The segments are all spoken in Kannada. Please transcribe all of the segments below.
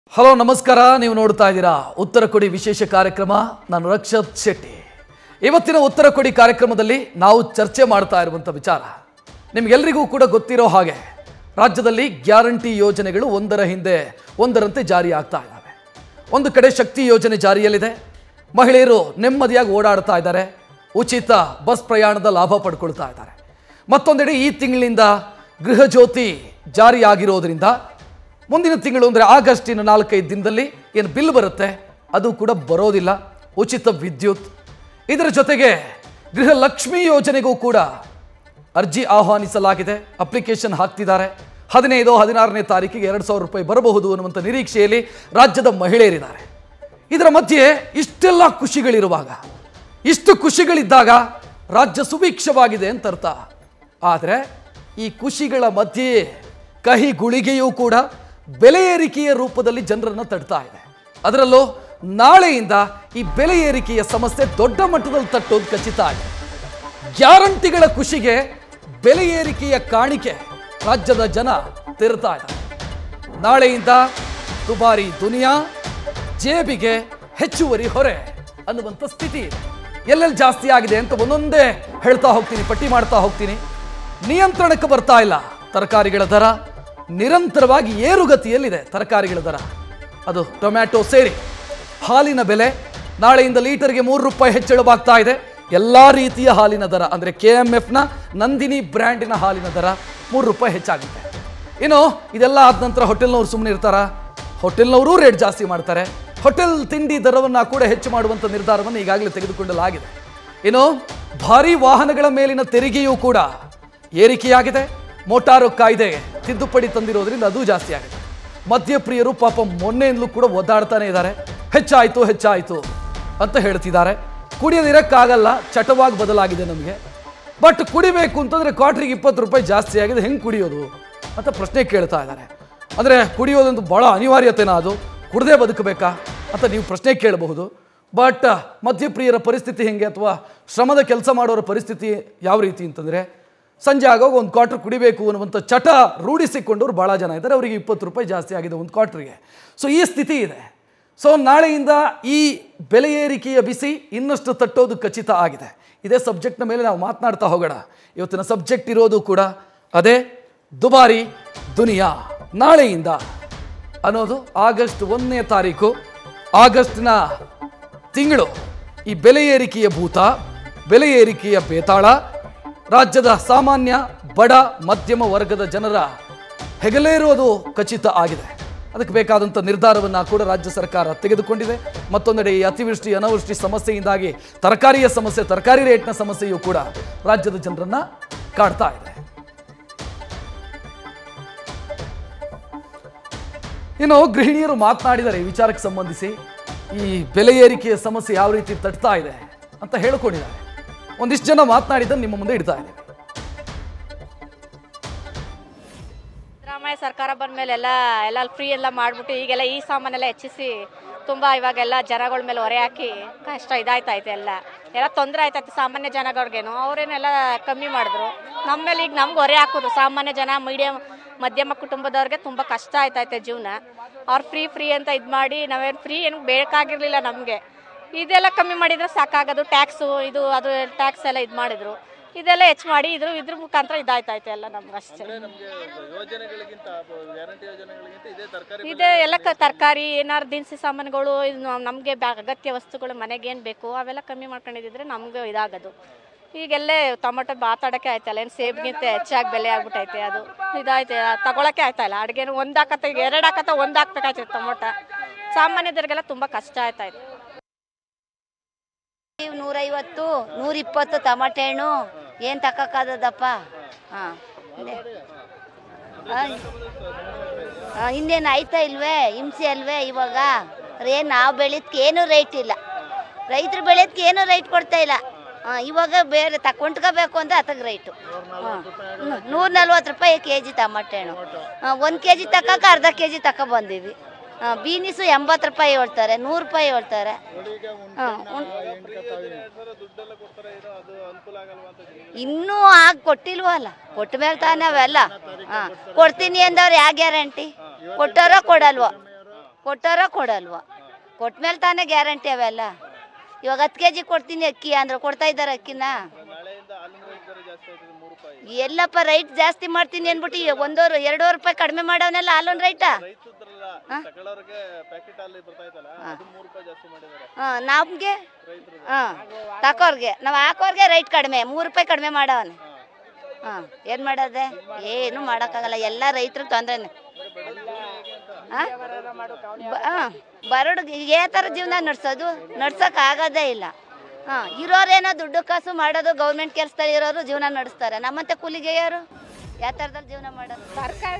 ಹಲೋ ನಮಸ್ಕಾರ ನೀವು ನೋಡ್ತಾ ಇದ್ದೀರಾ ಉತ್ತರ ಕೊಡಿ ವಿಶೇಷ ಕಾರ್ಯಕ್ರಮ ನಾನು ರಕ್ಷತ್ ಶೆಟ್ಟಿ ಇವತ್ತಿನ ಉತ್ತರ ಕೊಡಿ ಕಾರ್ಯಕ್ರಮದಲ್ಲಿ ನಾವು ಚರ್ಚೆ ಮಾಡ್ತಾ ಇರುವಂಥ ವಿಚಾರ ನಿಮ್ಗೆಲ್ರಿಗೂ ಕೂಡ ಗೊತ್ತಿರೋ ಹಾಗೆ ರಾಜ್ಯದಲ್ಲಿ ಗ್ಯಾರಂಟಿ ಯೋಜನೆಗಳು ಒಂದರ ಹಿಂದೆ ಒಂದರಂತೆ ಜಾರಿ ಆಗ್ತಾ ಇದ್ದಾವೆ ಒಂದು ಕಡೆ ಶಕ್ತಿ ಯೋಜನೆ ಜಾರಿಯಲ್ಲಿದೆ ಮಹಿಳೆಯರು ನೆಮ್ಮದಿಯಾಗಿ ಓಡಾಡ್ತಾ ಇದ್ದಾರೆ ಉಚಿತ ಬಸ್ ಪ್ರಯಾಣದ ಲಾಭ ಪಡ್ಕೊಳ್ತಾ ಇದ್ದಾರೆ ಮತ್ತೊಂದೆಡೆ ಈ ತಿಂಗಳಿನಿಂದ ಗೃಹ ಜ್ಯೋತಿ ಜಾರಿಯಾಗಿರೋದ್ರಿಂದ ಮುಂದಿನ ತಿಂಗಳು ಅಂದರೆ ಆಗಸ್ಟಿನ ನಾಲ್ಕೈದು ದಿನದಲ್ಲಿ ಏನು ಬಿಲ್ ಬರುತ್ತೆ ಅದು ಕೂಡ ಬರೋದಿಲ್ಲ ಉಚಿತ ವಿದ್ಯುತ್ ಇದರ ಜೊತೆಗೆ ಗೃಹ ಲಕ್ಷ್ಮಿ ಯೋಜನೆಗೂ ಕೂಡ ಅರ್ಜಿ ಆಹ್ವಾನಿಸಲಾಗಿದೆ ಅಪ್ಲಿಕೇಶನ್ ಹಾಕ್ತಿದ್ದಾರೆ ಹದಿನೈದು ಹದಿನಾರನೇ ತಾರೀಕಿಗೆ ಎರಡು ಸಾವಿರ ರೂಪಾಯಿ ಬರಬಹುದು ಅನ್ನುವಂಥ ನಿರೀಕ್ಷೆಯಲ್ಲಿ ರಾಜ್ಯದ ಮಹಿಳೆಯರಿದ್ದಾರೆ ಇದರ ಮಧ್ಯೆ ಇಷ್ಟೆಲ್ಲ ಖುಷಿಗಳಿರುವಾಗ ಇಷ್ಟು ಖುಷಿಗಳಿದ್ದಾಗ ರಾಜ್ಯ ಸುಭಿಕ್ಷವಾಗಿದೆ ಅಂತ ಅರ್ಥ ಆದರೆ ಈ ಖುಷಿಗಳ ಮಧ್ಯೆಯೇ ಕಹಿ ಗುಳಿಗೆಯೂ ಕೂಡ ಬೆಲೆ ಏರಿಕೆಯ ರೂಪದಲ್ಲಿ ಜನರನ್ನು ತಡ್ತಾ ಇದೆ ಅದರಲ್ಲೂ ನಾಳೆಯಿಂದ ಈ ಬೆಲೆ ಏರಿಕೆಯ ಸಮಸ್ಯೆ ದೊಡ್ಡ ಮಟ್ಟದಲ್ಲಿ ತಟ್ಟೋದು ಖಚಿತ ಆಗಿದೆ ಗ್ಯಾರಂಟಿಗಳ ಖುಷಿಗೆ ಬೆಲೆ ಏರಿಕೆಯ ಕಾಣಿಕೆ ರಾಜ್ಯದ ಜನ ತೆರತಾ ಇದ್ದಾರೆ ನಾಳೆಯಿಂದ ದುಬಾರಿ ದುನಿಯಾ ಜೇಬಿಗೆ ಹೆಚ್ಚುವರಿ ಹೊರೆ ಅನ್ನುವಂಥ ಸ್ಥಿತಿ ಇದೆ ಎಲ್ಲೆಲ್ಲಿ ಜಾಸ್ತಿ ಆಗಿದೆ ಅಂತ ಒಂದೊಂದೇ ಹೇಳ್ತಾ ಹೋಗ್ತೀನಿ ಪಟ್ಟಿ ಮಾಡ್ತಾ ಹೋಗ್ತೀನಿ ನಿಯಂತ್ರಣಕ್ಕೆ ಬರ್ತಾ ಇಲ್ಲ ತರಕಾರಿಗಳ ದರ ನಿರಂತರವಾಗಿ ಏರುಗತಿಯಲ್ಲಿದೆ ತರಕಾರಿಗಳ ದರ ಅದು ಟೊಮ್ಯಾಟೊ ಸೇರಿ ಹಾಲಿನ ಬೆಲೆ ನಾಳೆಯಿಂದ ಲೀಟರ್ಗೆ ಮೂರು ರೂಪಾಯಿ ಹೆಚ್ಚಳವಾಗ್ತಾ ಇದೆ ಎಲ್ಲ ರೀತಿಯ ಹಾಲಿನ ದರ ಅಂದರೆ ಕೆ ಎಮ್ ಎಫ್ನ ನಂದಿನಿ ಬ್ರ್ಯಾಂಡಿನ ಹಾಲಿನ ದರ ಮೂರು ರೂಪಾಯಿ ಹೆಚ್ಚಾಗುತ್ತೆ ಇನ್ನು ಇದೆಲ್ಲ ಆದ ನಂತರ ಹೋಟೆಲ್ನವ್ರು ಸುಮ್ಮನೆ ಇರ್ತಾರ ಹೋಟೆಲ್ನವರು ರೇಟ್ ಜಾಸ್ತಿ ಮಾಡ್ತಾರೆ ಹೋಟೆಲ್ ತಿಂಡಿ ದರವನ್ನು ಕೂಡ ಹೆಚ್ಚು ಮಾಡುವಂಥ ನಿರ್ಧಾರವನ್ನು ಈಗಾಗಲೇ ತೆಗೆದುಕೊಳ್ಳಲಾಗಿದೆ ಇನ್ನು ಭಾರಿ ವಾಹನಗಳ ಮೇಲಿನ ತೆರಿಗೆಯೂ ಕೂಡ ಏರಿಕೆಯಾಗಿದೆ ಮೋಟಾರು ಕಾಯ್ದೆ ತಿದ್ದುಪಡಿ ತಂದಿರೋದ್ರಿಂದ ಅದು ಜಾಸ್ತಿ ಆಗಿದೆ ಮದ್ಯಪ್ರಿಯರು ಪಾಪ ಮೊನ್ನೆಯಿಂದಲೂ ಕೂಡ ಒದ್ದಾಡ್ತಾನೆ ಇದ್ದಾರೆ ಹೆಚ್ಚಾಯಿತು ಹೆಚ್ಚಾಯಿತು ಅಂತ ಹೇಳ್ತಿದ್ದಾರೆ ಕುಡಿಯೋದಿರಕ್ಕಾಗಲ್ಲ ಚಟವಾಗಿ ಬದಲಾಗಿದೆ ನಮಗೆ ಬಟ್ ಕುಡಿಬೇಕು ಅಂತಂದ್ರೆ ಕ್ವಾರ್ಟ್ರಿಗೆ ಇಪ್ಪತ್ತು ರೂಪಾಯಿ ಜಾಸ್ತಿ ಆಗಿದೆ ಹೆಂಗೆ ಕುಡಿಯೋದು ಅಂತ ಪ್ರಶ್ನೆ ಕೇಳ್ತಾ ಇದ್ದಾರೆ ಅಂದರೆ ಕುಡಿಯೋದೊಂದು ಭಾಳ ಅನಿವಾರ್ಯತೆನಾ ಅದು ಕುಡದೇ ಬದುಕಬೇಕಾ ಅಂತ ನೀವು ಪ್ರಶ್ನೆ ಕೇಳಬಹುದು ಬಟ್ ಮದ್ಯಪ್ರಿಯರ ಪರಿಸ್ಥಿತಿ ಹೆಂಗೆ ಅಥವಾ ಶ್ರಮದ ಕೆಲಸ ಮಾಡೋರ ಪರಿಸ್ಥಿತಿ ಯಾವ ರೀತಿ ಅಂತಂದರೆ ಸಂಜೆ ಆಗೋಗಿ ಒಂದು ಕ್ವಾರ್ಟರ್ ಕುಡಿಬೇಕು ಅನ್ನುವಂಥ ಚಟ ರೂಢಿಸಿಕೊಂಡವ್ರು ಭಾಳ ಜನ ಇದ್ದಾರೆ ಅವರಿಗೆ ಇಪ್ಪತ್ತು ರೂಪಾಯಿ ಜಾಸ್ತಿ ಆಗಿದೆ ಒಂದು ಕ್ವಾರ್ಟ್ರಿಗೆ ಸೊ ಈ ಸ್ಥಿತಿ ಇದೆ ಸೊ ನಾಳೆಯಿಂದ ಈ ಬೆಲೆ ಏರಿಕೆಯ ಬಿಸಿ ಇನ್ನಷ್ಟು ತಟ್ಟೋದು ಖಚಿತ ಆಗಿದೆ ಇದೇ ಸಬ್ಜೆಕ್ಟ್ನ ಮೇಲೆ ನಾವು ಮಾತನಾಡ್ತಾ ಹೋಗೋಣ ಇವತ್ತಿನ ಸಬ್ಜೆಕ್ಟ್ ಇರೋದು ಕೂಡ ಅದೇ ದುಬಾರಿ ದುನಿಯಾ ನಾಳೆಯಿಂದ ಅನ್ನೋದು ಆಗಸ್ಟ್ ಒಂದನೇ ತಾರೀಕು ಆಗಸ್ಟ್ನ ತಿಂಗಳು ಈ ಬೆಲೆ ಏರಿಕೆಯ ಭೂತ ಬೆಲೆ ಏರಿಕೆಯ ಬೇತಾಳ ರಾಜ್ಯದ ಸಾಮಾನ್ಯ ಬಡ ಮಧ್ಯಮ ವರ್ಗದ ಜನರ ಹೆಗಲೇರೋದು ಖಚಿತ ಆಗಿದೆ ಅದಕ್ಕೆ ಬೇಕಾದಂಥ ನಿರ್ಧಾರವನ್ನು ಕೂಡ ರಾಜ್ಯ ಸರ್ಕಾರ ತೆಗೆದುಕೊಂಡಿದೆ ಮತ್ತೊಂದೆಡೆ ಈ ಅತಿವೃಷ್ಟಿ ಅನಾವೃಷ್ಟಿ ಸಮಸ್ಯೆಯಿಂದಾಗಿ ತರಕಾರಿಯ ಸಮಸ್ಯೆ ತರಕಾರಿ ರೇಟ್ನ ಸಮಸ್ಯೆಯೂ ಕೂಡ ರಾಜ್ಯದ ಜನರನ್ನ ಕಾಡ್ತಾ ಇದೆ ಇನ್ನು ಗೃಹಿಣಿಯರು ಮಾತನಾಡಿದ್ದಾರೆ ಈ ವಿಚಾರಕ್ಕೆ ಸಂಬಂಧಿಸಿ ಈ ಬೆಲೆ ಏರಿಕೆಯ ಸಮಸ್ಯೆ ಯಾವ ರೀತಿ ತಟ್ತಾ ಇದೆ ಅಂತ ಹೇಳ್ಕೊಂಡಿದ್ದಾರೆ ಒಂದಿಷ್ಟು ಜನ ಮಾತನಾಡಿದ್ದನ್ನು ನಿಮ್ಮ ಮುಂದೆ ಇಡ್ತಾ ಇದ್ದೇವೆ ಸಿದ್ದರಾಮಯ್ಯ ಸರ್ಕಾರ ಬಂದ ಮೇಲೆ ಎಲ್ಲ ಎಲ್ಲ ಫ್ರೀ ಎಲ್ಲ ಮಾಡಿಬಿಟ್ಟು ಈಗೆಲ್ಲ ಈ ಸಾಮಾನೆಲ್ಲ ಹೆಚ್ಚಿಸಿ ತುಂಬ ಇವಾಗೆಲ್ಲ ಜನಗಳ ಮೇಲೆ ಹೊರೆ ಹಾಕಿ ಕಷ್ಟ ಇದಾಯ್ತೈತೆ ಎಲ್ಲ ಎಲ್ಲ ತೊಂದರೆ ಆಯ್ತೈತೆ ಸಾಮಾನ್ಯ ಜನಗಳಿಗೇನು ಅವರೇನೆಲ್ಲ ಕಮ್ಮಿ ಮಾಡಿದ್ರು ನಮ್ಮ ಮೇಲೆ ಈಗ ನಮ್ಗೆ ಹೊರೆ ಹಾಕೋದು ಸಾಮಾನ್ಯ ಜನ ಮೀಡಿಯಮ್ ಮಧ್ಯಮ ಕುಟುಂಬದವ್ರಿಗೆ ತುಂಬ ಕಷ್ಟ ಆಯ್ತೈತೆ ಜೀವನ ಅವ್ರು ಫ್ರೀ ಫ್ರೀ ಅಂತ ಇದು ಮಾಡಿ ನಾವೇನು ಫ್ರೀ ಏನು ಬೇಕಾಗಿರಲಿಲ್ಲ ನಮಗೆ ಇದೆಲ್ಲ ಕಮ್ಮಿ ಮಾಡಿದ್ರೆ ಸಾಕಾಗೋದು ಟ್ಯಾಕ್ಸು ಇದು ಅದು ಟ್ಯಾಕ್ಸ್ ಎಲ್ಲ ಇದು ಮಾಡಿದ್ರು ಇದೆಲ್ಲ ಹೆಚ್ಚು ಮಾಡಿ ಇದ್ರ ಇದ್ರ ಮುಖಾಂತರ ಇದಾಯ್ತೈತೆ ಎಲ್ಲ ನಮ್ಗೆ ಅಷ್ಟೇ ಯೋಜನೆಗಳಿಗಿಂತ ಗ್ಯಾರಂಟಿ ಯೋಜನೆಗಳಿಗಿಂತ ಇದೇ ತರಕಾರಿ ಇದೆ ಎಲ್ಲ ಕ ತರಕಾರಿ ಏನಾರು ದಿನಸಿ ಸಾಮಾನುಗಳು ನಮಗೆ ಅಗತ್ಯ ವಸ್ತುಗಳು ಮನೆಗೆ ಏನು ಬೇಕು ಅವೆಲ್ಲ ಕಮ್ಮಿ ಮಾಡ್ಕೊಂಡಿದ್ರೆ ನಮ್ಗೆ ಇದಾಗೋದು ಈಗೆಲ್ಲೇ ಟೊಮೊಟೊ ಮಾತಾಡೋಕ್ಕೆ ಆಯ್ತಲ್ಲ ಏನು ಸೇಬ್ಗಿಂತ ಹೆಚ್ಚಾಗಿ ಬೆಲೆ ಆಗ್ಬಿಟ್ಟೈತೆ ಅದು ಇದಾಯ್ತು ತಗೊಳಕ್ಕೆ ಆಯ್ತಲ್ಲ ಅಡುಗೆನು ಒಂದು ಹಾಕತ್ತ ಈಗ ಎರಡು ಹಾಕತ್ತ ಒಂದು ಹಾಕ್ಬೇಕಾಯ್ತದೆ ಟೊಮೊಟೊ ಸಾಮಾನ್ಯದವ್ರಿಗೆಲ್ಲ ತುಂಬ ಕಷ್ಟ ಆಯ್ತಾಯ್ತು ಇವ್ ನೂರೈವತ್ತು ನೂರಿಪ್ಪತ್ತು ಟಮಾಟೆ ಹಣ್ಣು ಏನು ತಕ್ಕಾದದಪ್ಪ ಹಾಂ ಇನ್ನೇನು ಆಯ್ತಾ ಇಲ್ವೇ ಹಿಂಸೆ ಅಲ್ವೇ ಇವಾಗ ಏನು ನಾವು ಬೆಳೆದಕ್ಕೆ ಏನೂ ರೇಟ್ ಇಲ್ಲ ರೈತರು ಬೆಳೆದಕ್ಕೆ ಏನೂ ರೇಟ್ ಕೊಡ್ತಾ ಇಲ್ಲ ಹಾಂ ಇವಾಗ ಬೇರೆ ತಕೊಂಡ್ಕೋಬೇಕು ಅಂದ್ರೆ ಅತಗೆ ರೈಟು ಹಾಂ ನೂರ ನಲ್ವತ್ತು ರೂಪಾಯಿ ಕೆ ಜಿ ಟಮಾಟೆ ಹಣ್ಣು ಒಂದು ಕೆ ಜಿ ತಕ್ಕಕ್ಕೆ ಅರ್ಧ ಕೆ ಜಿ ತಕ ಬಂದೀವಿ ಹಾಂ ಬೀನಿಸು ಎಂಬತ್ತು ರೂಪಾಯಿ ಹೇಳ್ತಾರೆ ನೂರು ರೂಪಾಯಿ ಹೇಳ್ತಾರೆ ಹಾಂ ಇನ್ನೂ ಆಗ ಕೊಟ್ಟಿಲ್ವಲ್ಲ ಕೊಟ್ಟ ಮೇಲೆ ತಾನೇ ಅವೆಲ್ಲ ಹಾಂ ಕೊಡ್ತೀನಿ ಅಂದವ್ರು ಯಾವ ಗ್ಯಾರಂಟಿ ಕೊಟ್ಟಾರೋ ಕೊಡಲ್ವೋ ಕೊಟ್ಟಾರೋ ಕೊಡಲ್ವೋ ಕೊಟ್ಮೇಲೆ ತಾನೇ ಗ್ಯಾರಂಟಿ ಅವೆಲ್ಲ ಇವಾಗ ಹತ್ತು ಕೆ ಜಿ ಕೊಡ್ತೀನಿ ಅಕ್ಕಿ ಅಂದ್ರೆ ಕೊಡ್ತಾ ಇದ್ದಾರೆ ಅಕ್ಕಿನ ನಾಳೆಯಿಂದ ಹಾಲಿನ ರೇಟ್ ಬೇರೆ ಜಾಸ್ತಿ ಆಗ್ತದೆ ಮೂರು ರೂಪಾಯಿ ಎಲ್ಲಪ್ಪ ರೈಟ್ ಜಾಸ್ತಿ ಮಾಡ್ತೀನಿ ಅಂದ್ಬಿಟ್ಟು ಈ ಒಂದೂವರೆ ಎರಡೂವರೆ ರೂಪಾಯಿ ಕಡಿಮೆ ಮಾಡವನೆಲ್ಲ ಹಾಲೊಂದು ರೈಟಾ ರೈತರಲ್ಲ ತಗೊಳ್ಳೋರಿಗೆ ಪ್ಯಾಕೆಟ್ ಹಾಲು ಬರ್ತಾ ಇತ್ತಲ್ಲ ಅದು ಮೂರು ರೂಪಾಯಿ ಜಾಸ್ತಿ ಮಾಡಿದ್ದಾರೆ ಹಾಂ ನಮಗೆ ರೈತರು ಹಾಂ ತಕೋರ್ಗೆ ನಾವು ಹಾಕೋರ್ಗೆ ರೈಟ್ ಕಡಿಮೆ ಮೂರು ರೂಪಾಯಿ ಕಡಿಮೆ ಮಾಡವನೆ ಹಾಂ ಏನು ಮಾಡೋದೆ ಏನು ಮಾಡೋಕ್ಕಾಗಲ್ಲ ಎಲ್ಲ ರೈತರಿಗೆ ತೊಂದರೆನೆ ಹಾಂ ಬರೋಡು ಯಾವ ಥರ ಜೀವನ ನಡ್ಸೋದು ನಡ್ಸೋಕೆ ಆಗೋದೇ ಇಲ್ಲ ಹಾಂ ಇರೋರೇನೋ ದುಡ್ಡು ಕಾಸು ಮಾಡೋದು ಗೌರ್ಮೆಂಟ್ ಕೆಲಸದಲ್ಲಿ ಇರೋರು ಜೀವನ ನಡೆಸ್ತಾರೆ ನಮ್ಮಂತೆ ಕೂಲಿಗೆ ಯಾರು ಯಾವ ಥರದಲ್ಲಿ ಜೀವನ ಮಾಡೋದು ಸರ್ಕಾರ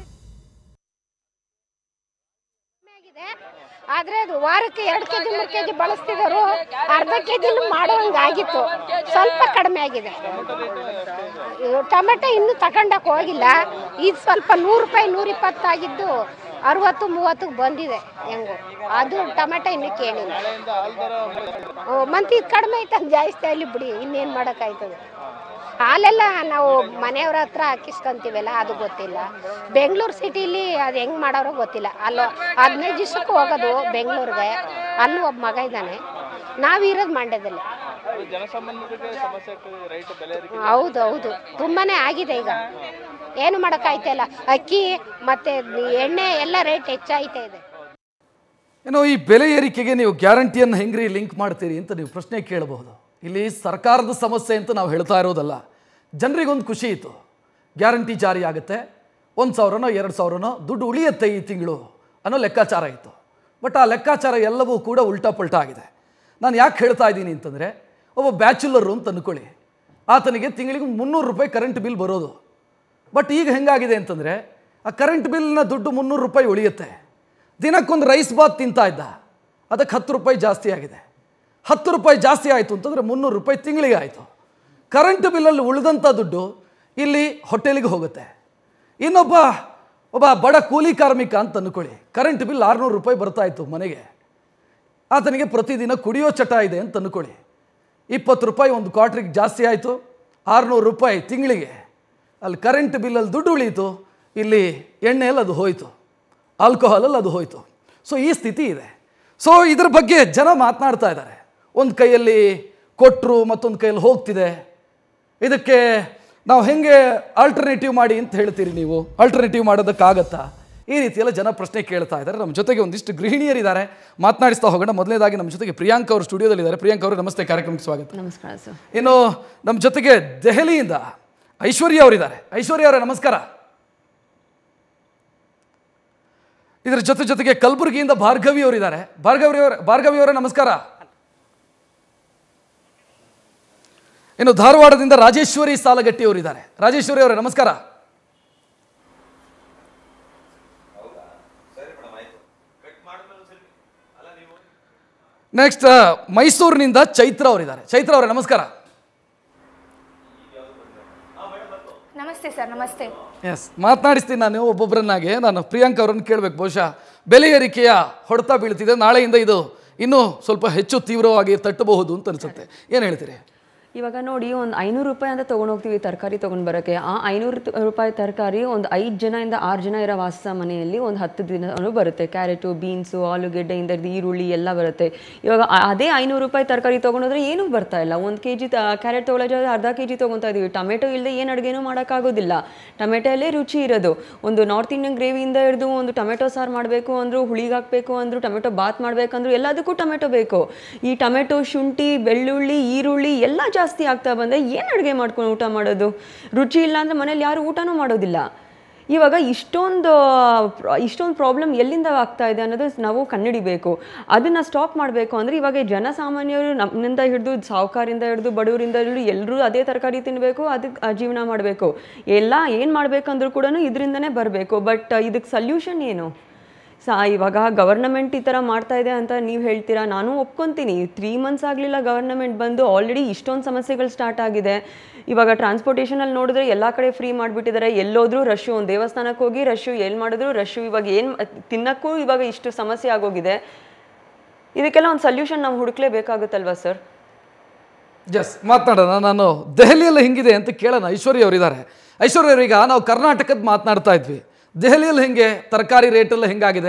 ಆಗಿದೆ ಆದ್ರೆ ಅದು ವಾರಕ್ಕೆ ಎರಡು ಕೆಜಿ ಮೂರು ಕೆಜಿ ಬಳಸ್ತಿದ್ರು ಅರ್ಧ ಕೆಜಿ ಮಾಡುವಂಗಾಗಿತ್ತು ಸ್ವಲ್ಪ ಕಡಿಮೆ ಆಗಿದೆ ಇವು ಟೊಮೆಟೊ ಇನ್ನೂ ತಗೊಂಡಕ್ಕೆ ಹೋಗಿಲ್ಲ ಇದು ಸ್ವಲ್ಪ ನೂರು ರೂಪಾಯಿ ನೂರ ಇಪ್ಪತ್ತಾಗಿದ್ದು ಅರವತ್ತು ಮೂವತ್ತಿಗೆ ಬಂದಿದೆ ಹೆಂಗೋ ಅದು ಟೊಮೆಟೊ ಇನ್ನೂ ಕೇಳಿಲ್ಲ ನಾಳೆಯಿಂದ ಹಾಲು ದರ ಮಂತ್ ಇದು ಕಡಿಮೆ ಐತೆ ಜಾಸ್ತಿ ಅಲ್ಲಿ ಬಿಡಿ ಇನ್ನೇನು ಮಾಡೋಕ್ಕಾಯ್ತದೆ ಹಾಲೆಲ್ಲ ನಾವು ಮನೆಯವ್ರ ಹತ್ರ ಹಾಕಿಸ್ಕೊಂತೀವಲ್ಲ ಅದು ಗೊತ್ತಿಲ್ಲ ಬೆಂಗಳೂರು ಸಿಟಿಲಿ ಅದು ಹೆಂಗೆ ಮಾಡೋರೋ ಗೊತ್ತಿಲ್ಲ ಅಲ್ಲೋ ಹದಿನೈದು ದಿವ್ಸಕ್ಕೆ ಹೋಗೋದು ಬೆಂಗಳೂರಿಗೆ ಅಲ್ಲೂ ಒಬ್ಬ ಮಗ ಇದ್ದಾನೆ ನಾವಿರೋದು ಮಂಡ್ಯದಲ್ಲಿ ಅದು ಜನಸಾಮಾನ್ಯರಿಗೆ ಸಮಸ್ಯೆ ಆಗ್ತದೆ ರೈಟ್ ಬೆಲೆ ಏರಿಕೆ ಹೌದು ಹೌದು ತುಂಬಾನೇ ಆಗಿದೆ ಈಗ ಏನು ಮಾಡೋಕ್ಕಾಯ್ತಿಲ್ಲ ಅಕ್ಕಿ ಮತ್ತೆ ಎಣ್ಣೆ ಎಲ್ಲ ರೇಟ್ ಹೆಚ್ಚಾಯ್ತಾ ಇದೆ ಏನೋ ಈ ಬೆಲೆ ಏರಿಕೆಗೆ ನೀವು ಗ್ಯಾರಂಟಿಯನ್ನು ಹೆಂಗ್ರಿ ಲಿಂಕ್ ಮಾಡ್ತೀರಿ ಅಂತ ನೀವು ಪ್ರಶ್ನೆ ಕೇಳಬಹುದು ಇಲ್ಲಿ ಸರ್ಕಾರದ ಸಮಸ್ಯೆ ಅಂತ ನಾವು ಹೇಳ್ತಾ ಇರೋದಲ್ಲ ಜನರಿಗೊಂದು ಖುಷಿ ಇತ್ತು ಗ್ಯಾರಂಟಿ ಜಾರಿ ಆಗುತ್ತೆ ಒಂದು ಸಾವಿರನೋ ಎರಡು ಸಾವಿರನೋ ದುಡ್ಡು ಉಳಿಯುತ್ತೆ ಈ ತಿಂಗಳು ಅನ್ನೋ ಲೆಕ್ಕಾಚಾರ ಇತ್ತು ಬಟ್ ಆ ಲೆಕ್ಕಾಚಾರ ಎಲ್ಲವೂ ಕೂಡ ಉಲ್ಟಾ ಪಲ್ಟಾ ಆಗಿದೆ ನಾನು ಯಾಕೆ ಹೇಳ್ತಾ ಇದ್ದೀನಿ ಅಂತಂದರೆ ಒಬ್ಬ ಬ್ಯಾಚುಲರು ಅಂತ ಅಂದ್ಕೊಳ್ಳಿ ಆತನಿಗೆ ತಿಂಗಳಿಗೆ ಮುನ್ನೂರು ರೂಪಾಯಿ ಕರೆಂಟ್ ಬಿಲ್ ಬರೋದು ಬಟ್ ಈಗ ಹೆಂಗಾಗಿದೆ ಅಂತಂದರೆ ಆ ಕರೆಂಟ್ ಬಿಲ್ನ ದುಡ್ಡು ಮುನ್ನೂರು ರೂಪಾಯಿ ಉಳಿಯುತ್ತೆ ದಿನಕ್ಕೊಂದು ರೈಸ್ ಬಾತ್ ತಿಂತಾ ಇದ್ದ ಅದಕ್ಕೆ ಹತ್ತು ರೂಪಾಯಿ ಜಾಸ್ತಿ ಆಗಿದೆ ಹತ್ತು ರೂಪಾಯಿ ಜಾಸ್ತಿ ಆಯಿತು ಅಂತಂದರೆ ಮುನ್ನೂರು ರೂಪಾಯಿ ತಿಂಗಳಿಗೆ ಆಯಿತು ಕರೆಂಟ್ ಬಿಲ್ಲಲ್ಲಿ ಉಳಿದಂಥ ದುಡ್ಡು ಇಲ್ಲಿ ಹೋಟೆಲಿಗೆ ಹೋಗುತ್ತೆ ಇನ್ನೊಬ್ಬ ಒಬ್ಬ ಬಡ ಕೂಲಿ ಕಾರ್ಮಿಕ ಅಂತ ಅಂದ್ಕೊಳ್ಳಿ ಕರೆಂಟ್ ಬಿಲ್ ಆರುನೂರು ರೂಪಾಯಿ ಬರ್ತಾ ಇತ್ತು ಮನೆಗೆ ಆತನಿಗೆ ಪ್ರತಿದಿನ ಕುಡಿಯೋ ಚಟ ಇದೆ ಅಂತ ಅಂದ್ಕೊಳ್ಳಿ ಇಪ್ಪತ್ತು ರೂಪಾಯಿ ಒಂದು ಕ್ವಾರ್ಟ್ರಿಗೆ ಜಾಸ್ತಿ ಆಯಿತು ಆರುನೂರು ರೂಪಾಯಿ ತಿಂಗಳಿಗೆ ಅಲ್ಲಿ ಕರೆಂಟ್ ಬಿಲ್ಲಲ್ಲಿ ದುಡ್ಡು ಉಳೀತು ಇಲ್ಲಿ ಎಣ್ಣೆಯಲ್ಲಿ ಅದು ಹೋಯಿತು ಆಲ್ಕೋಹಾಲಲ್ಲಿ ಅದು ಹೋಯಿತು ಸೊ ಈ ಸ್ಥಿತಿ ಇದೆ ಸೊ ಇದ್ರ ಬಗ್ಗೆ ಜನ ಮಾತನಾಡ್ತಾ ಇದ್ದಾರೆ ಒಂದು ಕೈಯಲ್ಲಿ ಕೊಟ್ಟರು ಮತ್ತೊಂದು ಕೈಯಲ್ಲಿ ಹೋಗ್ತಿದೆ ಇದಕ್ಕೆ ನಾವು ಹೆಂಗೆ ಆಲ್ಟರ್ನೇಟಿವ್ ಮಾಡಿ ಅಂತ ಹೇಳ್ತೀರಿ ನೀವು ಆಲ್ಟರ್ನೇಟಿವ್ ಮಾಡೋದಕ್ಕಾಗತ್ತಾ ಈ ರೀತಿಯೆಲ್ಲ ಜನ ಪ್ರಶ್ನೆ ಕೇಳ್ತಾ ಇದ್ದಾರೆ ನಮ್ಮ ಜೊತೆಗೆ ಒಂದಿಷ್ಟು ಗೃಹಿಣಿಯರಿದ್ದಾರೆ ಮಾತನಾಡಿಸ್ತಾ ಹೋಗೋಣ ಮೊದಲನೇದಾಗಿ ನಮ್ಮ ಜೊತೆಗೆ ಪ್ರಿಯಾಂಕ್ ಅವರು ಸ್ಟುಡಿಯೋದಲ್ಲಿದ್ದಾರೆ ಪ್ರಿಯಾಂಕ್ ಅವರು ನಮಸ್ತೆ ಕಾರ್ಯಕ್ರಮಕ್ಕೆ ಸ್ವಾಗತ ನಮಸ್ಕಾರ ಸರ್ ಇನ್ನು ನಮ್ಮ ಜೊತೆಗೆ ದೆಹಲಿಯಿಂದ ಐಶ್ವರ್ಯ ಅವರಿದ್ದಾರೆ ಐಶ್ವರ್ಯ ಅವರೇ ನಮಸ್ಕಾರ ಇದರ ಜೊತೆ ಜೊತೆಗೆ ಕಲಬುರಗಿಯಿಂದ ಭಾರ್ಗವಿ ಅವರಿದ್ದಾರೆ ಭಾರ್ಗವಿ ಅವರ ಭಾರ್ಗವಿ ಅವರೇ ನಮಸ್ಕಾರ ಇನ್ನು ಧಾರವಾಡದಿಂದ ರಾಜೇಶ್ವರಿ ಸಾಲಗಟ್ಟಿ ಅವರಿದ್ದಾರೆ ರಾಜೇಶ್ವರಿ ಅವರೇ ನಮಸ್ಕಾರ ನೆಕ್ಸ್ಟ್ ಮೈಸೂರಿನಿಂದ ಚೈತ್ರ ಅವರಿದ್ದಾರೆ ಚೈತ್ರ ಅವರೇ ನಮಸ್ಕಾರ ನಮಸ್ತೆ ಸರ್ ನಮಸ್ತೆ ಎಸ್ ಮಾತನಾಡಿಸ್ತೀನಿ ನಾನು ಒಬ್ಬೊಬ್ಬರನ್ನಾಗೆ ನಾನು ಪ್ರಿಯಾಂಕ್ ಅವರನ್ನು ಕೇಳಬೇಕು ಬಹುಶಃ ಬೆಲೆ ಏರಿಕೆಯ ಹೊಡೆತ ಬೀಳ್ತಿದೆ ನಾಳೆಯಿಂದ ಇದು ಇನ್ನೂ ಸ್ವಲ್ಪ ಹೆಚ್ಚು ತೀವ್ರವಾಗಿ ತಟ್ಟಬಹುದು ಅಂತ ಅನಿಸುತ್ತೆ ಏನು ಹೇಳ್ತೀರಿ ಇವಾಗ ನೋಡಿ ಒಂದು ಐನೂರು ರೂಪಾಯಿ ಅಂತ ತೊಗೊಂಡು ಹೋಗ್ತೀವಿ ತರಕಾರಿ ತೊಗೊಂಡು ಬರೋಕ್ಕೆ ಆ ಐನೂರು ರೂಪಾಯಿ ತರಕಾರಿ ಒಂದು ಐದು ಜನ ಆರು ಜನ ಇರೋ ವಾಸ ಮನೆಯಲ್ಲಿ ಒಂದು ಹತ್ತು ದಿನ ಬರುತ್ತೆ ಕ್ಯಾರೆಟು ಬೀನ್ಸು ಆಲೂಗೆಡ್ಡೆ ಇಂದ ಹಿಡ್ದು ಈರುಳ್ಳಿ ಎಲ್ಲ ಬರುತ್ತೆ ಇವಾಗ ಆ- ಅದೇ ಐನೂರು ರೂಪಾಯಿ ತರಕಾರಿ ತೊಗೊಂಡೋದ್ರೆ ಏನೂ ಬರ್ತಾ ಇಲ್ಲ ಒಂದು ಕೆ ಜಿ ಕ್ಯಾರೆಟ್ ತೊಗೊಳ್ಳೋದು ಅರ್ಧ ಕೆ ಜಿ ತೊಗೊತಾ ಇದೀವಿ ಟೊಮೆಟೊ ಇಲ್ಲದೆ ಏನು ಅಡುಗೆನೂ ಮಾಡೋಕ್ಕಾಗೋದಿಲ್ಲ ಟೊಮೆಟೊಲ್ಲೇ ರುಚಿ ಇರೋದು ಒಂದು ನಾರ್ತ್ ಇಂಡಿಯನ್ ಗ್ರೇವಿಯಿಂದ ಹಿಡಿದು ಒಂದು ಟೊಮೆಟೊ ಸಾರು ಮಾಡಬೇಕು ಅಂದರು ಹುಳಿಗೆ ಹಾಕಬೇಕು ಅಂದರು ಟೊಮೆಟೊ ಬಾತ್ ಮಾಡಬೇಕಂದ್ರು ಎಲ್ಲದಕ್ಕೂ ಟೊಮೆಟೊ ಬೇಕು ಈ ಟೊಮೆಟೊ ಶುಂಠಿ ಬೆಳ್ಳುಳ್ಳಿ ಈರುಳ್ಳಿ ಎಲ್ಲ ಜಾಸ್ತಿ ಆಗ್ತಾ ಬಂದರೆ ಏನು ಅಡುಗೆ ಮಾಡ್ಕೊಂಡು ಊಟ ಮಾಡೋದು ರುಚಿ ಇಲ್ಲ ಅಂದರೆ ಮನೇಲಿ ಯಾರು ಊಟನೂ ಮಾಡೋದಿಲ್ಲ ಇವಾಗ ಇಷ್ಟೊಂದು ಪ್ರ- ಇಷ್ಟೊಂದು ಪ್ರಾಬ್ಲಮ್ ಎಲ್ಲಿಂದ ಆಗ್ತಾ ಇದೆ ಅನ್ನೋದು ನಾವು ಕಣ್ಣಿಡಿಬೇಕು ಅದನ್ನು ಸ್ಟಾಪ್ ಮಾಡಬೇಕು ಅಂದರೆ ಇವಾಗ ಜನಸಾಮಾನ್ಯರು ನಮ್ಮಿಂದ ಹಿಡಿದು ಸಾಹುಕಾರಿಂದ ಹಿಡಿದು ಬಡವರಿಂದ ಹಿಡಿದು ಎಲ್ಲರೂ ಅದೇ ತರಕಾರಿ ತಿನ್ನಬೇಕು ಅದಕ್ಕೆ ಜೀವನ ಮಾಡಬೇಕು ಎಲ್ಲ ಏನು ಮಾಡಬೇಕಂದ್ರೂ ಕೂಡ ಇದರಿಂದನೇ ಬರಬೇಕು ಬಟ್ ಇದಕ್ಕೆ ಸಲ್ಯೂಷನ್ ಏನು ಸಾ ಇವಾಗ ಗವರ್ನಮೆಂಟ್ ಈ ಥರ ಮಾಡ್ತಾ ಇದೆ ಅಂತ ನೀವು ಹೇಳ್ತೀರಾ ನಾನು ಒಪ್ಕೊತೀನಿ ತ್ರೀ ಮಂತ್ಸ್ ಆಗಲಿಲ್ಲ ಗವರ್ನಮೆಂಟ್ ಬಂದು ಆಲ್ರೆಡಿ ಇಷ್ಟೊಂದು ಸಮಸ್ಯೆಗಳು ಸ್ಟಾರ್ಟ್ ಆಗಿದೆ ಇವಾಗ ಟ್ರಾನ್ಸ್ಪೋರ್ಟೇಷನಲ್ಲಿ ನೋಡಿದ್ರೆ ಎಲ್ಲ ಕಡೆ ಫ್ರೀ ಮಾಡಿಬಿಟ್ಟಿದ್ದಾರೆ ಎಲ್ಲೋದ್ರೂ ರಶ್ಶು ಒಂದು ದೇವಸ್ಥಾನಕ್ಕೆ ಹೋಗಿ ರಶ್ಶು ಎಲ್ಲಿ ಮಾಡಿದ್ರು ರಶ್ಶು ಇವಾಗ ಏನು ತಿನ್ನಕ್ಕೂ ಇವಾಗ ಇಷ್ಟು ಸಮಸ್ಯೆ ಆಗೋಗಿದೆ ಇದಕ್ಕೆಲ್ಲ ಒಂದು ಸಲ್ಯೂಷನ್ ನಾವು ಹುಡುಕ್ಲೇಬೇಕಾಗುತ್ತಲ್ವಾ ಸರ್ ಎಸ್ ಮಾತನಾಡೋಣ ನಾನು ದೆಹಲಿಯಲ್ಲಿ ಹೆಂಗಿದೆ ಅಂತ ಕೇಳೋಣ ಐಶ್ವರ್ಯ ಅವರಿದ್ದಾರೆ ಐಶ್ವರ್ಯ ಅವರೀಗ ನಾವು ಕರ್ನಾಟಕದ ಮಾತನಾಡ್ತಾ ಇದ್ವಿ ದೆಹಲಿಯಲ್ಲಿ ಹೆಂಗೆ ತರಕಾರಿ ರೇಟೆಲ್ಲ ಹೆಂಗಾಗಿದೆ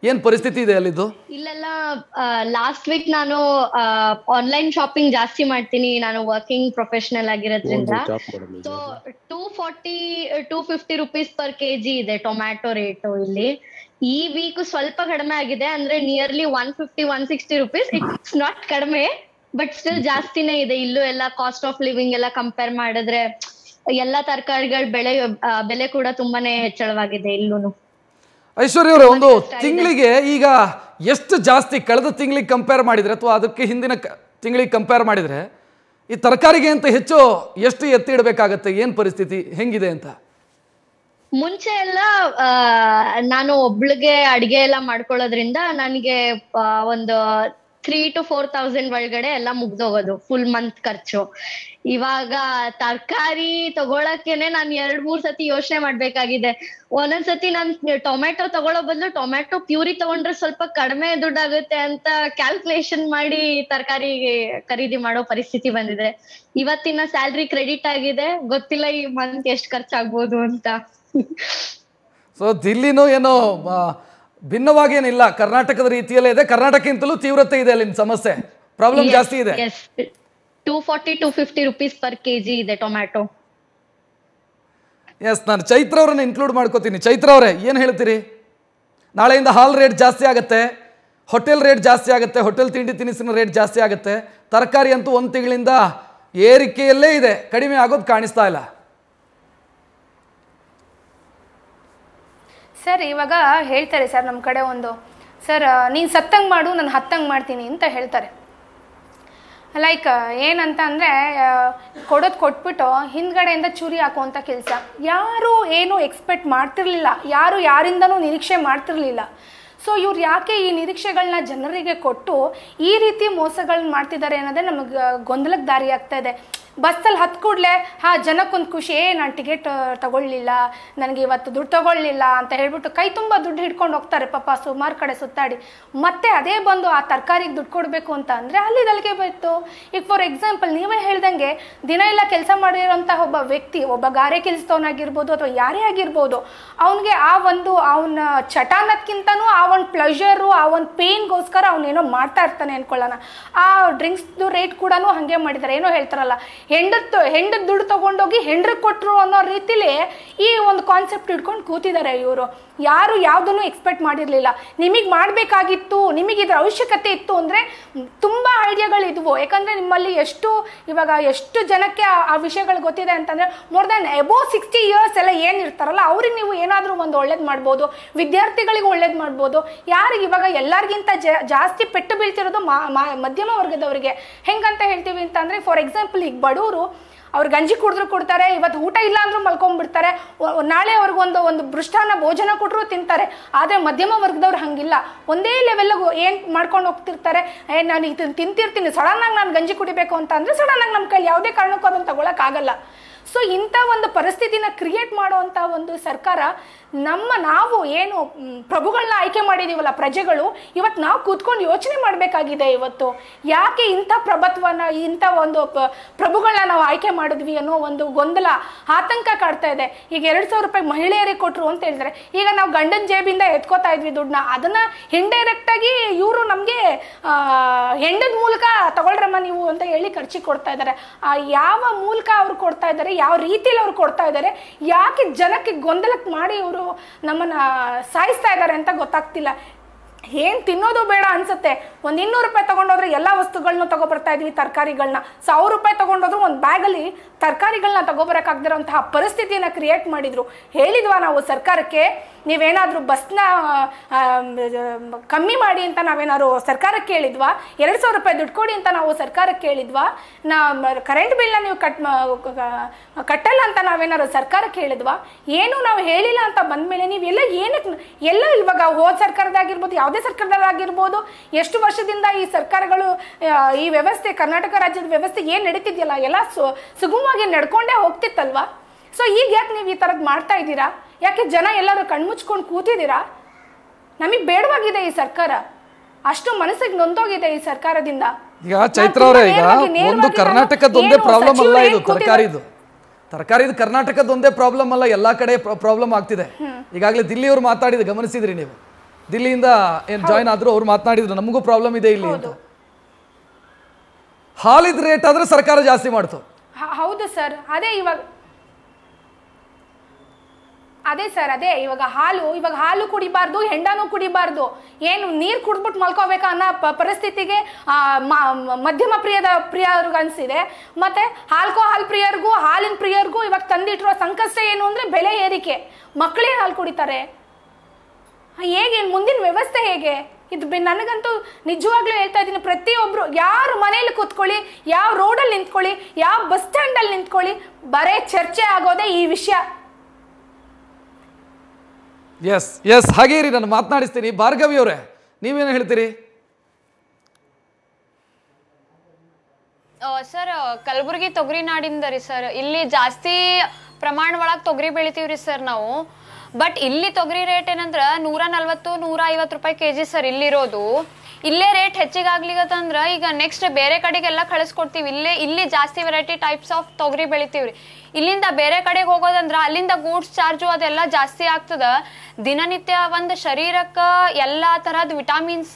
ಏನು ಪರಿಸ್ಥಿತಿ ಇದೆ ಅಲ್ಲಿದ್ದು ಇಲ್ಲೆಲ್ಲ ಲಾಸ್ಟ್ ವೀಕ್ ನಾನು ಆನ್ಲೈನ್ ಶಾಪಿಂಗ್ ಜಾಸ್ತಿ ಮಾಡ್ತೀನಿ ನಾನು ವರ್ಕಿಂಗ್ ಪ್ರೊಫೆಷನಲ್ ಆಗಿರೋದ್ರಿಂದ so two forty two fifty rupees per KG ಇದೆ ಟೊಮ್ಯಾಟೊ ರೇಟು ಇಲ್ಲಿ ಈ ವೀಕ್ ಸ್ವಲ್ಪ ಕಡಿಮೆ ಆಗಿದೆ ಅಂದ್ರೆ nearly one fifty one sixty rupees it's not ಕಡಿಮೆ ಬಟ್ ಸ್ಟಿಲ್ ಜಾಸ್ತಿನೇ ಇದೆ ಇಲ್ಲೂ ಎಲ್ಲ ಕಾಸ್ಟ್ ಆಫ್ ಲಿವಿಂಗ್ ಎಲ್ಲ ಕಂಪೇರ್ ಮಾಡಿದ್ರೆ ಎಲ್ಲಾ ತರಕಾರಿಗಳ ಬೆಳೆ ಆ, ಬೆಲೆ ಕೂಡ ತುಂಬಾನೇ ಹೆಚ್ಚಳವಾಗಿದೆ ಇಲ್ಲೂನು ಐಶ್ವರ್ಯ ಅವರೇ ಒಂದು ತಿಂಗಳಿಗೆ ಈಗ ಎಷ್ಟು ಜಾಸ್ತಿ ಕಳೆದ ತಿಂಗಳಿಗೆ ಕಂಪೇರ್ ಮಾಡಿದರೆ ಅಥವಾ ಅದಕ್ಕೆ ಹಿಂದಿನ ಕ- ತಿಂಗಳಿಗೆ ಕಂಪೇರ್ ಮಾಡಿದರೆ ಈ ತರಕಾರಿಗೆ ಅಂತ ಹೆಚ್ಚು ಎಷ್ಟು ಎತ್ತಿ ಇಡಬೇಕಾಗತ್ತೆ ಏನು ಪರಿಸ್ಥಿತಿ ಹೆಂಗಿದೆ ಅಂತ ಮುಂಚೆ ಎಲ್ಲ ಆ, ನಾನು ಒಬ್ಳಿಗೆ ಅಡಿಗೆ ಎಲ್ಲ ಮಾಡ್ಕೊಳ್ಳೋದ್ರಿಂದ ನನಗೆ ಆ, ಒಂದು ತ್ರೀ ಟು ಫೋರ್ ತೌಸಂಡ್ ಒಳಗಡೆ ಎಲ್ಲ ಮುಗ್ದೋಗೋದು ಫುಲ್ ಮಂತ್ ಖರ್ಚು ಇವಾಗ ತರಕಾರಿ ತಗೊಳಕ್ಕೇನೆ ನಾನು ಎರಡ್ ಮೂರ್ ಸತಿ ಯೋಚನೆ ಮಾಡ್ಬೇಕಾಗಿದೆ ಒಂದೊಂದ್ ಸತಿ ನಾನ್ ಟೊಮೆಟೊ ತಗೊಳ್ಳೋ ಬದಲು ಟೊಮೆಟೊ ಪ್ಯೂರಿ ತಗೊಂಡ್ರೆ ಸ್ವಲ್ಪ ಕಡಿಮೆ ದುಡ್ಡಾಗುತ್ತೆ ಅಂತ ಕ್ಯಾಲ್ಕುಲೇಷನ್ ಮಾಡಿ ತರಕಾರಿ ಖರೀದಿ ಮಾಡೋ ಪರಿಸ್ಥಿತಿ ಬಂದಿದೆ ಇವತ್ತಿನ ಸ್ಯಾಲ್ರಿ ಕ್ರೆಡಿಟ್ ಆಗಿದೆ ಗೊತ್ತಿಲ್ಲ ಈ ಮಂತ್ ಎಷ್ಟು ಖರ್ಚಾಗ್ಬೋದು ಅಂತ ಸೊ ದಿಲ್ಲಿನೂ ಏನೋ ಆ, ಭಿನ್ನವಾಗೇನಿಲ್ಲ ಕರ್ನಾಟಕದ ರೀತಿಯಲ್ಲೇ ಇದೆ ಕರ್ನಾಟಕಕ್ಕಿಂತಲೂ ತೀವ್ರತೆ ಇದೆ ಅಲ್ಲಿನ ಸಮಸ್ಯೆ ಪ್ರಾಬ್ಲಮ್ ಜಾಸ್ತಿ ಇದೆ yes two forty two fifty rupees per KG ಇದೆ ಟೊಮ್ಯಾಟೊ ಎಸ್ ನಾನು ಚೈತ್ರ ಅವರನ್ನ ಇನ್ಕ್ಲೂಡ್ ಮಾಡ್ಕೋತೀನಿ ಚೈತ್ರ ಅವರೇ ಏನು ಹೇಳ್ತೀರಿ ನಾಳೆಯಿಂದ ಹಾಲ್ ರೇಟ್ ಜಾಸ್ತಿ ಆಗುತ್ತೆ ಹೋಟೆಲ್ ರೇಟ್ ಜಾಸ್ತಿ ಆಗುತ್ತೆ ಹೋಟೆಲ್ ತಿಂಡಿ ತಿನಿಸಿನ ರೇಟ್ ಜಾಸ್ತಿ ಆಗುತ್ತೆ ತರಕಾರಿ ಅಂತೂ ಒಂದು ತಿಂಗಳಿಂದ ಏರಿಕೆಯಲ್ಲೇ ಇದೆ ಕಡಿಮೆ ಆಗೋದು ಕಾಣಿಸ್ತಾ ಇಲ್ಲ ಸರ್ ಇವಾಗ ಹೇಳ್ತಾರೆ ಸರ್ ನಮ್ಮ ಕಡೆ ಒಂದು ಸರ್ ನೀನು ಸತ್ತಂಗೆ ಮಾಡು ನಾನು ಹತ್ತಂಗೆ ಮಾಡ್ತೀನಿ ಅಂತ ಹೇಳ್ತಾರೆ ಲೈಕ್ ಏನಂತ ಅಂದರೆ ಕೊಡೋದು ಕೊಟ್ಬಿಟ್ಟು ಹಿಂದ್ಗಡೆಯಿಂದ ಚೂರಿ ಹಾಕುವಂಥ ಕೆಲಸ ಯಾರು ಏನು ಎಕ್ಸ್ಪೆಕ್ಟ್ ಮಾಡ್ತಿರ್ಲಿಲ್ಲ ಯಾರು ಯಾರಿಂದನೂ ನಿರೀಕ್ಷೆ ಮಾಡ್ತಿರ್ಲಿಲ್ಲ ಸೊ ಇವ್ರು ಯಾಕೆ ಈ ನಿರೀಕ್ಷೆಗಳನ್ನ ಜನರಿಗೆ ಕೊಟ್ಟು ಈ ರೀತಿ ಮೋಸಗಳನ್ನ ಮಾಡ್ತಿದ್ದಾರೆ ಅನ್ನೋದೇ ನಮಗೆ ಗೊಂದಲಕ್ಕೆ ದಾರಿ ಆಗ್ತಾ ಇದೆ ಬಸ್ಸಲ್ಲಿ ಹತ್ತು ಕೂಡಲೇ ಹಾಂ ಜನಕ್ಕೊಂದು ಖುಷಿ ಏ ನಾನು ಟಿಕೆಟ್ ತಗೊಳ್ಳಿಲ್ಲ ನನಗೆ ಇವತ್ತು ದುಡ್ಡು ತಗೊಳ್ಳಿಲ್ಲ ಅಂತ ಹೇಳ್ಬಿಟ್ಟು ಕೈ ತುಂಬ ದುಡ್ಡು ಹಿಡ್ಕೊಂಡು ಹೋಗ್ತಾರೆ ಪಾಪ ಸುಮಾರು ಕಡೆ ಸುತ್ತಾಡಿ ಮತ್ತೆ ಅದೇ ಬಂದು ಆ ತರಕಾರಿಗೆ ದುಡ್ಡು ಕೊಡಬೇಕು ಅಂತ ಅಂದರೆ ಅಲ್ಲಿ ಅಲ್ಲಿಗೆ ಬಂತು ಈಗ ಫಾರ್ ಎಕ್ಸಾಂಪಲ್ ನೀವೇ ಹೇಳ್ದಂಗೆ ದಿನ ಎಲ್ಲ ಕೆಲಸ ಮಾಡಿರೋಂಥ ಒಬ್ಬ ವ್ಯಕ್ತಿ ಒಬ್ಬ ಗಾರೆ ಕೆಲಸದವನಾಗಿರ್ಬೋದು ಅಥವಾ ಯಾರೇ ಆಗಿರ್ಬೋದು ಅವನಿಗೆ ಆ ಒಂದು ಅವನ ಚಟಾನಕ್ಕಿಂತನೂ ಆ ಒಂದು ಪ್ಲೆಷರು ಆ ಒಂದು ಪೇನ್ಗೋಸ್ಕರ ಅವನೇನೋ ಮಾಡ್ತಾ ಇರ್ತಾನೆ ಅನ್ಕೊಳ್ಳೋಣ ಆ ಡ್ರಿಂಕ್ಸ್ದು ರೇಟ್ ಕೂಡ ಹಾಗೆ ಮಾಡಿದ್ದಾರೆ ಏನೋ ಹೇಳ್ತಾರಲ್ಲ ಹೆಂಡತ್ತು ಹೆಂಡದ ದುಡ್ಡು ತಗೊಂಡೋಗಿ ಹೆಂಡ್ರಿಗೆ ಕೊಟ್ಟರು ಅನ್ನೋ ರೀತಿಲಿ ಈ ಒಂದು ಕಾನ್ಸೆಪ್ಟ್ ಇಟ್ಕೊಂಡು ಕೂತಿದ್ದಾರೆ ಇವರು ಯಾರು ಯಾವುದನ್ನು ಎಕ್ಸ್ಪೆಕ್ಟ್ ಮಾಡಿರಲಿಲ್ಲ ನಿಮಗೆ ಮಾಡಬೇಕಾಗಿತ್ತು ನಿಮಗೆ ಇದರ ಅವಶ್ಯಕತೆ ಇತ್ತು ಅಂದರೆ ತುಂಬ ಐಡಿಯಾಗಳಿದ್ವು ಯಾಕಂದರೆ ನಿಮ್ಮಲ್ಲಿ ಎಷ್ಟು ಇವಾಗ ಎಷ್ಟು ಜನಕ್ಕೆ ಆ- ಆ ವಿಷಯಗಳು ಗೊತ್ತಿದೆ ಅಂತಂದರೆ more than above sixty years ಎಲ್ಲ ಏನಿರ್ತಾರಲ್ಲ ಅವ್ರಿಗೆ ನೀವು ಏನಾದರೂ ಒಂದು ಒಳ್ಳೇದು ಮಾಡ್ಬೋದು ವಿದ್ಯಾರ್ಥಿಗಳಿಗೆ ಒಳ್ಳೇದು ಮಾಡ್ಬೋದು ಯಾರಿಗೆ ಇವಾಗ ಎಲ್ಲರಿಗಿಂತ ಜ- ಜಾಸ್ತಿ ಪೆಟ್ಟು ಬೀಳ್ತಿರೋದು ಮಾ ಮಾ- ಮಧ್ಯಮ ವರ್ಗದವರಿಗೆ ಹೆಂಗಂತ ಹೇಳ್ತೀವಿ ಅಂತಂದರೆ ಫಾರ್ ಎಕ್ಸಾಂಪಲ್ ಈಗ ಬಡವರು ಅವ್ರು ಗಂಜಿ ಕುಡಿದ್ರು ಕೊಡ್ತಾರೆ ಇವತ್ತು ಊಟ ಇಲ್ಲ ಅಂದ್ರೂ ಮಲ್ಕೊಂಡ್ಬಿಡ್ತಾರೆ ಒ- ನಾಳೆ ಅವ್ರಿಗೊಂದು ಒಂದು ಬೃಷ್ಟಾನ ಭೋಜನ ಕೊಟ್ಟರು ತಿಂತಾರೆ ಆದರೆ ಮಧ್ಯಮ ವರ್ಗದವ್ರು ಹಂಗಿಲ್ಲ ಒಂದೇ ಲೆವೆಲ್ಗೆ ಏನು ಮಾಡ್ಕೊಂಡು ಹೋಗ್ತಿರ್ತಾರೆ ಏ ನಾನು ಇದನ್ನು ತಿಂತಿರ್ತೀನಿ ಸಡನ್ನಾಗಿ ನಾನು ಗಂಜಿ ಕುಡಿಬೇಕು ಅಂತ ಅಂದರೆ ಸಡನ್ನಾಗಿ ನಮ್ಮ ಕೈಲಿ ಯಾವುದೇ ಕಾರಣಕ್ಕೂ ಅದನ್ನು ತಗೊಳಕ್ಕಾಗಲ್ಲ ಸೊ ಇಂಥ ಒಂದು ಪರಿಸ್ಥಿತಿನ ಕ್ರಿಯೇಟ್ ಮಾಡುವಂಥ ಒಂದು ಸರ್ಕಾರ ನಮ್ಮ ನಾವು ಏನು ಮ್, ಪ್ರಭುಗಳನ್ನ ಆಯ್ಕೆ ಮಾಡಿದೀವಲ್ಲ ಪ್ರಜೆಗಳು ಇವತ್ತು ನಾವು ಕೂತ್ಕೊಂಡು ಯೋಚನೆ ಮಾಡಬೇಕಾಗಿದೆ ಇವತ್ತು ಯಾಕೆ ಇಂಥ ಪ್ರಭುತ್ವನ ಇಂಥ ಒಂದು ಪ- ಪ್ರಭುಗಳನ್ನ ನಾವು ಆಯ್ಕೆ ಮಾಡಿದ್ವಿ ಅನ್ನೋ ಒಂದು ಗೊಂದಲ ಆತಂಕ ಕಾಡ್ತಾ ಇದೆ ಈಗ ಎರಡು ಸಾವಿರ ರೂಪಾಯಿ ಮಹಿಳೆಯರಿಗೆ ಕೊಟ್ಟರು ಅಂತ ಹೇಳಿದ್ರೆ ಈಗ ನಾವು ಗಂಡನ ಜೇಬಿಂದ ಎತ್ಕೋತಾ ಇದ್ವಿ ದುಡ್ಡನ್ನ ಅದನ್ನ ಇಂಡೈರೆಕ್ಟ್ ಆಗಿ ಇವರು ನಮಗೆ ಹೆಂಡದ ಮೂಲಕ ತಗೊಳ್ರಮ್ಮ ನೀವು ಅಂತ ಹೇಳಿ ಖರ್ಚಿಗೆ ಕೊಡ್ತಾ ಇದ್ದಾರೆ ಆ ಯಾವ ಮೂಲಕ ಅವ್ರು ಕೊಡ್ತಾ ಇದ್ದಾರೆ ಯಾವ ರೀತಿಯಲ್ಲಿ ಅವ್ರು ಕೊಡ್ತಾ ಇದ್ದಾರೆ ಯಾಕೆ ಜನಕ್ಕೆ ಗೊಂದಲಕ್ಕೆ ಮಾಡಿ ಇವರು ನಮ್ಮನ್ನ ಸಾಯಿಸ್ತಾ ಇದ್ದಾರೆ ಅಂತ ಗೊತ್ತಾಗ್ತಿಲ್ಲ ಏನ್ ತಿನ್ನೋದು ಬೇಡ ಅನ್ಸುತ್ತೆ ಒಂದ್ ಇನ್ನೂರು ರೂಪಾಯಿ ತಗೊಂಡೋದ್ರೆ ಎಲ್ಲ ವಸ್ತುಗಳನ್ನೂ ತಗೊಬರ್ತಾ ಇದ್ವಿ ತರಕಾರಿಗಳನ್ನ ಸಾವಿರ ರೂಪಾಯಿ ತಗೊಂಡೋದ್ರು ಒಂದು ಬ್ಯಾಗಲ್ಲಿ ತರಕಾರಿಗಳನ್ನ ತಗೊಬರಕ್ಕಾಗದಿರೋಂತಹ ಪರಿಸ್ಥಿತಿಯನ್ನ ಕ್ರಿಯೇಟ್ ಮಾಡಿದ್ರು ಹೇಳಿದ್ವಾ ನಾವು ಸರ್ಕಾರಕ್ಕೆ ನೀವೇನಾದ್ರೂ ಬಸ್ನ ಆ, ಕಮ್ಮಿ ಮಾಡಿ ಅಂತ ನಾವೇನಾದ್ರು ಸರ್ಕಾರಕ್ಕೆ ಹೇಳಿದ್ವಾ ಎರಡು ಸಾವಿರ ರೂಪಾಯಿ ದುಡ್ಡು ಕೊಡಿ ಅಂತ ನಾವು ಸರ್ಕಾರಕ್ಕೆ ಹೇಳಿದ್ವಾ ನಾ ಕರೆಂಟ್ ಬಿಲ್ನ ನೀವು ಕಟ್ ಮ- ಕಟ್ಟಲ್ಲ ಅಂತ ನಾವೇನಾದ್ರು ಸರ್ಕಾರಕ್ಕೆ ಹೇಳಿದ್ವಾ ಏನು ನಾವು ಹೇಳಿಲ್ಲ ಅಂತ ಬಂದ್ಮೇಲೆ ನೀವೆಲ್ಲ ಏನಕ್ಕೆ ಎಲ್ಲ ಇವಾಗ ಹೋದ ಸರ್ಕಾರದಾಗಿರ್ಬೋದು ಯಾವುದೇ ಸರ್ಕಾರದಾಗಿರ್ಬೋದು ಎಷ್ಟು ವರ್ಷದಿಂದ ಈ ಸರ್ಕಾರಗಳು ಆ, ಈ ವ್ಯವಸ್ಥೆ ಕರ್ನಾಟಕ ರಾಜ್ಯದ ವ್ಯವಸ್ಥೆ ಏನು ನಡೀತಿದೆಯಲ್ಲ ಎಲ್ಲ ಸು ಸುಗಮವಾಗಿ ನಡ್ಕೊಂಡೇ ಹೋಗ್ತಿತ್ತಲ್ವಾ ಸೊ ಈಗ ಯಾಕೆ ನೀವು ಈ ಥರದ್ದು ಮಾಡ್ತಾ ಇದ್ದೀರಾ ಯಾಕೆ ಜನ ಎಲ್ಲರೂ ಕಣ್ಮುಚ್ಕೊಂಡು ಕೂತಿದ್ದೀರಾ ನಮಗೆ ಬೇಡವಾಗಿದೆ ಈ ಸರ್ಕಾರ ಅಷ್ಟು ಮನಸ್ಸಿಗೆ ನೊಂದೋಗಿದೆ ಈ ಸರ್ಕಾರದಿಂದ ಈಗ ಚೈತ್ರ ಅವರೇ ಈಗ ನೇರವಾಗಿ- ಒಂದು ನೇರವಾಗಿ ನಾನು ಕರ್ನಾಟಕದೊಂದೇ ಏನು ಪ್ರಾಬ್ಲಮ್ ಅಲ್ಲ ಸಚಿವರು ಇದು ಏನ್ ಕೂತಿದ್ದಾರೆ? ತರಕಾರಿದು ತರಕಾರಿದು ಕರ್ನಾಟಕದೊಂದೇ ಪ್ರಾಬ್ಲಮ್ ಅಲ್ಲ ಎಲ್ಲಾ ಕಡೆ ಪ್ರಾಬ್ಲಮ್ ಆಗ್ತಿದೆ ಈಗಾಗಲೇ ದಿಲ್ಲಿಯವರು ಮಾತಾಡಿದ ಗಮನಿಸಿದ್ರಿ ನೀವು ದಿಲ್ಲಿಯಿಂದ ಏನು ಜಾಯ್ನ್ ಆದ್ರು ಅವ್ರು ಮಾತನಾಡಿದ್ರು ನಮಗೂ ಪ್ರಾಬ್ಲಮ್ ಇದೆ ಇಲ್ಲಿ ಅಂತ ಹಾಲಿದ ರೇಟ್ ಆದ್ರೆ ಸರ್ಕಾರ ಜಾಸ್ತಿ ಮಾಡ್ತು ಹ- ಹೌದು ಸರ್ ಅದೇ ಇವಾಗ ಅದೇ ಸರ್ ಅದೇ ಇವಾಗ ಹಾಲು ಇವಾಗ ಹಾಲು ಕುಡಿಬಾರ್ದು ಹೆಂಡನೂ ಕುಡಿಬಾರ್ದು ಏನು ನೀರು ಕುಡ್ಬಿಟ್ಟು ಮಲ್ಕೋಬೇಕಾ ಅನ್ನೋ ಪ- ಪರಿಸ್ಥಿತಿಗೆ ಆ, ಮ- ಮ- ಮಧ್ಯಮ ಪ್ರಿಯದ ಪ್ರಿಯರ್ಗೆ ಅನಿಸಿದೆ ಮತ್ತೆ ಆಲ್ಕೋಹಾಲ್ ಪ್ರಿಯರ್ಗೂ ಹಾಲಿನ ಪ್ರಿಯರ್ಗೂ ಇವಾಗ ತಂದಿಟ್ಟಿರೋ ಸಂಕಷ್ಟ ಏನು ಅಂದರೆ ಬೆಲೆ ಏರಿಕೆ ಮಕ್ಕಳೇ ಹಾಲು ಕುಡಿತಾರೆ ಹೇಗೆ ಮುಂದಿನ ವ್ಯವಸ್ಥೆ ಹೇಗೆ ಇದು ಬೆ- ನನಗಂತೂ ನಿಜವಾಗ್ಲೂ ಹೇಳ್ತಾ ಇದ್ದೀನಿ ಪ್ರತಿಯೊಬ್ರು ಯಾರ ಮನೇಲಿ ಕೂತ್ಕೊಳ್ಳಿ ಯಾವ ರೋಡಲ್ಲಿ ನಿಂತ್ಕೊಳ್ಳಿ ಯಾವ ಬಸ್ ಸ್ಟ್ಯಾಂಡಲ್ಲಿ ನಿಂತ್ಕೊಳ್ಳಿ ಬರೇ ಚರ್ಚೆ ಆಗೋದೇ ಈ ವಿಷಯ ಎಸ್ ಎಸ್ ಹಾಗೇ ಇರಿ ನಾನು ಮಾತನಾಡಿಸ್ತೀನಿ ಭಾರ್ಗವಿ ಅವರೇ ನೀವೇನು ಹೇಳ್ತೀರಿ ಸರ್ ಕಲಬುರಗಿ ತೊಗರಿ ನಾಡಿಂದ ರೀ ಸರ್ ಇಲ್ಲಿ ಜಾಸ್ತಿ ಪ್ರಮಾಣ ಒಳಗೆ ತೊಗರಿ ಬೆಳಿತೀವ್ರಿ ಸರ್ ನಾವು ಬಟ್ ಇಲ್ಲಿ ತೊಗರಿ ರೇಟ್ ಏನಂದ್ರ ನೂರ ನಲ್ವತ್ತು ನೂರ ಐವತ್ತು ರೂಪಾಯಿ ಕೆ ಜಿ ಸರ್ ಇಲ್ಲಿರೋದು ಇಲ್ಲೇ ರೇಟ್ ಹೆಚ್ಚಿಗೆ ಆಗ್ಲಿಗತ್ತಂದ್ರ ಈಗ ನೆಕ್ಸ್ಟ್ ಬೇರೆ ಕಡೆಗೆಲ್ಲ ಕಳಿಸ್ಕೊಡ್ತೀವಿ ಇಲ್ಲೇ ಇಲ್ಲಿ ಜಾಸ್ತಿ ವೆರೈಟಿ ಟೈಪ್ಸ್ ಆಫ್ ತೊಗರಿ ಬೆಳಿತೀವ್ರಿ ಇಲ್ಲಿಂದ ಬೇರೆ ಕಡೆಗೆ ಹೋಗೋದಂದ್ರ ಅಲ್ಲಿಂದ ಗೂಡ್ಸ್ ಚಾರ್ಜು ಅದೆಲ್ಲ ಜಾಸ್ತಿ ಆಗ್ತದ ದಿನನಿತ್ಯ ಒಂದು ಶರೀರಕ್ಕೆ ಎಲ್ಲ ತರಹದ ವಿಟಾಮಿನ್ಸ್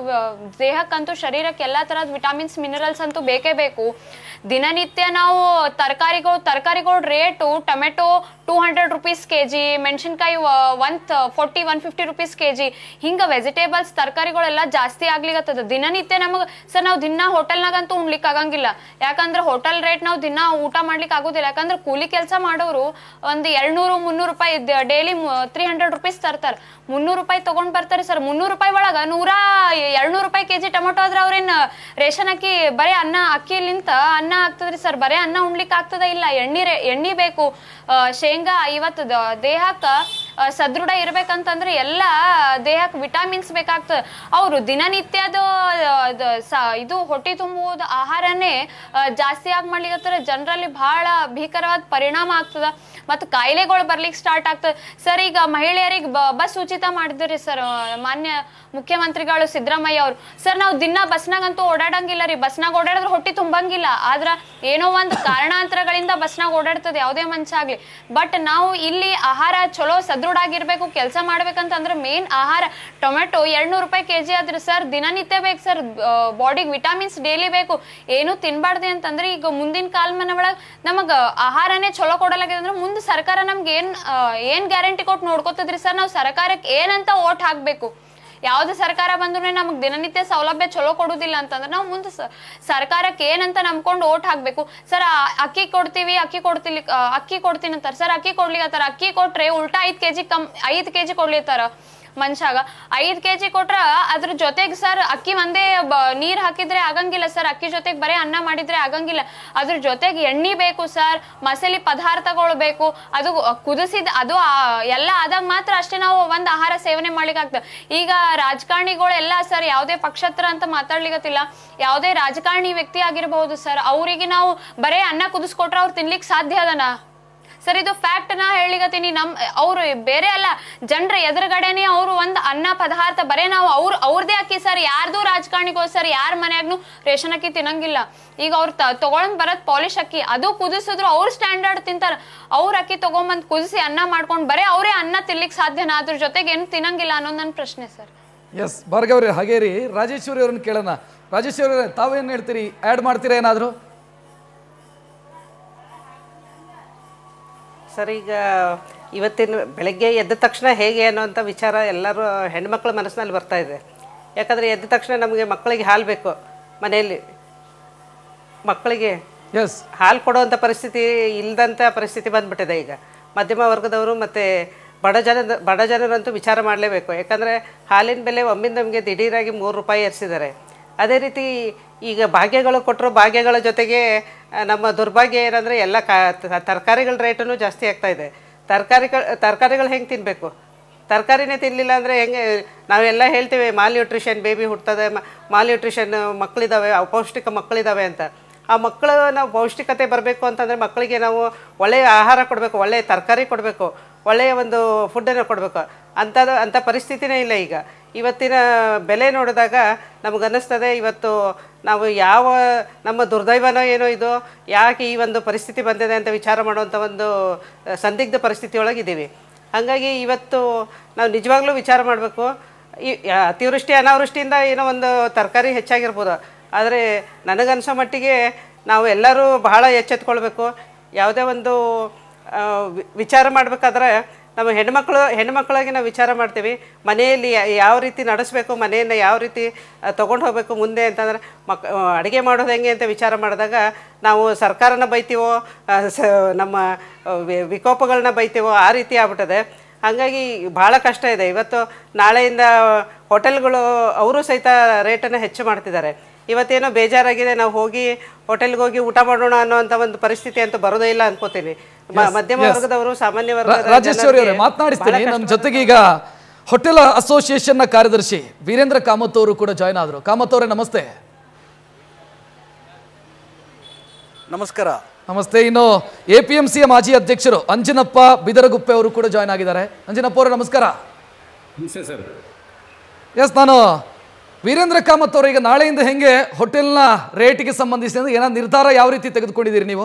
ದೇಹಕ್ಕಂತೂ ಶರೀರಕ್ಕೆ ಎಲ್ಲ ತರಹದ ವಿಟಾಮಿನ್ಸ್ ಮಿನರಲ್ಸ್ ಅಂತೂ ಬೇಕೇ ಬೇಕು ದಿನನಿತ್ಯ ನಾವು ತರಕಾರಿಗಳು ತರಕಾರಿಗಳ rate tomato two hundred rupees K G ಮೆಣಸಿನ್ಕಾಯಿ one forty one fifty rupees K G ಹಿಂಗೆ ವೆಜಿಟೇಬಲ್ಸ್ ತರಕಾರಿಗಳೆಲ್ಲ ಜಾಸ್ತಿ ಆಗ್ಲಿಕತ್ತದ ದಿನನಿತ್ಯ ನಮಗೆ ಸರ್ ನಾವು ದಿನ ಹೋಟೆಲ್ನಾಗಂತೂ ಉಣ್ಲಿಕ್ಕೆ ಆಗಂಗಿಲ್ಲ ಯಾಕಂದ್ರೆ ಹೋಟೆಲ್ ರೇಟ್ ನಾವು ದಿನ ಊಟ ಮಾಡ್ಲಿಕ್ಕೆ ಆಗೋದಿಲ್ಲ ಯಾಕಂದ್ರೆ ಕೂಲಿ ಕೆಲಸ ಮಾಡೋರು ಒಂದು ಎರಡ್ನೂರು ಮುನ್ನೂರು ರೂಪಾಯಿ ಡೈಲಿ ತ್ರೀ ಹಂಡ್ರೆಡ್ ರುಪೀಸ್ ತರ್ತಾರೆ ಮುನ್ನೂರು ರೂಪಾಯಿ ತಗೊಂಡ್ ಬರ್ತಾರೆ ಸರ್ ಮುನ್ನೂರು ರೂಪಾಯಿ ಒಳಗ ನೂರ ಎರಡ್ನೂರು ರೂಪಾಯಿ ಕೆಜಿ ಟೊಮೆಟೊ ಆದ್ರೆ ಅವ್ರೇನ್ ರೇಷನ್ ಅಕ್ಕಿ ಬರೀ ಅನ್ನ ಅಕ್ಕಿಲಿಂತ ಅನ್ನ ಆಗ್ತದ್ರಿ ಸರ್ ಬರೀ ಅನ್ನ ಉಣ್ಲಿಕ್ಕೆ ಆಗ್ತದ ಇಲ್ಲ ಎಣ್ಣೆ ರೇ ಎಣ್ಣೆ ಬೇಕು ಆ, ಶೇಂಗಾ ಇವತ್ತು ದ- ದೇಹಕ್ಕ ಆ, ಸದೃಢ ಇರ್ಬೇಕಂತಂದ್ರೆ ಎಲ್ಲ ದೇಹಕ್ಕೆ ವಿಟಾಮಿನ್ಸ್ ಬೇಕಾಗ್ತದೆ ಅವರು ದಿನನಿತ್ಯದ ಆ, ದ- ಸ- ಇದು ಹೊಟ್ಟೆ ತುಂಬುವುದು ಆಹಾರನೇ ಆ, ಜಾಸ್ತಿ ಆಗಿ ಮಾಡ್ಲಿಕತ್ತರ ಜನರಲ್ಲಿ ಬಹಳ ಭೀಕರವಾದ ಪರಿಣಾಮ ಆಗ್ತದ ಮತ್ತು ಕಾಯಿಲೆಗಳು ಬರ್ಲಿಕ್ಕೆ ಸ್ಟಾರ್ಟ್ ಆಗ್ತದೆ ಸರ್ ಈಗ ಮಹಿಳೆಯರಿಗೆ ಬಸ್ ಉಚಿತ ಮಾಡಿದ್ರಿ ಸರ್ ಮಾನ್ಯ ಮುಖ್ಯಮಂತ್ರಿಗಳು ಸಿದ್ದರಾಮಯ್ಯ ಅವರು ಸರ್ ನಾವು ದಿನ ಬಸ್ನಾಗಂತೂ ಓಡಾಡಂಗಿಲ್ಲ ರೀ ಬಸ್ನಾಗ ಓಡಾಡಿದ್ರೆ ಹೊಟ್ಟೆ ತುಂಬಂಗಿಲ್ಲ ಆದ್ರ ಏನೋ ಒಂದು ಕಾರಣಾಂತರಗಳಿಂದ ಬಸ್ನಾಗ ಓಡಾಡ್ತದೆ ಯಾವುದೇ ಮನುಷ್ಯ ಆಗ್ಲಿ ಬಟ್ ನಾವು ಇಲ್ಲಿ ಆಹಾರ ಚಲೋ ಸದೃಢ ಆಗಿರ್ಬೇಕು ಕೆಲಸ ಮಾಡ್ಬೇಕಂತಂದ್ರೆ ಮೇನ್ ಆಹಾರ ಟೊಮೆಟೊ ಎರಡ್ನೂರು ರೂಪಾಯಿ ಕೆಜಿ ಆದ್ರೆ ಸರ್ ದಿನನಿತ್ಯ ಬೇಕು ಸರ್ ಬಾಡಿಗೆ ವಿಟಾಮಿನ್ಸ್ ಡೈಲಿ ಬೇಕು ಏನು ತಿನ್ಬಾರ್ದು ಅಂತಂದ್ರೆ ಈಗ ಮುಂದಿನ ಕಾಲಮಾನ ಒಳಗೆ ನಮಗ ಆಹಾರನೇ ಚಲೋ ಕೊಡಲಾಗಿದೆ ಅಂದ್ರೆ ಮುಂದೆ ಸರ್ಕಾರ ನಮ್ಗೆ ಏನ್ ಆ, ಏನ್ ಗ್ಯಾರಂಟಿ ಕೊಟ್ಟು ನೋಡ್ಕೋತದ್ರಿ ಸರ್ ನಾವು ಸರ್ಕಾರಕ್ಕೆ ಏನಂತ ಓಟ್ ಹಾಕ್ಬೇಕು ಯಾವ್ದು ಸರ್ಕಾರ ಬಂದ್ರು ನಮಗೆ ದಿನನಿತ್ಯ ಸೌಲಭ್ಯ ಚಲೋ ಕೊಡುದಿಲ್ಲ ಅಂತಂದ್ರೆ ನಾವು ಮುಂದೆ ಸ- ಸರ್ಕಾರಕ್ಕೆ ಏನಂತ ನಂಬ್ಕೊಂಡು ಓಟ್ ಹಾಕ್ಬೇಕು ಸರ್ ಅಕ್ಕಿ ಕೊಡ್ತೀವಿ ಅಕ್ಕಿ ಕೊಡ್ತಿಲಿ ಆ, ಅಕ್ಕಿ ಕೊಡ್ತೀನಿ ಅಂತಾರೆ ಸರ್ ಅಕ್ಕಿ ಕೊಡ್ಲಿಕತ್ತಾರ ಅಕ್ಕಿ ಕೊಟ್ರೆ ಉಲ್ಟಾ ಐದ್ ಕೆಜಿ ಕಮ್ ಐದ್ ಕೆಜಿ ಕೊಡ್ಲಿತ್ತಾರ ಮನುಷ್ಯಾಗ ಐದ್ ಕೆಜಿ ಕೊಟ್ರ ಅದ್ರ ಜೊತೆಗೆ ಸರ್ ಅಕ್ಕಿ ಒಂದೇ ಬ- ನೀರ್ ಹಾಕಿದ್ರೆ ಆಗಂಗಿಲ್ಲ ಸರ್ ಅಕ್ಕಿ ಜೊತೆಗೆ ಬರೀ ಅನ್ನ ಮಾಡಿದ್ರೆ ಆಗಂಗಿಲ್ಲ ಅದ್ರ ಜೊತೆಗೆ ಎಣ್ಣೆ ಬೇಕು ಸರ್ ಮಸಾಲೆ ಪದಾರ್ಥಗಳು ಬೇಕು ಅದು ಕುದಿಸಿದ ಅದು ಆ- ಎಲ್ಲ ಆದಾಗ ಮಾತ್ರ ಅಷ್ಟೇ ನಾವು ಒಂದ್ ಆಹಾರ ಸೇವನೆ ಮಾಡ್ಲಿಕ್ಕೆ ಆಗ್ತದೆ ಈಗ ರಾಜಕಾರಣಿಗಳೆಲ್ಲ ಸರ್ ಯಾವುದೇ ಪಕ್ಷತ್ರ ಅಂತ ಮಾತಾಡ್ಲಿಕತ್ತಿಲ್ಲ ಯಾವುದೇ ರಾಜಕಾರಣಿ ವ್ಯಕ್ತಿ ಆಗಿರಬಹುದು ಸರ್ ಅವರಿಗೆ ನಾವು ಬರೇ ಅನ್ನ ಕುದಿಸ್ಕೊಟ್ರೆ ಅವ್ರು ತಿನ್ಲಿಕ್ಕೆ ಸಾಧ್ಯ ಅದನ ಸರ್ ಇದು ಫ್ಯಾಕ್ಟ್ ನಾ ಹೇಳಿಗತ್ತೀನಿ ನಮ್ ಅವ್ರು ಬೇರೆ ಅಲ್ಲ ಜನರ ಎದುರುಗಡೆನೆ ಅವರು ಒಂದು ಅನ್ನ ಪದಾರ್ಥ ಬರೇ ನಾವು ಅವ್ರ ಅವ್ರದೇ ಅಕ್ಕಿ ಸರ್ ಯಾರ್ದು ರಾಜಕಾರಣಿಗೋ ಸರ್ ಯಾರ ಮನ್ಯಾಗ್ನು ರೇಷನ್ ಅಕ್ಕಿ ತಿನ್ನಂಗಿಲ್ಲ ಈಗ ಅವ್ರು ತಗೊಳಂದ್ ಬರತ್ ಪಾಲಿಶ್ ಅಕ್ಕಿ ಅದು ಕುದಿಸಿದ್ರು ಅವ್ರ ಸ್ಟ್ಯಾಂಡರ್ಡ್ ತಿಂತಾರ ಅವ್ರ ಅಕ್ಕಿ ತಗೊಂಬಂದ್ ಕುದಿಸಿ ಅನ್ನ ಮಾಡ್ಕೊಂಡ್ ಬರೇ ಅವರೇ ಅನ್ನ ತಿನ್ಲಿಕ್ಕೆ ಸಾಧ್ಯನಾ ಅದ್ರ ಜೊತೆಗೆ ಏನು ತಿನ್ನಂಗಿಲ್ಲ ಅನ್ನೋದು ನನ್ನ ಪ್ರಶ್ನೆ ಸರ್ ಎಸ್ ಭಾರ್ಗವ್ರಿ ಹಾಗೇ ರೀ ರಾಜೇಶ್ವರಿ ಅವ್ರನ್ನ ಕೇಳೋಣ ರಾಜೇಶ್ವರಿ ಅವರೇ ತಾವೇನು ಹೇಳ್ತೀರಿ ಆ್ಯಡ್ ಮಾಡ್ತೀರಾ ಏನಾದರೂ ಸರ್ ಈಗ ಇವತ್ತಿನ ಬೆಳಗ್ಗೆ ಎದ್ದ ತಕ್ಷಣ ಹೇಗೆ ಅನ್ನೋಂಥ ವಿಚಾರ ಎಲ್ಲರೂ ಹೆಣ್ಮಕ್ಳ ಮನಸ್ಸಿನಲ್ಲಿ ಬರ್ತಾ ಇದೆ ಯಾಕಂದರೆ ಎದ್ದ ತಕ್ಷಣ ನಮಗೆ ಮಕ್ಕಳಿಗೆ ಹಾಲು ಬೇಕು ಮನೆಯಲ್ಲಿ ಮಕ್ಕಳಿಗೆ ಎಸ್ ಹಾಲು ಕೊಡುವಂಥ ಪರಿಸ್ಥಿತಿ ಇಲ್ಲದಂಥ ಪರಿಸ್ಥಿತಿ ಬಂದ್ಬಿಟ್ಟಿದೆ ಈಗ ಮಧ್ಯಮ ವರ್ಗದವರು ಮತ್ತು ಬಡ ಜನ ಬಡ ಜನರಂತೂ ವಿಚಾರ ಮಾಡಲೇಬೇಕು ಯಾಕಂದರೆ ಹಾಲಿನ ಬೆಲೆ ಒಮ್ಮಿಂದ ನಮಗೆ ದಿಢೀರಾಗಿ ಮೂರು ರೂಪಾಯಿ ಏರಿಸಿದ್ದಾರೆ ಅದೇ ರೀತಿ ಈಗ ಭಾಗ್ಯಗಳು ಕೊಟ್ಟರು ಭಾಗ್ಯಗಳ ಜೊತೆಗೆ ಆ, ನಮ್ಮ ದುರ್ಭಾಗ್ಯ ಏನಂದರೆ ಎಲ್ಲ ಕಾ ತರಕಾರಿಗಳ ರೇಟೂ ಜಾಸ್ತಿ ಆಗ್ತಾ ಇದೆ ತರಕಾರಿಗಳು ತರಕಾರಿಗಳು ಹೆಂಗೆ ತಿನ್ನಬೇಕು ತರಕಾರಿನೇ ತಿನ್ನಲಿಲ್ಲ ಅಂದರೆ ಹೆಂಗೆ ನಾವೆಲ್ಲ ಹೇಳ್ತೀವಿ ಮಾಲ್ ನ್ಯೂಟ್ರಿಷನ್ ಬೇಬಿ ಹುಡ್ತದೆ ಮಾಲ್ ನ್ಯೂಟ್ರಿಷನ್ ಮಕ್ಕಳಿದ್ದಾವೆ ಅಪೌಷ್ಟಿಕ ಮಕ್ಕಳಿದ್ದಾವೆ ಅಂತ ಆ ಮಕ್ಕಳು ನಾವು ಪೌಷ್ಟಿಕತೆ ಬರಬೇಕು ಅಂತಂದರೆ ಮಕ್ಕಳಿಗೆ ನಾವು ಒಳ್ಳೆಯ ಆಹಾರ ಕೊಡಬೇಕು ಒಳ್ಳೆಯ ತರಕಾರಿ ಕೊಡಬೇಕು ಒಳ್ಳೆಯ ಒಂದು ಫುಡ್ಡನ್ನು ಕೊಡಬೇಕು ಅಂಥದ್ದು ಅಂಥ ಪರಿಸ್ಥಿತಿನೇ ಇಲ್ಲ ಈಗ ಇವತ್ತಿನ ಬೆಲೆ ನೋಡಿದಾಗ ನಮಗನ್ನಿಸ್ತದೆ ಇವತ್ತು ನಾವು ಯಾವ ನಮ್ಮ ದುರ್ದೈವನೋ ಏನೋ ಇದು ಯಾಕೆ ಈ ಒಂದು ಪರಿಸ್ಥಿತಿ ಬಂದಿದೆ ಅಂತ ವಿಚಾರ ಮಾಡುವಂಥ ಒಂದು ಆ, ಸಂದಿಗ್ಧ ಪರಿಸ್ಥಿತಿಯೊಳಗಿದ್ದೀವಿ ಹಾಗಾಗಿ ಇವತ್ತು ನಾವು ನಿಜವಾಗ್ಲೂ ವಿಚಾರ ಮಾಡಬೇಕು ಈ ಅತಿವೃಷ್ಟಿ ಅನಾವೃಷ್ಟಿಯಿಂದ ಏನೋ ಒಂದು ತರಕಾರಿ ಹೆಚ್ಚಾಗಿರ್ಬೋದು ಆದರೆ ನನಗನ್ಸೋ ಮಟ್ಟಿಗೆ ನಾವು ಎಲ್ಲರೂ ಬಹಳ ಎಚ್ಚೆತ್ಕೊಳ್ಬೇಕು ಯಾವುದೇ ಒಂದು ಆ, ವಿ- ವಿಚಾರ ಮಾಡಬೇಕಾದ್ರೆ ನಮ್ಮ ಹೆಣ್ಮಕ್ಳು ಹೆಣ್ಮಕ್ಳಾಗಿ ನಾವು ವಿಚಾರ ಮಾಡ್ತೀವಿ ಮನೆಯಲ್ಲಿ ಯಾ- ಯಾವ ರೀತಿ ನಡೆಸಬೇಕು ಮನೆಯನ್ನು ಯಾವ ರೀತಿ ತೊಗೊಂಡು ಹೋಗಬೇಕು ಮುಂದೆ ಅಂತಂದ್ರೆ ಮಕ್ ಅಡುಗೆ ಮಾಡೋದು ಹೆಂಗೆ ಅಂತ ವಿಚಾರ ಮಾಡಿದಾಗ ನಾವು ಸರ್ಕಾರನ ಬೈತೀವೋ ಆ, ಸ ನಮ್ಮ ಆ, ವಿ- ವಿಕೋಪಗಳನ್ನ ಬೈತೀವೋ ಆ ರೀತಿ ಆಗ್ಬಿಟ್ಟದೆ ಹಾಗಾಗಿ ಭಾಳ ಕಷ್ಟ ಇದೆ ಇವತ್ತು ನಾಳೆಯಿಂದ ಹೋಟೆಲ್ಗಳು ಅವರು ಸಹಿತ ರೇಟನ್ನು ಹೆಚ್ಚು ಮಾಡ್ತಿದ್ದಾರೆ ಇವತ್ತೇನೋ ಬೇಜಾರಾಗಿದೆ ನಾವು ಹೋಗಿ ಹೋಟೆಲ್ಗೆ ಹೋಗಿ ಊಟ ಮಾಡೋಣ ಅನ್ನೋಂಥ ಒಂದು ಪರಿಸ್ಥಿತಿ ಅಂತೂ ಬರೋದೇ ಇಲ್ಲ ಅನ್ಕೋತೀನಿ ಮ- Yes, ಮಧ್ಯಮ yes. ವರ್ಗದವರು ಸಾಮಾನ್ಯ ರಾ- ವರ್ಗದ ರಾಜೇಶ್ವರಿ ಅವರೇ ಜನರಿಗೆ ಮಾತನಾಡಿಸ್ತೀನಿ ಬಹಳ ನಮ್ಮ ಕಷ್ಟ ಜೊತೆಗೆ ಈಗ ಹೋಟೆಲ್ ಅಸೋಸಿಯೇಷನ್ನ ಕಾರ್ಯದರ್ಶಿ ವೀರೇಂದ್ರ ಕಾಮತ್ ಅವರು ಕೂಡ ಜಾಯ್ನ್ ಆದರು ಕಾಮತ್ ಅವರೇ ನಮಸ್ತೆ ನಮಸ್ಕಾರ ನಮಸ್ತೆ ಇನ್ನು ಎ ಪಿ ಎಂ ಸಿಯ ಮಾಜಿ ಅಧ್ಯಕ್ಷರು ಅಂಜನಪ್ಪ ಬಿದರಗುಪ್ಪೆ ಅವರು ಕೂಡ ಜಾಯ್ನ್ ಆಗಿದ್ದಾರೆ ಅಂಜನಪ್ಪ ಅವರೇ ನಮಸ್ಕಾರ ನಮಸ್ತೆ ಸರ್ ಎಸ್ ನಾನು ವೀರೇಂದ್ರ ಕಾಮತ್ ಅವರು ಈಗ ನಾಳೆಯಿಂದ ಹೆಂಗೆ ಹೋಟೆಲ್ನ ರೇಟಿಗೆ ಸಂಬಂಧಿಸಿದ ಏನೋ ನಿರ್ಧಾರ ಯಾವ ರೀತಿ ತೆಗೆದುಕೊಂಡಿದ್ದೀರಿ ನೀವು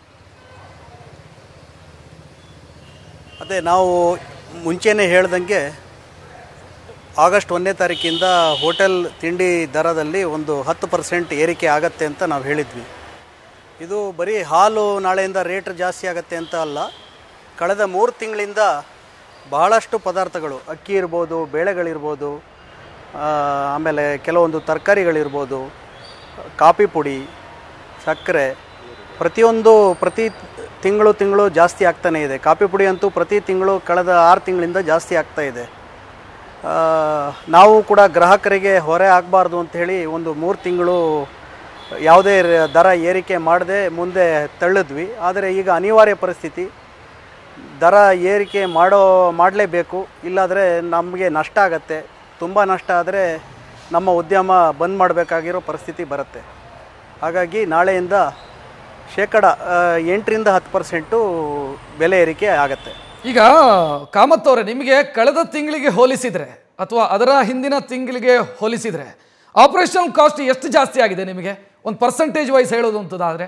ಅದೇ ನಾವು ಮುಂಚೆನೇ ಹೇಳ್ದಂಗೆ ಆಗಸ್ಟ್ ಒಂದನೇ ತಾರೀಕಿಂದ ಹೋಟೆಲ್ ತಿಂಡಿ ದರದಲ್ಲಿ ಒಂದು ಹತ್ತು ಪರ್ಸೆಂಟ್ ಏರಿಕೆ ಆಗತ್ತೆ ಅಂತ ನಾವು ಹೇಳಿದ್ವಿ ಇದು ಬರೀ ಹಾಲು ನಾಳೆಯಿಂದ ರೇಟ್ ಜಾಸ್ತಿ ಆಗತ್ತೆ ಅಂತ ಅಲ್ಲ ಕಳೆದ ಮೂರು ತಿಂಗಳಿಂದ ಬಹಳಷ್ಟು ಪದಾರ್ಥಗಳು ಅಕ್ಕಿ ಇರ್ಬೋದು ಬೇಳೆಗಳಿರ್ಬೋದು ಆ, ಆಮೇಲೆ ಕೆಲವೊಂದು ತರಕಾರಿಗಳಿರ್ಬೋದು ಕಾಫಿ ಪುಡಿ ಸಕ್ಕರೆ ಪ್ರತಿಯೊಂದು ಪ್ರತಿ ತಿಂಗಳು ತಿಂಗಳು ಜಾಸ್ತಿ ಆಗ್ತಾನೇ ಇದೆ ಕಾಫಿ ಪುಡಿ ಅಂತೂ ಪ್ರತಿ ತಿಂಗಳು ಕಳೆದ ಆರು ತಿಂಗಳಿಂದ ಜಾಸ್ತಿ ಆಗ್ತಾ ಇದೆ ಆ, ನಾವು ಕೂಡ ಗ್ರಾಹಕರಿಗೆ ಹೊರೆ ಆಗಬಾರ್ದು ಅಂಥೇಳಿ ಒಂದು ಮೂರು ತಿಂಗಳು ಯಾವುದೇ ರ- ದರ ಏರಿಕೆ ಮಾಡದೆ ಮುಂದೆ ತಳ್ಳಿದ್ವಿ ಆದರೆ ಈಗ ಅನಿವಾರ್ಯ ಪರಿಸ್ಥಿತಿ ದರ ಏರಿಕೆ ಮಾಡೋ ಮಾಡಲೇಬೇಕು ಇಲ್ಲಾದರೆ ನಮಗೆ ನಷ್ಟ ಆಗತ್ತೆ ತುಂಬ ನಷ್ಟ ಆದರೆ ನಮ್ಮ ಉದ್ಯಮ ಬಂದ್ ಮಾಡಬೇಕಾಗಿರೋ ಪರಿಸ್ಥಿತಿ ಬರುತ್ತೆ ಹಾಗಾಗಿ ನಾಳೆಯಿಂದ ಶೇಕಡ ಆ, ಎಂಟರಿಂದ ಹತ್ತು ಪರ್ಸೆಂಟು ಬೆಲೆ ಏರಿಕೆ ಆಗತ್ತೆ ಈಗ ಕಾಮತ್ ಅವರೇ ನಿಮಗೆ ಕಳೆದ ತಿಂಗಳಿಗೆ ಹೋಲಿಸಿದ್ರೆ ಅಥವಾ ಅದರ ಹಿಂದಿನ ತಿಂಗಳಿಗೆ ಹೋಲಿಸಿದ್ರೆ ಆಪರೇಷನಲ್ ಕಾಸ್ಟ್ ಎಷ್ಟು ಜಾಸ್ತಿ ಆಗಿದೆ ನಿಮಗೆ ಒಂದು ಪರ್ಸೆಂಟೇಜ್ ವೈಸ್ ಹೇಳೋದು ಅಂತದಾದ್ರೆ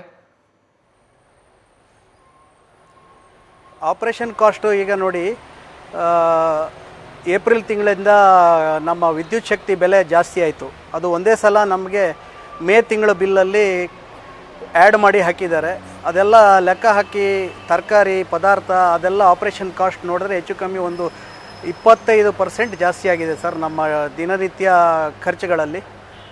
ಆಪ್ರೇಷನ್ ಕಾಸ್ಟು ಈಗ ನೋಡಿ ಆ, ಏಪ್ರಿಲ್ ತಿಂಗಳಿಂದ ನಮ್ಮ ವಿದ್ಯುತ್ ಶಕ್ತಿ ಬೆಲೆ ಜಾಸ್ತಿ ಆಯಿತು ಅದು ಒಂದೇ ಸಲ ನಮಗೆ ಮೇ ತಿಂಗಳ ಬಿಲ್ಲಲ್ಲಿ ಆ್ಯಡ್ ಮಾಡಿ ಹಾಕಿದ್ದಾರೆ ಅದೆಲ್ಲ ಲೆಕ್ಕ ಹಾಕಿ ತರಕಾರಿ ಪದಾರ್ಥ ಅದೆಲ್ಲ ಆಪ್ರೇಷನ್ ಕಾಸ್ಟ್ ನೋಡಿದ್ರೆ ಹೆಚ್ಚು ಕಮ್ಮಿ ಒಂದು ಇಪ್ಪತ್ತೈದು ಪರ್ಸೆಂಟ್ ಜಾಸ್ತಿ ಆಗಿದೆ ಸರ್ ನಮ್ಮ ದಿನನಿತ್ಯ ಖರ್ಚುಗಳಲ್ಲಿ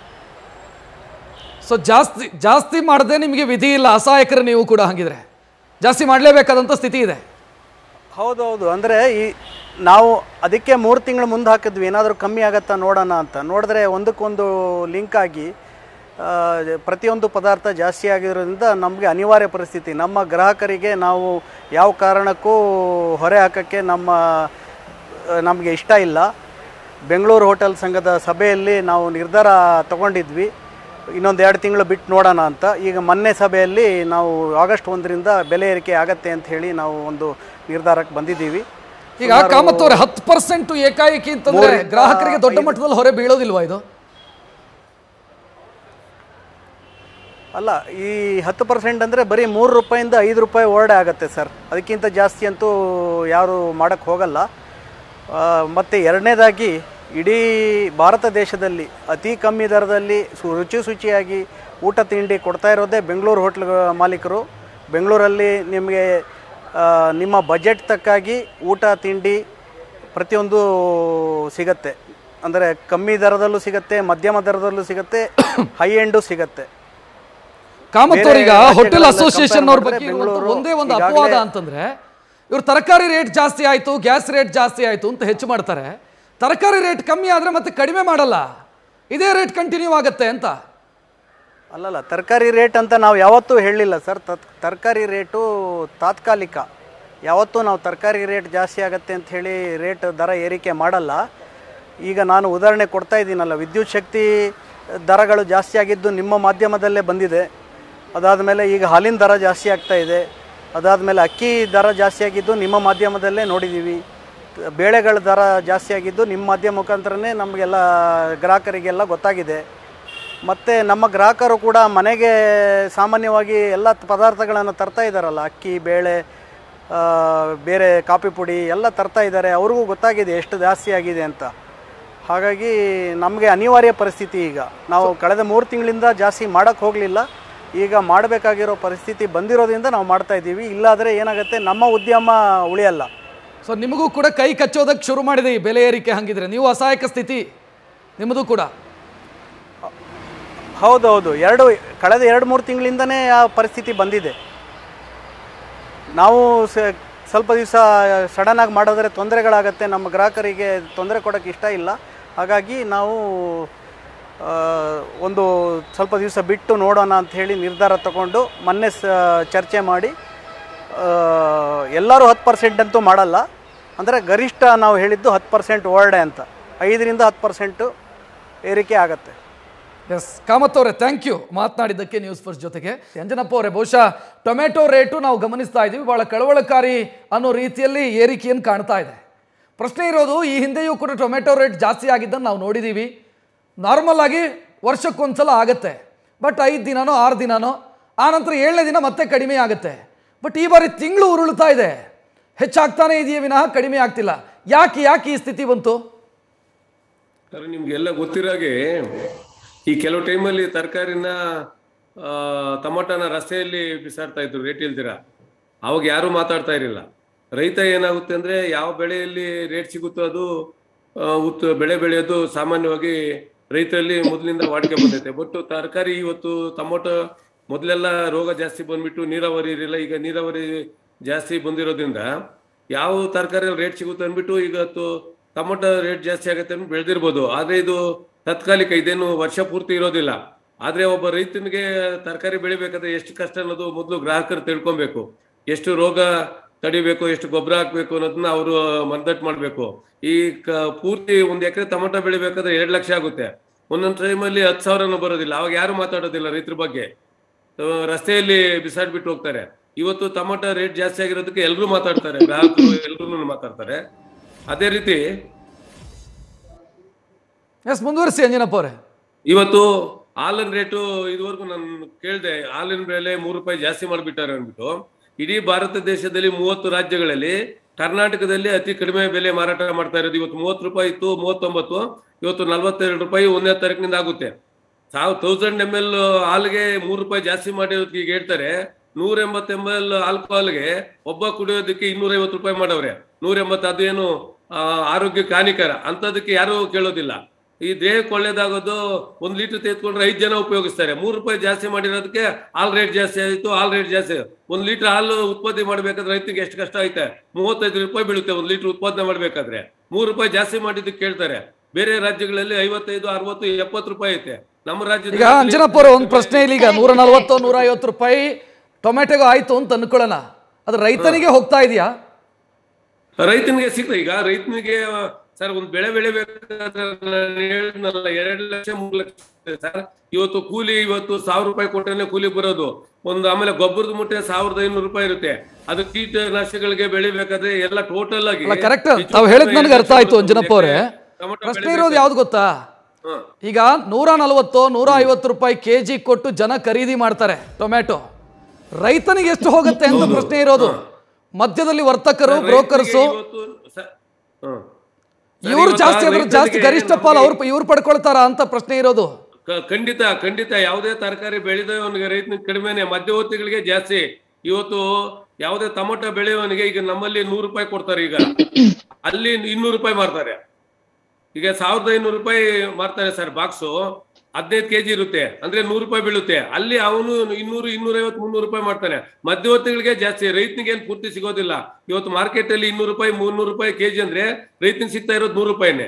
ಸೊ ಜಾಸ್ತಿ ಜಾಸ್ತಿ ಮಾಡದೆ ನಿಮಗೆ ವಿಧಿ ಇಲ್ಲ ಅಸಹಾಯಕರು ನೀವು ಕೂಡ ಹಂಗಿದ್ರೆ ಜಾಸ್ತಿ ಮಾಡಲೇಬೇಕಾದಂಥ ಸ್ಥಿತಿ ಇದೆ ಹೌದು ಹೌದು ಅಂದರೆ ಈ ನಾವು ಅದಕ್ಕೆ ಮೂರು ತಿಂಗಳು ಮುಂದೆ ಹಾಕಿದ್ವಿ ಏನಾದರೂ ಕಮ್ಮಿ ಆಗತ್ತಾ ನೋಡೋಣ ಅಂತ ನೋಡಿದ್ರೆ ಒಂದಕ್ಕೊಂದು ಲಿಂಕ್ ಆಗಿ ಆ, ಪ್ರತಿಯೊಂದು ಪದಾರ್ಥ ಜಾಸ್ತಿ ಆಗಿರೋದ್ರಿಂದ ನಮಗೆ ಅನಿವಾರ್ಯ ಪರಿಸ್ಥಿತಿ ನಮ್ಮ ಗ್ರಾಹಕರಿಗೆ ನಾವು ಯಾವ ಕಾರಣಕ್ಕೂ ಹೊರೆ ಹಾಕೋಕ್ಕೆ ನಮ್ಮ ನಮಗೆ ಇಷ್ಟ ಇಲ್ಲ ಬೆಂಗಳೂರು ಹೋಟೆಲ್ ಸಂಘದ ಸಭೆಯಲ್ಲಿ ನಾವು ನಿರ್ಧಾರ ತಗೊಂಡಿದ್ವಿ ಇನ್ನೊಂದು ಎರಡು ತಿಂಗಳು ಬಿಟ್ಟು ನೋಡೋಣ ಅಂತ ಈಗ ಮೊನ್ನೆ ಸಭೆಯಲ್ಲಿ ನಾವು ಆಗಸ್ಟ್ ಒಂದರಿಂದ ಬೆಲೆ ಏರಿಕೆ ಆಗತ್ತೆ ಅಂತ ಹೇಳಿ ನಾವು ಒಂದು ನಿರ್ಧಾರಕ್ಕೆ ಬಂದಿದ್ದೀವಿ ಈಗ ಸುಮಾರು- ಕಾಮತ್ ಅವರೇ ಹತ್ತು ಪರ್ಸೆಂಟ್ ಏಕಾಏಕಿ ಅಂತಂದ್ರೆ ಮೂರಿಂದ ಗ್ರಾಹಕರಿಗೆ ದೊಡ್ಡ ಐದು. ಮಟ್ಟದಲ್ಲಿ ಹೊರೆ ಬೀಳೋದಿಲ್ವಾ ಇದು ಅಲ್ಲ ಈ ಹತ್ತು ಪರ್ಸೆಂಟ್ ಅಂದರೆ ಬರೀ ಮೂರು ರೂಪಾಯಿಂದ ಐದು ರೂಪಾಯಿ ಓರ್ಡೆ ಆಗುತ್ತೆ ಸರ್ ಅದಕ್ಕಿಂತ ಜಾಸ್ತಿ ಅಂತೂ ಯಾರು ಮಾಡೋಕ್ಕೆ ಹೋಗಲ್ಲ ಆ, ಮತ್ತು ಎರಡನೇದಾಗಿ ಇಡೀ ಭಾರತ ದೇಶದಲ್ಲಿ ಅತಿ ಕಮ್ಮಿ ದರದಲ್ಲಿ ಸು ರುಚಿ ಶುಚಿಯಾಗಿ ಊಟ ತಿಂಡಿ ಕೊಡ್ತಾ ಇರೋದೇ ಬೆಂಗಳೂರು ಹೋಟ್ಲ್ ಮಾಲೀಕರು ಬೆಂಗಳೂರಲ್ಲಿ ನಿಮಗೆ ಆ, ನಿಮ್ಮ ಬಜೆಟ್ ತಕ್ಕಾಗಿ ಊಟ ತಿಂಡಿ ಪ್ರತಿಯೊಂದು ಸಿಗತ್ತೆ ಅಂದರೆ ಕಮ್ಮಿ ದರದಲ್ಲೂ ಸಿಗತ್ತೆ ಮಧ್ಯಮ ದರದಲ್ಲೂ ಸಿಗತ್ತೆ ಹೈ ಎಂಡು ಸಿಗತ್ತೆ ಕಾಮತ್ ಬೇರೆ ಅವ್ರೀಗ ಹೋಟೆಲ್ ರಾಜ್ಯಗಳೆಲ್ಲ ಅಸೋಸಿಯೇಷನ್ compare ಅವ್ರ ಮಾಡಿದ್ರೆ ಬಗ್ಗೆ ಇರುವಂತ ಬೆಂಗಳೂರು ಒಂದೇ ಒಂದು ಈಗಾಗಲೇ- ಅಪವಾದ ಅಂತಂದ್ರೆ ಇವ್ರು ತರಕಾರಿ ರೇಟ್ ಜಾಸ್ತಿ ಆಯ್ತು ಗ್ಯಾಸ್ ರೇಟ್ ಜಾಸ್ತಿ ಆಯ್ತು ಅಂತ ಹೆಚ್ಚು ಮಾಡ್ತಾರೆ ತರಕಾರಿ ರೇಟ್ ಕಮ್ಮಿ ಆದ್ರೆ ಮತ್ತೆ ಕಡಿಮೆ ಮಾಡಲ್ಲ ಇದೇ ರೇಟ್ ಕಂಟಿನ್ಯೂ ಆಗತ್ತೆ ಅಂತ ಅಲ್ಲಲ್ಲ ತರಕಾರಿ ರೇಟ್ ಅಂತ ನಾವು ಯಾವತ್ತೂ ಹೇಳಲಿಲ್ಲ ಸರ್ ತರಕಾರಿ ರೇಟು ತಾತ್ಕಾಲಿಕ ಯಾವತ್ತೂ ನಾವು ತರಕಾರಿ ರೇಟ್ ಜಾಸ್ತಿ ಆಗತ್ತೆ ಅಂತ ಹೇಳಿ ರೇಟ್ ದರ ಏರಿಕೆ ಮಾಡಲ್ಲ ಈಗ ನಾನು ಉದಾಹರಣೆ ಕೊಡ್ತಾ ಇದ್ದೀನಲ್ಲ ವಿದ್ಯುತ್ ಶಕ್ತಿ ದರಗಳು ಜಾಸ್ತಿ ಆಗಿದ್ದು ನಿಮ್ಮ ಮಾಧ್ಯಮದಲ್ಲೇ ಬಂದಿದೆ ಅದಾದಮೇಲೆ ಈಗ ಹಾಲಿನ ದರ ಜಾಸ್ತಿ ಆಗ್ತಾ ಇದೆ ಅದಾದಮೇಲೆ ಅಕ್ಕಿ ದರ ಜಾಸ್ತಿ ಆಗಿದ್ದು ನಿಮ್ಮ ಮಾಧ್ಯಮದಲ್ಲೇ ನೋಡಿದ್ದೀವಿ ಬೇಳೆಗಳ ದರ ಜಾಸ್ತಿ ಆಗಿದ್ದು ನಿಮ್ಮ ಮಾಧ್ಯಮ ಮುಖಾಂತರನೇ ನಮಗೆಲ್ಲ ಗ್ರಾಹಕರಿಗೆಲ್ಲ ಗೊತ್ತಾಗಿದೆ ಮತ್ತು ನಮ್ಮ ಗ್ರಾಹಕರು ಕೂಡ ಮನೆಗೆ ಸಾಮಾನ್ಯವಾಗಿ ಎಲ್ಲ ಪದಾರ್ಥಗಳನ್ನು ತರ್ತಾ ಇದ್ದಾರಲ್ಲ ಅಕ್ಕಿ ಬೇಳೆ ಆ, ಬೇರೆ ಕಾಫಿ ಪುಡಿ ಎಲ್ಲ ತರ್ತಾ ಇದ್ದಾರೆ ಅವ್ರಿಗೂ ಗೊತ್ತಾಗಿದೆ ಎಷ್ಟು ಜಾಸ್ತಿ ಆಗಿದೆ ಅಂತ ಹಾಗಾಗಿ ನಮಗೆ ಅನಿವಾರ್ಯ ಪರಿಸ್ಥಿತಿ ಈಗ ನಾವು ಕಳೆದ ಮೂರು ತಿಂಗಳಿಂದ ಜಾಸ್ತಿ ಮಾಡೋಕ್ಕೆ ಹೋಗಲಿಲ್ಲ ಈಗ ಮಾಡಬೇಕಾಗಿರೋ ಪರಿಸ್ಥಿತಿ ಬಂದಿರೋದ್ರಿಂದ ನಾವು ಮಾಡ್ತಾ ಇದ್ದೀವಿ ಇಲ್ಲಾದರೆ ಏನಾಗುತ್ತೆ ನಮ್ಮ ಉದ್ಯಮ ಉಳಿಯಲ್ಲ ಸೊ ನಿಮಗೂ ಕೂಡ ಕೈ ಕಚ್ಚೋದಕ್ಕೆ ಶುರು ಮಾಡಿದೆ ಈ ಬೆಲೆ ಏರಿಕೆ ಹಂಗಿದ್ರೆ ನೀವು ಅಸಹಾಯಕ ಸ್ಥಿತಿ ನಿಮ್ಮದು ಕೂಡ ಹೌದೌದು ಎರಡು ಕಳೆದ ಎರಡು ಮೂರು ತಿಂಗಳಿಂದನೇ ಆ ಪರಿಸ್ಥಿತಿ ಬಂದಿದೆ ನಾವು ಸ- ಸ್ವಲ್ಪ ದಿವಸ ಸಡನ್ನಾಗಿ ಮಾಡಿದ್ರೆ ತೊಂದರೆಗಳಾಗತ್ತೆ ನಮ್ಮ ಗ್ರಾಹಕರಿಗೆ ತೊಂದರೆ ಕೊಡೋಕ್ಕೆ ಇಷ್ಟ ಇಲ್ಲ ಹಾಗಾಗಿ ನಾವು ಆ, ಒಂದು ಸ್ವಲ್ಪ ದಿವಸ ಬಿಟ್ಟು ನೋಡೋಣ ಅಂತ ಹೇಳಿ ನಿರ್ಧಾರ ತಗೊಂಡು ಮೊನ್ನೆ ಸ ಚರ್ಚೆ ಮಾಡಿ ಆ, ಎಲ್ಲರೂ ಹತ್ತು ಪರ್ಸೆಂಟ್ ಅಂತೂ ಮಾಡಲ್ಲ ಅಂದರೆ ಗರಿಷ್ಠ ನಾವು ಹೇಳಿದ್ದು ಹತ್ತು ಪರ್ಸೆಂಟ್ ಓಲ್ಡೆ ಅಂತ ಐದರಿಂದ ಹತ್ತು ಪರ್ಸೆಂಟು ಏರಿಕೆ ಆಗುತ್ತೆ ಎಸ್ ಕಾಮತ್ ಅವರೇ ಥ್ಯಾಂಕ್ ಯು ಮಾತನಾಡಿದ್ದಕ್ಕೆ ನ್ಯೂಸ್ ಫಸ್ಟ್ ಜೊತೆಗೆ ಅಂಜನಪ್ಪ ಅವರೇ ಬಹುಶಃ ಟೊಮೆಟೊ ರೇಟು ನಾವು ಗಮನಿಸ್ತಾ ಇದ್ದೀವಿ ಭಾಳ ಕಳವಳಕಾರಿ ಅನ್ನೋ ರೀತಿಯಲ್ಲಿ ಏರಿಕೆಯನ್ನು ಕಾಣ್ತಾ ಇದೆ ಪ್ರಶ್ನೆ ಇರೋದು ಈ ಹಿಂದೆಯೂ ಕೂಡ ಟೊಮೆಟೊ ರೇಟ್ ಜಾಸ್ತಿ ಆಗಿದ್ದನ್ನು ನಾವು ನೋಡಿದ್ದೀವಿ ನಾರ್ಮಲ್ ಆಗಿ ವರ್ಷಕ್ಕೊಂದ್ಸಲ ಆಗುತ್ತೆ ಬಟ್ ಐದು ದಿನನೋ ಆರು ದಿನನೋ ಆನಂತರ ಏಳನೇ ದಿನ ಮತ್ತೆ ಕಡಿಮೆ ಆಗುತ್ತೆ ಬಟ್ ಈ ಬಾರಿ ತಿಂಗಳು ಉರುಳ್ತಾ ಇದೆ ಹೆಚ್ಚಾಗ್ತಾನೆ ಇದೆಯೇ ವಿನಃ ಕಡಿಮೆ ಆಗ್ತಿಲ್ಲ ಯಾಕೆ ಯಾಕೆ ಈ ಸ್ಥಿತಿ ಬಂತು ಸರ್ ನಿಮ್ಗೆಲ್ಲ ಗೊತ್ತಿರಾಗೆ ಈ ಕೆಲವು ಟೈಮಲ್ಲಿ ತರಕಾರಿನ ಟೊಮೊಟೊನ ರಸ್ತೆಯಲ್ಲಿ ಬಿಸಾಡ್ತಾ ಇದ್ರು ರೇಟ್ ಇಲ್ದಿರ ಅವಾಗ ಯಾರು ಮಾತಾಡ್ತಾ ಇರಲಿಲ್ಲ ರೈತ ಏನಾಗುತ್ತೆ ಅಂದ್ರೆ ಯಾವ ಬೆಳೆಯಲ್ಲಿ ರೇಟ್ ಸಿಗುತ್ತೋ ಅದು ಆ, ಉತ್ ಬೆಳೆ ಬೆಳೆಯೋದು ಸಾಮಾನ್ಯವಾಗಿ ರೈತರಲ್ಲಿ ಮೊದಲಿಂದ ವಾಡಿಕೆ ಬಂದೈತೆ ಬಟ್ ತರಕಾರಿ ಇವತ್ತು ಟೊಮೊಟೊ ಮೊದಲೆಲ್ಲ ರೋಗ ಜಾಸ್ತಿ ಬಂದ್ಬಿಟ್ಟು ನೀರಾವರಿ ಇರಲಿಲ್ಲ ಈಗ ನೀರಾವರಿ ಜಾಸ್ತಿ ಬಂದಿರೋದ್ರಿಂದ ಯಾವ ತರಕಾರಿ ರೇಟ್ ಸಿಗುತ್ತೆ ಅಂದ್ಬಿಟ್ಟು ಇವತ್ತು ಟೊಮೊಟೊ ರೇಟ್ ಜಾಸ್ತಿ ಆಗುತ್ತೆ ಅಂತ ಬೆಳೆದಿರ್ಬೋದು ಆದ್ರೆ ಇದು ತಾತ್ಕಾಲಿಕ ಇದೇನು ವರ್ಷ ಪೂರ್ತಿ ಇರೋದಿಲ್ಲ ಆದ್ರೆ ಒಬ್ಬ ರೈತನಿಗೆ ತರಕಾರಿ ಬೆಳಿಬೇಕಾದ್ರೆ ಎಷ್ಟು ಕಷ್ಟ ಅನ್ನೋದು ಮೊದಲು ಗ್ರಾಹಕರು ತಿಳ್ಕೊಬೇಕು ಎಷ್ಟು ರೋಗ ತಡಿಬೇಕು ಎಷ್ಟು ಗೊಬ್ಬರ ಹಾಕ್ಬೇಕು ಅನ್ನೋದನ್ನ ಅವರು ಮನದಟ್ಟು ಮಾಡ್ಬೇಕು ಈ ಕ- ಪೂರ್ತಿ ಒಂದ್ ಎಕರೆ ಟೊಮೊಟೊ ಬೆಳಿಬೇಕಾದ್ರೆ ಎರಡ್ ಲಕ್ಷ ಆಗುತ್ತೆ ಒಂದೊಂದ್ ಟೈಮಲ್ಲಿ ಹತ್ತು ಸಾವಿರನೂ ಬರೋದಿಲ್ಲ ಅವಾಗ ಯಾರು ಮಾತಾಡೋದಿಲ್ಲ ರೈತರ ಬಗ್ಗೆ ಆ, ರಸ್ತೆಯಲ್ಲಿ ಬಿಸಾಡ್ಬಿಟ್ಟು ಹೋಗ್ತಾರೆ ಇವತ್ತು ಟೊಮೊಟೊ ರೇಟ್ ಜಾಸ್ತಿ ಆಗಿರೋದಕ್ಕೆ ಎಲ್ಲರೂ ಮಾತಾಡ್ತಾರೆ ಗ್ರಾಹಕರು ಎಲ್ಲರೂ ಮಾತಾಡ್ತಾರೆ ಅದೇ ರೀತಿ ಎಸ್ ಮುಂದುವರಿಸಿ ಅಂಜನಪ್ಪ ಅವರೇ ಇವತ್ತು ಹಾಲಿನ ರೇಟು ಇದುವರೆಗೂ ನಾನು ಕೇಳಿದೆ ಹಾಲಿನ ಬೆಲೆ ಮೂರು ರೂಪಾಯಿ ಜಾಸ್ತಿ ಮಾಡಿಬಿಟ್ಟಾರೆ ಅಂದ್ಬಿಟ್ಟು ಇಡೀ ಭಾರತ ದೇಶದಲ್ಲಿ ಮೂವತ್ತು ರಾಜ್ಯಗಳಲ್ಲಿ ಕರ್ನಾಟಕದಲ್ಲಿ ಅತಿ ಕಡಿಮೆ ಬೆಲೆ ಮಾರಾಟ ಮಾಡ್ತಾ ಇರೋದು ಇವತ್ತು ಮೂವತ್ತು ರೂಪಾಯಿ ಇತ್ತು ಮೂವತ್ತೊಂಬತ್ತು ಇವತ್ತು ನಲ್ವತ್ತೆರಡು ರೂಪಾಯಿ ಒಂದನೇ ತಾರೀಕಿನಿಂದ ಆಗುತ್ತೆ ಸಾವ್ ತೌಸಂಡ್ ಎಮ್ ಎಲ್ ಹಾಲಿಗೆ ಮೂರು ರೂಪಾಯಿ ಜಾಸ್ತಿ ಮಾಡಿರೋದಕ್ಕೆ ಈಗ ಹೇಳ್ತಾರೆ ನೂರ ಎಂಬತ್ತು ಎಮ್ ಎಲ್ ಆಲ್ಕೋಹಾಲ್ಗೆ ಒಬ್ಬ ಕುಡಿಯೋದಕ್ಕೆ ಇನ್ನೂರ ಐವತ್ತು ರೂಪಾಯಿ ಮಾಡವ್ರೆ ನೂರ ಎಂಬತ್ತು ಅದು ಏನು ಆ, ಆರೋಗ್ಯಕ್ಕೆ ಹಾನಿಕರ ಅಂತದಕ್ಕೆ ಯಾರು ಕೇಳೋದಿಲ್ಲ ಈ ದೇಹಕ್ಕೆ ಒಳ್ಳೇದಾಗೋದು ಒಂದ್ ಲೀಟರ್ ತೆಗೆದುಕೊಂಡ್ರೆ ಐದು ಜನ ಉಪಯೋಗಿಸ್ತಾರೆ ಮೂರು ರೂಪಾಯಿ ಜಾಸ್ತಿ ಮಾಡಿರೋದಕ್ಕೆ ಹಾಲ್ ರೇಟ್ ಜಾಸ್ತಿ ಆಯಿತು ಹಾಲ್ ರೇಟ್ ಜಾಸ್ತಿ ಆಯ್ತು. ಒಂದ್ ಲೀಟರ್ ಹಾಲು ಉತ್ಪತ್ತಿ ಮಾಡ್ಬೇಕಾದ್ರೆ ರೈತರಿಗೆ ಎಷ್ಟು ಕಷ್ಟ ಐತೆ ಮೂವತ್ತೈದು ರೂಪಾಯಿ ಬೀಳುತ್ತೆ ಒಂದ್ ಲೀಟರ್ ಉತ್ಪಾದನೆ ಮಾಡ್ಬೇಕಾದ್ರೆ ಮೂರು ರೂಪಾಯಿ ಜಾಸ್ತಿ ಮಾಡಿದ್ದಕ್ಕೆ ಕೇಳ್ತಾರೆ ಬೇರೆ ರಾಜ್ಯಗಳಲ್ಲಿ ಐವತ್ತೈದು ಅರವತ್ತು ಎಪ್ಪತ್ತು ರೂಪಾಯಿ ಐತೆ ನಮ್ಮ ಈಗ ರಾಜ್ಯದಲ್ಲಿ ಅಂಜನಪ್ಪ ಅವರೇ ಒಂದು ಪ್ರಶ್ನೆ ಇಲ್ಲಿ ಈಗ ನೂರ ನಲವತ್ತು ನೂರ ಐವತ್ತು ರೂಪಾಯಿ ಟೊಮೆಟೊಗೆ ಆಯ್ತು ಅಂತ ಅನ್ಕೊಳ್ಳೋಣ ಅದು ರೈತನಿಗೆ ಹೋಗ್ತಾ ಇದೆಯಾ ರೈತನಿಗೆ ಸಿಗ್ತದೆ ಈಗ ರೈತನಿಗೆ ಸರ್ ಒಂದ್ ಬೆಳೆ ಬೆಳಿಬೇಕಾದ್ರೆ ನಾನು ಹೇಳಿದ್ನಲ್ಲ ಎರಡು ಲಕ್ಷ ಮೂರು ಲಕ್ಷ ಇದೆ ಸರ್ ಇವತ್ತು ಕೂಲಿ ಇವತ್ತು ಸಾವಿರ ರೂಪಾಯಿ ಕೊಟ್ಟರೆ ಕೂಲಿ ಬರೋದು ಒಂದು ಆಮೇಲೆ ಗೊಬ್ಬರದ ಮುಟ್ಟೆ ಸಾವಿರದ ಐನೂರು ರೂಪಾಯಿ ಇರುತ್ತೆ ಅದು ಕೀಟನಾಶಕಗಳಿಗೆ ಬೆಳಿಬೇಕಾದ್ರೆ ಎಲ್ಲ ಟೋಟಲ್ ಆಗಿ ಅಲ್ಲ ಕರೆಕ್ಟ್ ತಾವು ಹೇಳಿದ್ ನನಗೆ ಅರ್ಥ ಆಯ್ತು ಅಂಜನಪ್ಪ ಅವರೇ ಟೊಮೆಟೊ ಪ್ರಶ್ನೆ ಇರೋದು ಯಾವ್ದು ಗೊತ್ತಾ ಈಗ ನೂರ ನಲವತ್ತು ನೂರ ಐವತ್ತು ರೂಪಾಯಿ ಕೆ ಜಿ ಕೊಟ್ಟು ಜನ ಖರೀದಿ ಮಾಡ್ತಾರೆ ಟೊಮ್ಯಾಟೊ ರೈತನಿಗೆ ಎಷ್ಟು ಹೋಗುತ್ತೆ ಅಂತ ಪ್ರಶ್ನೆ ಇರೋದು ಮಧ್ಯದಲ್ಲಿ ವರ್ತಕರು ಬ್ರೋಕರ್ಸು ಹ್ಮ್. ಇವ್ರು ಜಾಸ್ತಿ ಆದ್ರೆ ಜಾಸ್ತಿ ರೈತನಿಗೆ ಗರಿಷ್ಠ ಪಾಲು ಅವ್ರು ಇವ್ರು ಪಡ್ಕೊಳ್ತಾರ ಅಂತ ಪ್ರಶ್ನೆ ಇರೋದು ಕ- ಖಂಡಿತ ಖಂಡಿತ ಯಾವುದೇ ತರಕಾರಿ ಬೆಳೆದವನಿಗೆ ರೈತನಿಗೆ ಕಡಿಮೆನೆ ಮಧ್ಯವರ್ತಿಗಳಿಗೆ ಜಾಸ್ತಿ ಇವತ್ತು ಯಾವುದೇ ಟೊಮೊಟೊ ಬೆಳೆಯುವವನಿಗೆ ಈಗ ನಮ್ಮಲ್ಲಿ ನೂರು ರೂಪಾಯಿ ಕೊಡ್ತಾರೆ ಈಗ ಅಲ್ಲಿ ಇನ್ನೂರು ರೂಪಾಯಿ ಮಾರ್ತಾರೆ ಈಗ ಸಾವಿರದ ಐನೂರು ರೂಪಾಯಿ ಮಾರ್ತಾರೆ ಸರ್ ಬಾಕ್ಸು ಹದಿನೈದು ಕೆಜಿ ಇರುತ್ತೆ ಅಂದ್ರೆ ನೂರು ರೂಪಾಯಿ ಬೀಳುತ್ತೆ ಅಲ್ಲಿ ಅವನು ಇನ್ನೂರು ಇನ್ನೂರೈವತ್ತು ಮುನ್ನೂರು ರೂಪಾಯಿ ಮಾಡ್ತಾನೆ ಮಧ್ಯವರ್ತಿಗಳಿಗೆ ಜಾಸ್ತಿ ರೈತನಿಗೆ ಏನು ಪೂರ್ತಿ ಸಿಗೋದಿಲ್ಲ ಇವತ್ತು ಮಾರ್ಕೆಟ್ ಅಲ್ಲಿ ಇನ್ನೂರು ರೂಪಾಯಿ ಮುನ್ನೂರು ರೂಪಾಯಿ ಕೆಜಿ ಅಂದ್ರೆ ರೈತನಿಗೆ ಸಿಗ್ತಾ ಇರೋದು ನೂರು ರೂಪಾಯಿನೇ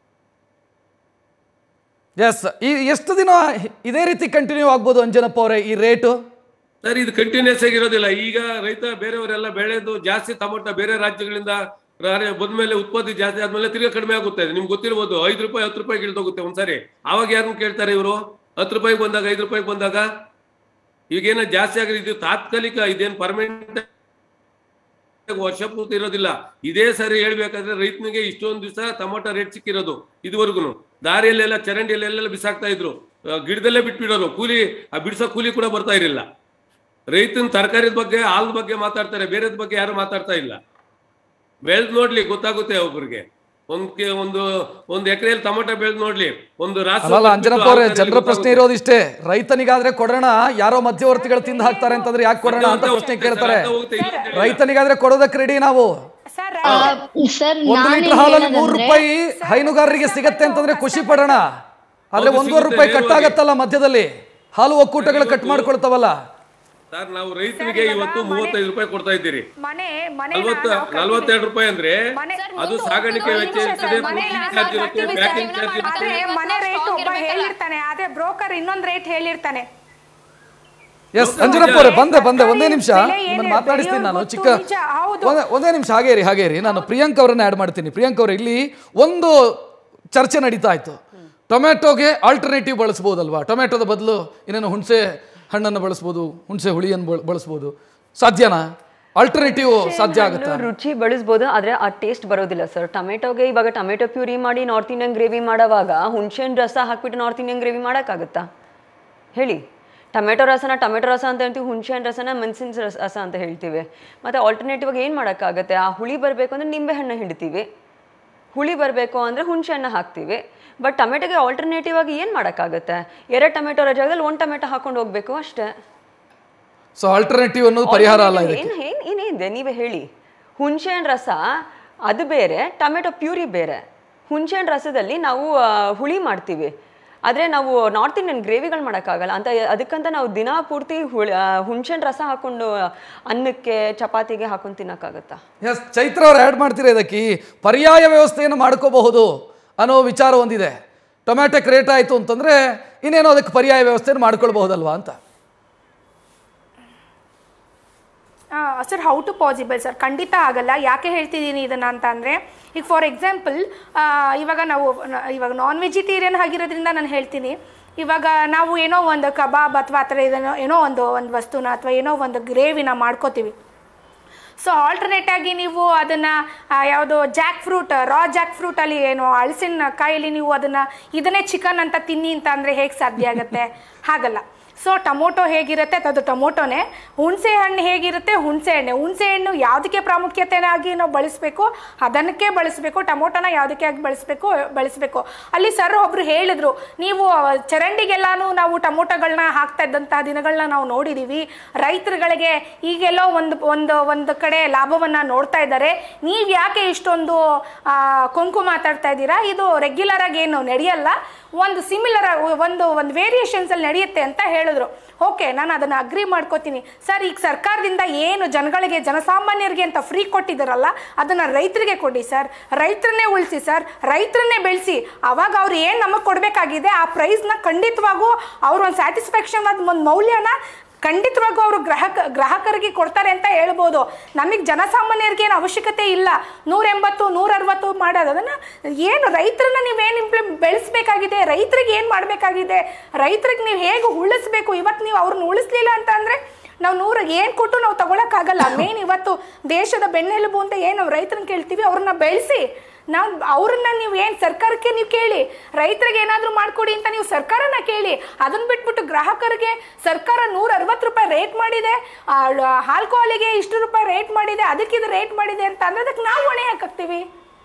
ಎಸ್ ಈ ಎಷ್ಟು ದಿನ ಇದೇ ರೀತಿ ಕಂಟಿನ್ಯೂ ಆಗ್ಬೋದು ಅಂಜನಪ್ಪ ಅವರೇ ಈ ರೇಟು ಸರ್ ಇದು ಕಂಟಿನ್ಯೂಸ್ ಆಗಿರೋದಿಲ್ಲ ಈಗ ರೈತ ಬೇರೆಯವರೆಲ್ಲ ಬೆಳೆದು ಜಾಸ್ತಿ ಟೊಮೊಟೊ ಬೇರೆ ರಾಜ್ಯಗಳಿಂದ ರಾ- ಬಂದ್ಮೇಲೆ ಉತ್ಪತ್ತಿ ಜಾಸ್ತಿ ಆದ್ಮೇಲೆ ತಿರ್ಗಾ ಕಡಿಮೆ ಆಗುತ್ತೆ ನಿಮ್ಗೆ ಗೊತ್ತಿರ್ಬೋದು ಐದು ರೂಪಾಯಿ ಹತ್ತು ರೂಪಾಯಿ ಇಳಿದೋಗುತ್ತೆ ಒಂದ್ಸರಿ ಅವಾಗ ಯಾರನ್ನ ಕೇಳ್ತಾರೆ ಇವರು ಹತ್ತು ರೂಪಾಯಿಗೆ ಬಂದಾಗ ಐದು ರೂಪಾಯಿಗೆ ಬಂದಾಗ ಈಗೇನೋ ಜಾಸ್ತಿ ಆಗಿದೆ ಇದು ತಾತ್ಕಾಲಿಕ ಇದೇನು ಪರ್ಮನೆಂಟ್ ವರ್ಷ ಪೂರ್ತಿ ಇರೋದಿಲ್ಲ ಇದೇ ಸರಿ ಹೇಳ್ಬೇಕಾದ್ರೆ ರೈತನಿಗೆ ಇಷ್ಟೊಂದು ದಿವಸ ಟೊಮೊಟೊ ರೇಟ್ ಸಿಕ್ಕಿರೋದು ಇದುವರೆಗೂ ದಾರಿಯಲ್ಲೆಲ್ಲ ಚರಂಡಿಯಲ್ಲೆಲ್ಲ ಬಿಸಾಕ್ತಾ ಇದ್ರು ಆ, ಗಿಡದಲ್ಲೇ ಬಿಟ್ಬಿಡೋರು ಕೂಲಿ ಆ ಬಿಡಿಸೋ ಕೂಲಿ ಕೂಡ ಬರ್ತಾ ಇರಲಿಲ್ಲ ರೈತನ ತರಕಾರಿದ ಬಗ್ಗೆ ಹಾಲದ ಬಗ್ಗೆ ಮಾತಾಡ್ತಾರೆ ಬೇರೆದ ಬಗ್ಗೆ ಯಾರು ಮಾತಾಡ್ತಾ ಇಲ್ಲ ಬೆಳೆದ್ ನೋಡ್ಲಿ ಗೊತ್ತಾಗುತ್ತೆ ಒಬ್ರಿಗೆ ಒಂದ್ ಕೆ- ಒಂದು ಒಂದು ಎಕರೆಯಲ್ಲಿ ಟೊಮೆಟೊ ಬೆಳೆದು ನೋಡ್ಲಿ ಒಂದು ರಾಷ್ಟ್ರ ಅಲ್ಲಲ್ಲ ಬಿಟ್ಟು ಅಂಜನಪ್ಪ ಅವರೇ ಆൾಕಾರಲ್ಲಿ ಜನರ ಪ್ರಶ್ನೆ ಗೊತ್ತಾಗುತ್ತೆ. ಇರೋದಿಷ್ಟೇ ರೈತನಿಗಾದ್ರೆ ಕೊಡೋಣ ಯಾರೋ ಮಧ್ಯವರ್ತಿಗಳು ತಿಂದು ಹಾಕ್ತಾರೆ ಅಂತಂದ್ರೆ ಯಾಕೆ ಕೊಡೋಣ ಅಂತ ಪ್ರಶ್ನೆ ಕೇಳ್ತಾರೆ ರೈತನಿಗಾದ್ರೆ ಕೊಡೋದಕ್ಕೆ ರೆಡಿ ನಾವು ಸರ್ ಒಂದು ನಾನು ಲೀಟರ್ ಹಾಲಲ್ಲಿ ಮೂರು ಹೇಳೋದಂದ್ರೆ- ರೂಪಾಯಿ ಹೈನುಗಾರರಿಗೆ ಸಿಗತ್ತೆ ಅಂತಂದ್ರೆ ಖುಷಿ ಪಡೋಣ ಆದ್ರೆ ಹೌದು, ಒಂದೂವರೆ ಸಿಗುತ್ತೆ ರೂಪಾಯಿ ಕಟ್ ನೇರವಾಗಿ. ಆಗತ್ತಲ್ಲ ಮಧ್ಯದಲ್ಲಿ ಹಾಲು ಒಕ್ಕೂಟಗಳು ಕಟ್ ಮಾಡ್ಕೊಳ್ತಾವಲ್ಲ ಸರ್ ನಾವು ರೈತರಿಗೆ ಇವತ್ತು ಮೂವತ್ತೈದು ರೂಪಾಯಿ ಕೊಡ್ತಾ ಇದ್ದೀರಿ ಮನೆ ಮನೆ ನಲ್ವತ್ತ ನಲ್ವತ್ತೆರಡು ರೂಪಾಯಿ ಅಂದ್ರೆ ಅದು ಸಾಗಾಣಿಕೆ ವೆಚ್ಚ ಇರ್ತದೆ ಚಾರ್ಜ್ ಇರುತ್ತೆ ಪ್ಯಾಕಿಂಗ್ ಚಾರ್ಜ್ ಆದ್ರೆ ಇರುತ್ತೆ ಮನೆ ರೇಟ್ ಒಬ್ಬ ಹೇಳಿರ್ತಾನೆ ಆದ್ರೆ ಬ್ರೋಕರ್ ಇನ್ನೊಂದ್ ರೇಟ್ ಹೇಳಿರ್ತಾನೆ ಎಸ್ ಅಂಜನಪ್ಪ ಅವರೇ ಬಂದೆ ಬಂದೆ ಒಂದೇ ನಿಮಿಷ ಬೆಲೆ ಏನಿದೆ? ನಿಮ್ಮನ್ನು ಮಾತನಾಡಿಸ್ತೀನಿ ನಾನು ಬೆಳೆಯೋದು ಚಿಕ್ಕ ನಿಜ, ಹೌದು. ಒಂದೇ ಒಂದೇ ನಿಮಿಷ ಹಾಗೇ ಇರಿ ಹಾಗೇ ಇರಿ ನಾನು ಪ್ರಿಯಾಂಕ್ ಅವರನ್ನ ಆ್ಯಡ್ ಮಾಡ್ತೀನಿ ಪ್ರಿಯಾಂಕ್ ಅವರು ಇಲ್ಲಿ ಒಂದು ಚರ್ಚೆ ನಡೀತಾ ಇತ್ತು ಟೊಮ್ಯಾಟೋಗೆ ಆಲ್ಟರ್ನೇಟಿವ್ ಬಳಸ್ಬೋದಲ್ವಾ ಟೊಮ್ಯಾಟೋದ ಬದಲು ಇನ್ನೇನು ಹುಣಸೆ ಹಣ್ಣನ್ನು ಬಳಸ್ಬೋದು ಹುಣಸೆ ಹುಳಿಯನ್ನು ಬಳ- ಬಳಸ್ಬೋದು ಸಾಧ್ಯನಾ ಆಲ್ಟರ್ನೇಟಿವ್ ಸಾಧ್ಯ ಆಗುತ್ತಾ ಹಣ್ಣು ರುಚಿ ಬಳಸ್ಬೋದು ಆದರೆ ಆ ಟೇಸ್ಟ್ ಬರೋದಿಲ್ಲ ಸರ್ ಟೊಮೆಟೊಗೆ ಇವಾಗ ಟೊಮೆಟೊ ಪ್ಯೂರಿ ಮಾಡಿ ನಾರ್ತ್ ಇಂಡಿಯನ್ ಗ್ರೇವಿ ಮಾಡೋವಾಗ ಹುಣಸೆಹಣ್ಣು ರಸ ಹಾಕ್ಬಿಟ್ಟು ನಾರ್ತ್ ಇಂಡಿಯನ್ ಗ್ರೇವಿ ಮಾಡೋಕ್ಕಾಗುತ್ತಾ ಹೇಳಿ ಟೊಮೆಟೊ ರಸನ ಟೊಮೆಟೊ ರಸ ಅಂತ ಹೇಳ್ತೀವಿ ಹುಣಸೆಹಣ್ಣು ರಸನ ಮೆಣಸಿನ ರಸ ರಸ ಅಂತ ಹೇಳ್ತೀವಿ ಮತ್ತು ಆಲ್ಟರ್ನೇಟಿವ್ ಆಗಿ ಏನು ಮಾಡೋಕ್ಕಾಗತ್ತೆ ಆ ಹುಳಿ ಬರಬೇಕು ಅಂದರೆ ನಿಂಬೆ ಹಣ್ಣು ಹಿಡಿತೀವಿ ಹುಳಿ ಬರಬೇಕು ಅಂದರೆ ಹುಣಸೆ ಹಣ್ಣು ಹಾಕ್ತೀವಿ ಬಟ್ ಟೊಮೆಟೊಗೆ ಆಲ್ಟರ್ನೇಟಿವ್ ಆಗಿ ಏನು ಮಾಡೋಕ್ಕಾಗತ್ತೆ ಎರಡು ಟೊಮೆಟೊ ಜಾಗದಲ್ಲಿ ಒಂದು ಟೊಮೆಟೊ ಹಾಕೊಂಡು ಹೋಗಬೇಕು ಅಷ್ಟೇ ಸೊ ಆಲ್ಟರ್ನೇಟಿವ್ ಅನ್ನೋದು ಪರಿಹಾರ ಅಲ್ಲ ಇದಕ್ಕೆ ಏನು ಏನು ಏನಿದೆ ನೀವೇ ಹೇಳಿ ಹುಣಸೆಹಣ್ಣು ರಸ ಅದು ಬೇರೆ ಟೊಮೆಟೊ ಪ್ಯೂರಿ ಬೇರೆ ಹುಣಸೆಹಣ್ಣು ರಸದಲ್ಲಿ ನಾವು ಆ, ಹುಳಿ ಮಾಡ್ತೀವಿ ಆದರೆ ನಾವು ನಾರ್ತ್ ಇಂಡಿಯನ್ ಗ್ರೇವಿಗಳು ಮಾಡೋಕ್ಕಾಗಲ್ಲ ಅಂತ ಅದಕ್ಕಂತ ನಾವು ದಿನ ಪೂರ್ತಿ ಹುಳಿ ಹುಣಸೆಹಣ್ಣು ರಸ ಹಾಕೊಂಡು ಅನ್ನಕ್ಕೆ ಚಪಾತಿಗೆ ಹಾಕೊಂಡು ತಿನ್ನೋಕ್ಕಾಗತ್ತಾ ಎಸ್ ಚೈತ್ರ ಅವ್ರು ಆ್ಯಡ್ ಮಾಡ್ತೀರಾ ಇದಕ್ಕೆ ಈ ಪರ್ಯಾಯ ವ್ಯವಸ್ಥೆಯನ್ನು ಮಾಡ್ಕೋಬಹುದು ಅನ್ನೋ ವಿಚಾರ ಒಂದಿದೆ ಟೊಮ್ಯಾಟೊಕ್ ರೇಟ್ ಆಯಿತು ಅಂತಂದರೆ ಇನ್ನೇನೋ ಅದಕ್ಕೆ ಪರ್ಯಾಯ ವ್ಯವಸ್ಥೆಯನ್ನು ಮಾಡ್ಕೊಳ್ಬಹುದಲ್ವಾ ಅಂತ sir how to possible sir ಖಂಡಿತ ಆಗಲ್ಲ ಯಾಕೆ ಹೇಳ್ತಿದ್ದೀನಿ ಇದನ್ನ ಅಂತ ಅಂದರೆ ಈಗ ಫಾರ್ ಎಕ್ಸಾಂಪಲ್ ಇವಾಗ ನಾವು ನ- ಇವಾಗ ನಾನ್ ವೆಜಿಟೇರಿಯನ್ ಆಗಿರೋದ್ರಿಂದ ನಾನು ಹೇಳ್ತೀನಿ ಇವಾಗ ನಾವು ಏನೋ ಒಂದು ಕಬಾಬ್ ಅಥವಾ ಆ ಥರ ಇದನ್ನು ಏನೋ ಒಂದು ಒಂದು ವಸ್ತುನ ಅಥವಾ ಏನೋ ಒಂದು ಗ್ರೇವಿನ ಮಾಡ್ಕೋತೀವಿ ಸೊ ಆಲ್ಟರ್ನೇಟ್ ಆಗಿ ನೀವು ಅದನ್ನು ಯಾವುದು ಜಾಕ್ ಫ್ರೂಟ್ ರಾ ಜಾಕ್ ಫ್ರೂಟಲ್ಲಿ ಏನು ಹಲಸಿನ ಕಾಯಲ್ಲಿ ನೀವು ಅದನ್ನು ಇದನ್ನೇ ಚಿಕನ್ ಅಂತ ತಿನ್ನಿ ಅಂತ ಅಂದರೆ ಹೇಗೆ ಸಾಧ್ಯ ಆಗುತ್ತೆ ಹಾಗಲ್ಲ ಸೊ ಟೊಮೊಟೊ ಹೇಗಿರುತ್ತೆ ಅದು ಟೊಮೊಟೊನೇ ಹುಣಸೆ ಹಣ್ಣು ಹೇಗಿರುತ್ತೆ ಹುಣಸೆ ಹಣ್ಣೆ ಹುಣಸೆ ಹಣ್ಣು ಯಾವುದಕ್ಕೆ ಪ್ರಾಮುಖ್ಯತೆಯಾಗಿ ನಾವು ಬಳಸಬೇಕು ಅದನ್ನಕ್ಕೆ ಬಳಸಬೇಕು ಟೊಮೊಟೊನ ಯಾವುದಕ್ಕೆ ಆಗಿ ಬಳಸಬೇಕು ಬಳಸಬೇಕು ಅಲ್ಲಿ ಸರ್ ಒಬ್ರು ಹೇಳಿದ್ರು ನೀವು ಚರಂಡಿಗೆಲ್ಲಾನು ನಾವು ಟೊಮೊಟೊಗಳನ್ನ ಹಾಕ್ತಾ ಇದ್ದಂತಹ ದಿನಗಳನ್ನ ನಾವು ನೋಡಿದ್ದೀವಿ ರೈತರುಗಳಿಗೆ ಈಗೆಲ್ಲೋ ಒಂದು ಒಂದು ಒಂದು ಕಡೆ ಲಾಭವನ್ನು ನೋಡ್ತಾ ಇದ್ದಾರೆ ನೀವು ಯಾಕೆ ಇಷ್ಟೊಂದು ಆ, ಕೊಂಕು ಮಾತಾಡ್ತಾ ಇದ್ದೀರಾ ಇದು ರೆಗ್ಯುಲರ್ ಆಗಿ ಏನು ನಡೆಯಲ್ಲ ಒಂದು ಸಿಮಿಲರ್ ಒಂದು ಒಂದು ವೇರಿಯೇಷನ್ಸ್ ಅಲ್ಲಿ ನಡೆಯುತ್ತೆ ಅಂತ ಹೇಳಿದ್ರು ಓಕೆ ನಾನು ಅದನ್ನು ಅಗ್ರಿ ಮಾಡ್ಕೋತೀನಿ ಸರ್ ಈಗ ಸರ್ಕಾರದಿಂದ ಏನು ಜನಗಳಿಗೆ ಜನಸಾಮಾನ್ಯರಿಗೆ ಅಂತ ಫ್ರೀ ಕೊಟ್ಟಿದ್ದಾರಲ್ಲ ಅದನ್ನು ರೈತರಿಗೆ ಕೊಡಿ ಸರ್ ರೈತರನ್ನೇ ಉಳಿಸಿ ಸರ್ ರೈತರನ್ನೇ ಬೆಳೆಸಿ ಅವಾಗ ಅವ್ರು ಏನು ನಮಗೆ ಕೊಡಬೇಕಾಗಿದೆ ಆ ಪ್ರೈಸ್ನ ಖಂಡಿತವಾಗೂ ಅವ್ರು ಒಂದು ಸ್ಯಾಟಿಸ್ಫ್ಯಾಕ್ಷನ್ ಒಂದು ಮೌಲ್ಯನ ಖಂಡಿತವಾಗೂ ಅವರು ಗ್ರಾಹಕ ಗ್ರಾಹಕರಿಗೆ ಕೊಡ್ತಾರೆ ಅಂತ ಹೇಳ್ಬೋದು ನಮಗೆ ಜನಸಾಮಾನ್ಯರಿಗೆ ಏನು ಅವಶ್ಯಕತೆ ಇಲ್ಲ ನೂರ ಎಂಬತ್ತು ನೂರ ಅರವತ್ತು ಮಾಡೋದು ಅದನ್ನು ಏನು ರೈತರನ್ನ ನೀವೇನು ಇಂಪ್ಲಿ ಬೆಳೆಸಬೇಕಾಗಿದೆ ರೈತರಿಗೆ ಏನು ಮಾಡಬೇಕಾಗಿದೆ ರೈತರಿಗೆ ನೀವು ಹೇಗೆ ಉಳಿಸ್ಬೇಕು ಇವತ್ತು ನೀವು ಅವ್ರನ್ನ ಉಳಿಸ್ಲಿಲ್ಲ ಅಂತ ಅಂದರೆ ನಾವು ನೂರ ಏನು ಕೊಟ್ಟು ನಾವು ತಗೊಳಕ್ಕಾಗಲ್ಲ ಮೇನ್ ಇವತ್ತು ದೇಶದ ಬೆನ್ನೆಲುಬು ಅಂತ ಏನು ನಾವು ರೈತರನ್ನ ಕೇಳ್ತೀವಿ ಅವ್ರನ್ನ ಬೆಳೆಸಿ ನಾವು ಅವ್ರನ್ನ ನೀವು ಏನು ಸರ್ಕಾರಕ್ಕೆ ನೀವು ಕೇಳಿ ರೈತರಿಗೆ ಏನಾದರೂ ಮಾಡಿಕೊಡಿ ಅಂತ ನೀವು ಸರ್ಕಾರನ ಕೇಳಿ ಅದನ್ನ ಬಿಟ್ಬಿಟ್ಟು ಗ್ರಾಹಕರಿಗೆ ಸರ್ಕಾರ ನೂರ ಅರವತ್ತು ರೂಪಾಯಿ ರೇಟ್ ಮಾಡಿದೆ ಆ, ಳ- ಆಲ್ಕೋಹಾಲಿಗೆ ಇಷ್ಟು ರೂಪಾಯಿ ರೇಟ್ ಮಾಡಿದೆ ಅದಕ್ಕೆ ಇದು ರೇಟ್ ಮಾಡಿದೆ ಅಂತ ಅಂದ್ರೆ ಅದಕ್ಕೆ ನಾವು ಹೊಣೆ ಹಾಕಾಕ್ತೀವಿ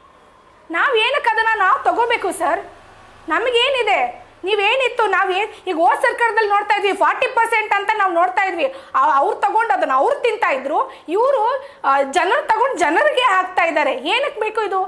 ನಾವು ಏನಕ್ಕೆ ಅದನ್ನ ನಾವು ತಗೋಬೇಕು ಸರ್ ನಮಗೇನಿದೆ ನೀವೇನಿತ್ತು ನಾವು ಏನು ಈಗ ಹೋದ ಸರ್ಕಾರದಲ್ಲಿ ನೋಡ್ತಾ ಇದ್ವಿ ಫಾರ್ಟಿ ಪರ್ಸೆಂಟ್ ಅಂತ ನಾವು ನೋಡ್ತಾ ಇದ್ವಿ ಅವ್ರು ತಗೊಂಡು ಅದನ್ನ ಅವ್ರು ತಿಂತಾ ಇದ್ರು ಇವರು ಜನರು ತಗೊಂಡು ಜನರಿಗೆ ಹಾಕ್ತಾ ಇದ್ದಾರೆ ಏನಕ್ಕೆ ಬೇಕು ಇದು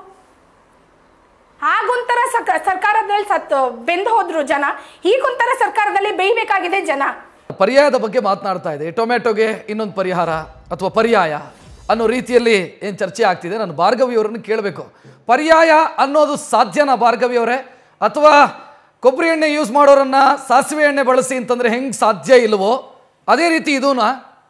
ಆಗೊಂಥರ ಸಕ ಸರ್ಕಾರದಲ್ಲಿ ಸತ್ ಬೆಂದು ಹೋದ್ರು ಜನ ಹೀಗೊಂಥರ ಸರ್ಕಾರದಲ್ಲಿ ಬೇಯಬೇಕಾಗಿದೆ ಜನ ಪರ್ಯಾಯದ ಬಗ್ಗೆ ಮಾತನಾಡ್ತಾ ಇದೆ ಟೊಮ್ಯಾಟೊಗೆ ಇನ್ನೊಂದು ಪರಿಹಾರ ಅಥವಾ ಪರ್ಯಾಯ ಅನ್ನೋ ರೀತಿಯಲ್ಲಿ ಏನು ಚರ್ಚೆ ಆಗ್ತಿದೆ ನಾನು ಭಾರ್ಗವಿ ಅವರನ್ನು ಕೇಳಬೇಕು ಪರ್ಯಾಯ ಅನ್ನೋದು ಸಾಧ್ಯನಾ ಭಾರ್ಗವಿ ಅವರೇ ಅಥವಾ ಕೊಬ್ಬರಿ ಎಣ್ಣೆ ಯೂಸ್ ಮಾಡೋರನ್ನ ಸಾಸಿವೆ ಎಣ್ಣೆ ಬಳಸಿ ಅಂತಂದ್ರೆ ಹೆಂಗೆ ಸಾಧ್ಯ ಇಲ್ವೋ ಅದೇ ರೀತಿ ಇದೂನಾ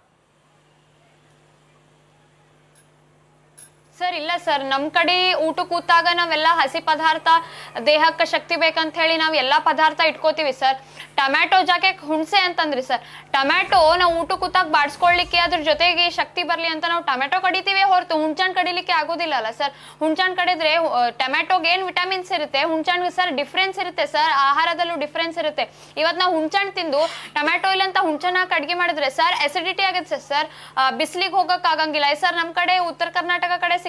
ಸರ್ ಇಲ್ಲ ಸರ್ ನಮ್ ಕಡೆ ಊಟ ಕೂತಾಗ ನಾವೆಲ್ಲ ಹಸಿ ಪದಾರ್ಥ ದೇಹಕ್ಕೆ ಶಕ್ತಿ ಬೇಕಂತ ಹೇಳಿ ನಾವ್ ಎಲ್ಲಾ ಪದಾರ್ಥ ಇಟ್ಕೋತೀವಿ ಸರ್ ಟೊಮ್ಯಾಟೊ ಜಾಕೆ ಹುಣಸೆ ಅಂತಂದ್ರಿ ಸರ್ ಟೊಮ್ಯಾಟೊ ನಾವು ಊಟ ಕೂತಾಗ ಬಾಡ್ಸ್ಕೊಳ್ಲಿಕ್ಕೆ ಅದ್ರ ಜೊತೆಗೆ ಶಕ್ತಿ ಬರ್ಲಿ ಅಂತ ನಾವು ಟೊಮ್ಯಾಟೊ ಕಡಿತೀವಿ ಹೊರತು ಹುಣ್ಚಣ್ ಕಡಿಲಿಕ್ಕೆ ಆಗೋದಿಲ್ಲ ಅಲ್ಲ ಸರ್ ಹುಣ್ಚಣ್ ಕಡಿದ್ರೆ ಟೊಮ್ಯಾಟೊಗೆ ಏನ್ ವಿಟಮಿನ್ಸ್ ಇರುತ್ತೆ ಹುಣ್ಚಣ್ಗೆ ಸರ್ ಡಿಫ್ರೆನ್ಸ್ ಇರುತ್ತೆ ಸರ್ ಆಹಾರದಲ್ಲೂ ಡಿಫ್ರೆನ್ಸ್ ಇರುತ್ತೆ ಇವತ್ತು ನಾವು ಹುಣ್ಚಣ್ ತಿಂದು ಟೊಮ್ಯಾಟೊ ಇಲ್ಲ ಅಂತ ಹುಣ್ಚಣ್ ಹಾಕಿ ಅಡ್ಗೆ ಮಾಡಿದ್ರೆ ಸರ್ ಅಸಿಡಿಟಿ ಆಗುತ್ತೆ ಸರ್ ಬಿಸಿಲಿಗೆ ಹೋಗಕ್ ಆಗಂಗಿಲ್ಲ ಸರ್ ನಮ್ ಕಡೆ ಉತ್ತರ ಕರ್ನಾಟಕ ಕಡೆ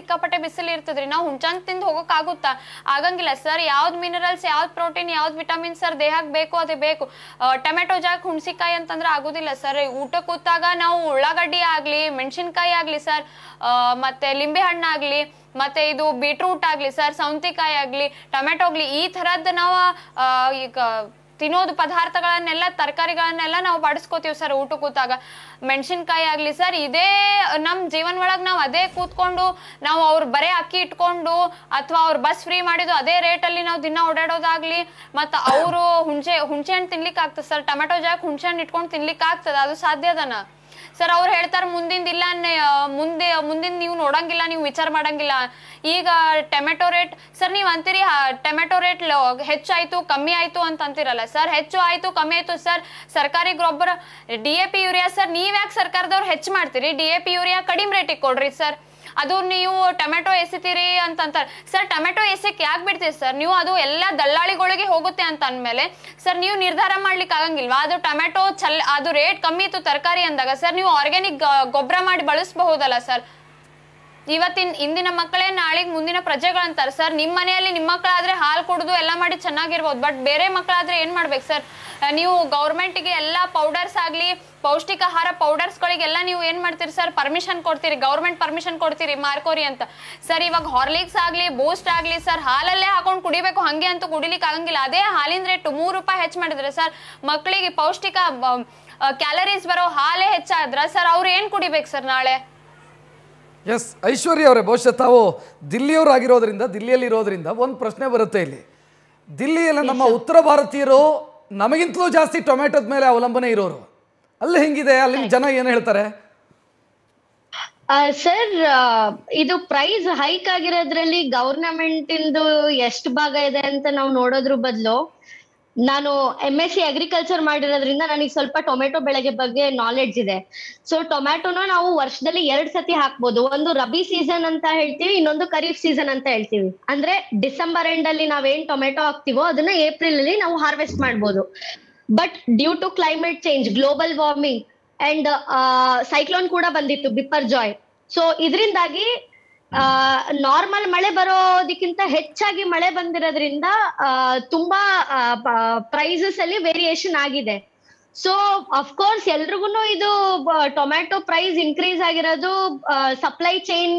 ಸಿಕ್ಕಾಪಟ್ಟೆ ಬಿಸಿಲು ಇರ್ತದ್ರಿ ನಾವು ಹುಂಚಂಗ್ ತಿಂದು ಹೋಗಕ್ ಆಗುತ್ತಾ ಆಗಂಗಿಲ್ಲ ಸರ್ ಯಾವ್ದು ಮಿನರಲ್ಸ್ ಯಾವ್ದು ಪ್ರೋಟೀನ್ ಯಾವ್ದು ವಿಟಮಿನ್ ಸರ್ ದೇಹಕ್ಕೆ ಬೇಕು ಅದೇ ಬೇಕು ಟೊಮೆಟೊ ಜಾಗ ಹುಣ್ಸಿಕಾಯಿ ಅಂತಂದ್ರೆ ಆಗುದಿಲ್ಲ ಸರ್ ಊಟ ಕೂತಾಗ ನಾವು ಉಳ್ಳಾಗಡ್ಡಿ ಆಗ್ಲಿ ಮೆಣಸಿನ್ಕಾಯಿ ಆಗ್ಲಿ ಸರ್ ಮತ್ತೆ ಲಿಂಬೆ ಹಣ್ಣಾಗ್ಲಿ ಮತ್ತೆ ಇದು ಬೀಟ್ರೂಟ್ ಆಗ್ಲಿ ಸರ್ ಸೌಂತಿಕಾಯಿ ಆಗ್ಲಿ ಟೊಮೆಟೊ ಆಗ್ಲಿ ಈ ತರದ್ ನಾವು ಆ, ಈಗ ತಿನ್ನೋದು ಪದಾರ್ಥಗಳನ್ನೆಲ್ಲ ತರಕಾರಿಗಳನ್ನೆಲ್ಲ ನಾವು ಬಡಿಸ್ಕೋತೀವಿ ಸರ್ ಊಟ ಕೂತಾಗ ಮೆಣಸಿನ್ಕಾಯಿ ಆಗ್ಲಿ ಸರ್ ಇದೇ ನಮ್ಮ ಜೀವನ ಒಳಗೆ ನಾವು ಅದೇ ಕೂತ್ಕೊಂಡು ನಾವು ಅವ್ರು ಬರೇ ಅಕ್ಕಿ ಇಟ್ಕೊಂಡು ಅಥವಾ ಅವ್ರು ಬಸ್ ಫ್ರೀ ಮಾಡಿದ್ದು ಅದೇ ರೇಟಲ್ಲಿ ನಾವು ದಿನ ಓಡಾಡೋದಾಗ್ಲಿ ಮತ್ತು ಅವರು ಹುಣಸೆ ಹುಣಸೆ ಹಣ್ಣು ತಿನ್ಲಿಕ್ಕೆ ಆಗ್ತದೆ ಸರ್ ಟೊಮೆಟೊ ಜಾಗ ಹುಣಸೆ ಹಣ್ಣು ಇಟ್ಕೊಂಡು ತಿನ್ಲಿಕ್ಕೆ ಆಗ್ತದೆ ಅದು ಸಾಧ್ಯದನ ಸರ್ ಅವ್ರು ಹೇಳ್ತಾರೆ ಮುಂದಿಂದ ಇಲ್ಲ ನೆ- ಮುಂದೆ ಮುಂದಿನ ನೀವು ನೋಡಂಗಿಲ್ಲ ನೀವು ವಿಚಾರ ಮಾಡಂಗಿಲ್ಲ ಈಗ ಟೊಮೆಟೊ ರೇಟ್ ಸರ್ ನೀವು ಅಂತೀರಿ ಟೊಮೆಟೊ ರೇಟ್ ಹೆಚ್ಚಾಯ್ತು ಕಮ್ಮಿ ಆಯ್ತು ಅಂತ ಅಂತೀರಲ್ಲ ಸರ್ ಹೆಚ್ಚು ಆಯ್ತು ಕಮ್ಮಿ ಆಯ್ತು ಸರ್ ಸರ್ಕಾರಿ ಗೊಬ್ಬರ D A P urea sir ನೀವ್ ಯಾಕೆ ಸರ್ಕಾರದವ್ರು ಹೆಚ್ಚು ಮಾಡ್ತೀರಿ ಡಿ ಎ ಪಿ ಯೂರಿಯಾ ಕಡಿಮೆ ರೇಟಿಗೆ ಕೊಡ್ರಿ ಸರ್ ಅದು ನೀವು ಟೊಮೆಟೊ ಎಸಿತೀರಿ ಅಂತ ಅಂತಾರೆ ಸರ್ ಟೊಮೆಟೊ ಎಸಕ್ ಯಾಕೆ ಬಿಡ್ತೀರಿ ಸರ್ ನೀವು ಅದು ಎಲ್ಲ ದಲ್ಲಾಳಿಗಳಿಗೆ ಹೋಗುತ್ತೆ ಅಂತ ಅಂದ್ಮೇಲೆ ಸರ್ ನೀವು ನಿರ್ಧಾರ ಮಾಡ್ಲಿಕ್ಕೆ ಆಗಂಗಿಲ್ವಾ ಅದು ಟೊಮೆಟೊ ಚಲ್ ಅದು ರೇಟ್ ಕಮ್ಮಿ ಇತ್ತು ತರಕಾರಿ ಅಂದಾಗ ಸರ್ ನೀವು ಆರ್ಗ್ಯಾನಿಕ್ ಗೊಬ್ಬರ ಮಾಡಿ ಬಳಸಬಹುದಲ್ಲ ಸರ್ ಇವತ್ತಿನ ಇಂದಿನ ಮಕ್ಕಳೇ ನಾಳೆಗೆ ಮುಂದಿನ ಪ್ರಜೆಗಳಂತಾರೆ ಸರ್ ನಿಮ್ಮ ಮನೆಯಲ್ಲಿ ನಿಮ್ಮ ಮಕ್ಕಳಾದ್ರೆ ಹಾಲು ಕುಡಿದು ಎಲ್ಲ ಮಾಡಿ ಚೆನ್ನಾಗಿರ್ಬೋದು ಬಟ್ ಬೇರೆ ಮಕ್ಕಳಾದ್ರೆ ಏನ್ ಮಾಡ್ಬೇಕು ಸರ್ ನೀವು ಗೌರ್ಮೆಂಟ್ಗೆ ಎಲ್ಲ ಪೌಡರ್ಸ್ ಆಗಲಿ ಪೌಷ್ಟಿಕ ಆಹಾರ ಪೌಡರ್ಸ್ಗಳಿಗೆಲ್ಲ ನೀವು ಏನ್ ಮಾಡ್ತೀರಿ ಸರ್ ಪರ್ಮಿಷನ್ ಕೊಡ್ತೀರಿ ಗೌರ್ಮೆಂಟ್ ಪರ್ಮಿಷನ್ ಕೊಡ್ತೀರಿ ಮಾರ್ಕೋರಿ ಅಂತ ಸರ್ ಇವಾಗ ಹಾರ್ಲಿಕ್ಸ್ ಆಗಲಿ ಬೂಸ್ಟ್ ಆಗಲಿ ಸರ್ ಹಾಲಲ್ಲೇ ಹಾಕೊಂಡು ಕುಡಿಬೇಕು ಹಂಗೆ ಅಂತೂ ಕುಡಿಲಿಕ್ಕೆ ಆಗಂಗಿಲ್ಲ ಅದೇ ಹಾಲಿನ ರೇಟ್ ಮೂರು ರೂಪಾಯಿ ಹೆಚ್ಚು ಮಾಡಿದ್ರೆ ಸರ್ ಮಕ್ಕಳಿಗೆ ಪೌಷ್ಟಿಕ ಕ್ಯಾಲರೀಸ್ ಬರೋ ಹಾಲೇ ಹೆಚ್ಚಾದ್ರ ಸರ್ ಅವ್ರು ಏನ್ ಕುಡಿಬೇಕು ಸರ್ ನಾಳೆ ಎಸ್ ಐಶ್ವರ್ಯ ಅವರೇ ಬಹುಶಃ ತಾವು ದಿಲ್ಲಿಯವರಾಗಿರೋದ್ರಿಂದ ದಿಲ್ಲಿಯಲ್ಲಿ ಇರೋದ್ರಿಂದ ಒಂದು ಪ್ರಶ್ನೆ ಬರುತ್ತೆ ಇಲ್ಲಿ ದಿಲ್ಲಿಯಲ್ಲಿ ನಮ್ಮ ಉತ್ತರ ಭಾರತೀಯರು ನಮಗಿಂತಲೂ ಜಾಸ್ತಿ ಟೊಮೆಟೊದ ಮೇಲೆ ಅವಲಂಬನೆ ಇರೋರು ಅಲ್ಲಿ ಹೆಂಗಿದೆ ಅಲ್ಲಿನ ಜನ ಏನು ಹೇಳ್ತಾರೆ ಸರ್ ಇದು ಪ್ರೈಸ್ ಹೈಕ್ ಆಗಿರೋದ್ರಲ್ಲಿ ಗವರ್ನಮೆಂಟ್ ಇಂದು ಎಷ್ಟು ಭಾಗ ಇದೆ ಅಂತ ನಾವು ನೋಡೋದ್ರ ಬದಲು ನಾನು ಎಂ ಎಸ್ ಸಿ ಅಗ್ರಿಕಲ್ಚರ್ ಮಾಡಿರೋದ್ರಿಂದ ನನಗೆ ಸ್ವಲ್ಪ ಟೊಮೆಟೊ ಬೆಳೆಗೆ ಬಗ್ಗೆ ನಾಲೆಡ್ಜ್ ಇದೆ ಸೊ ಟೊಮ್ಯಾಟೊನ ನಾವು ವರ್ಷದಲ್ಲಿ ಎರಡ್ ಸತಿ ಹಾಕ್ಬೋದು ಒಂದು ರಬಿ ಸೀಸನ್ ಅಂತ ಹೇಳ್ತೀವಿ ಇನ್ನೊಂದು ಖರೀಫ್ ಸೀಸನ್ ಅಂತ ಹೇಳ್ತೀವಿ ಅಂದ್ರೆ ಡಿಸೆಂಬರ್ ಎಂಡ್ ಅಲ್ಲಿ ನಾವೇನ್ ಟೊಮೆಟೊ ಹಾಕ್ತಿವೋ ಅದನ್ನ ಏಪ್ರಿಲ್ ಅಲ್ಲಿ ನಾವು ಹಾರ್ವೆಸ್ಟ್ ಮಾಡ್ಬೋದು but due to climate change global warming and cyclone ಕೂಡ ಬಂದಿತ್ತು ಬಿಪ್ಪರ್ ಜಾಯ್ ಸೊ ಇದರಿಂದಾಗಿ ನಾರ್ಮಲ್ ಮಳೆ ಬರೋದಕ್ಕಿಂತ ಹೆಚ್ಚಾಗಿ ಮಳೆ ಬಂದಿರೋದ್ರಿಂದ ಆ, ತುಂಬಾ ಪ್ರೈಸಸ್ ಅಲ್ಲಿ ವೇರಿಯೇಷನ್ ಆಗಿದೆ ಸೊ ಅಫ್ಕೋರ್ಸ್ ಎಲ್ರಿಗೂ ಇದು ಟೊಮ್ಯಾಟೊ ಪ್ರೈಸ್ ಇನ್ಕ್ರೀಸ್ ಆಗಿರೋದು ಸಪ್ಲೈ ಚೈನ್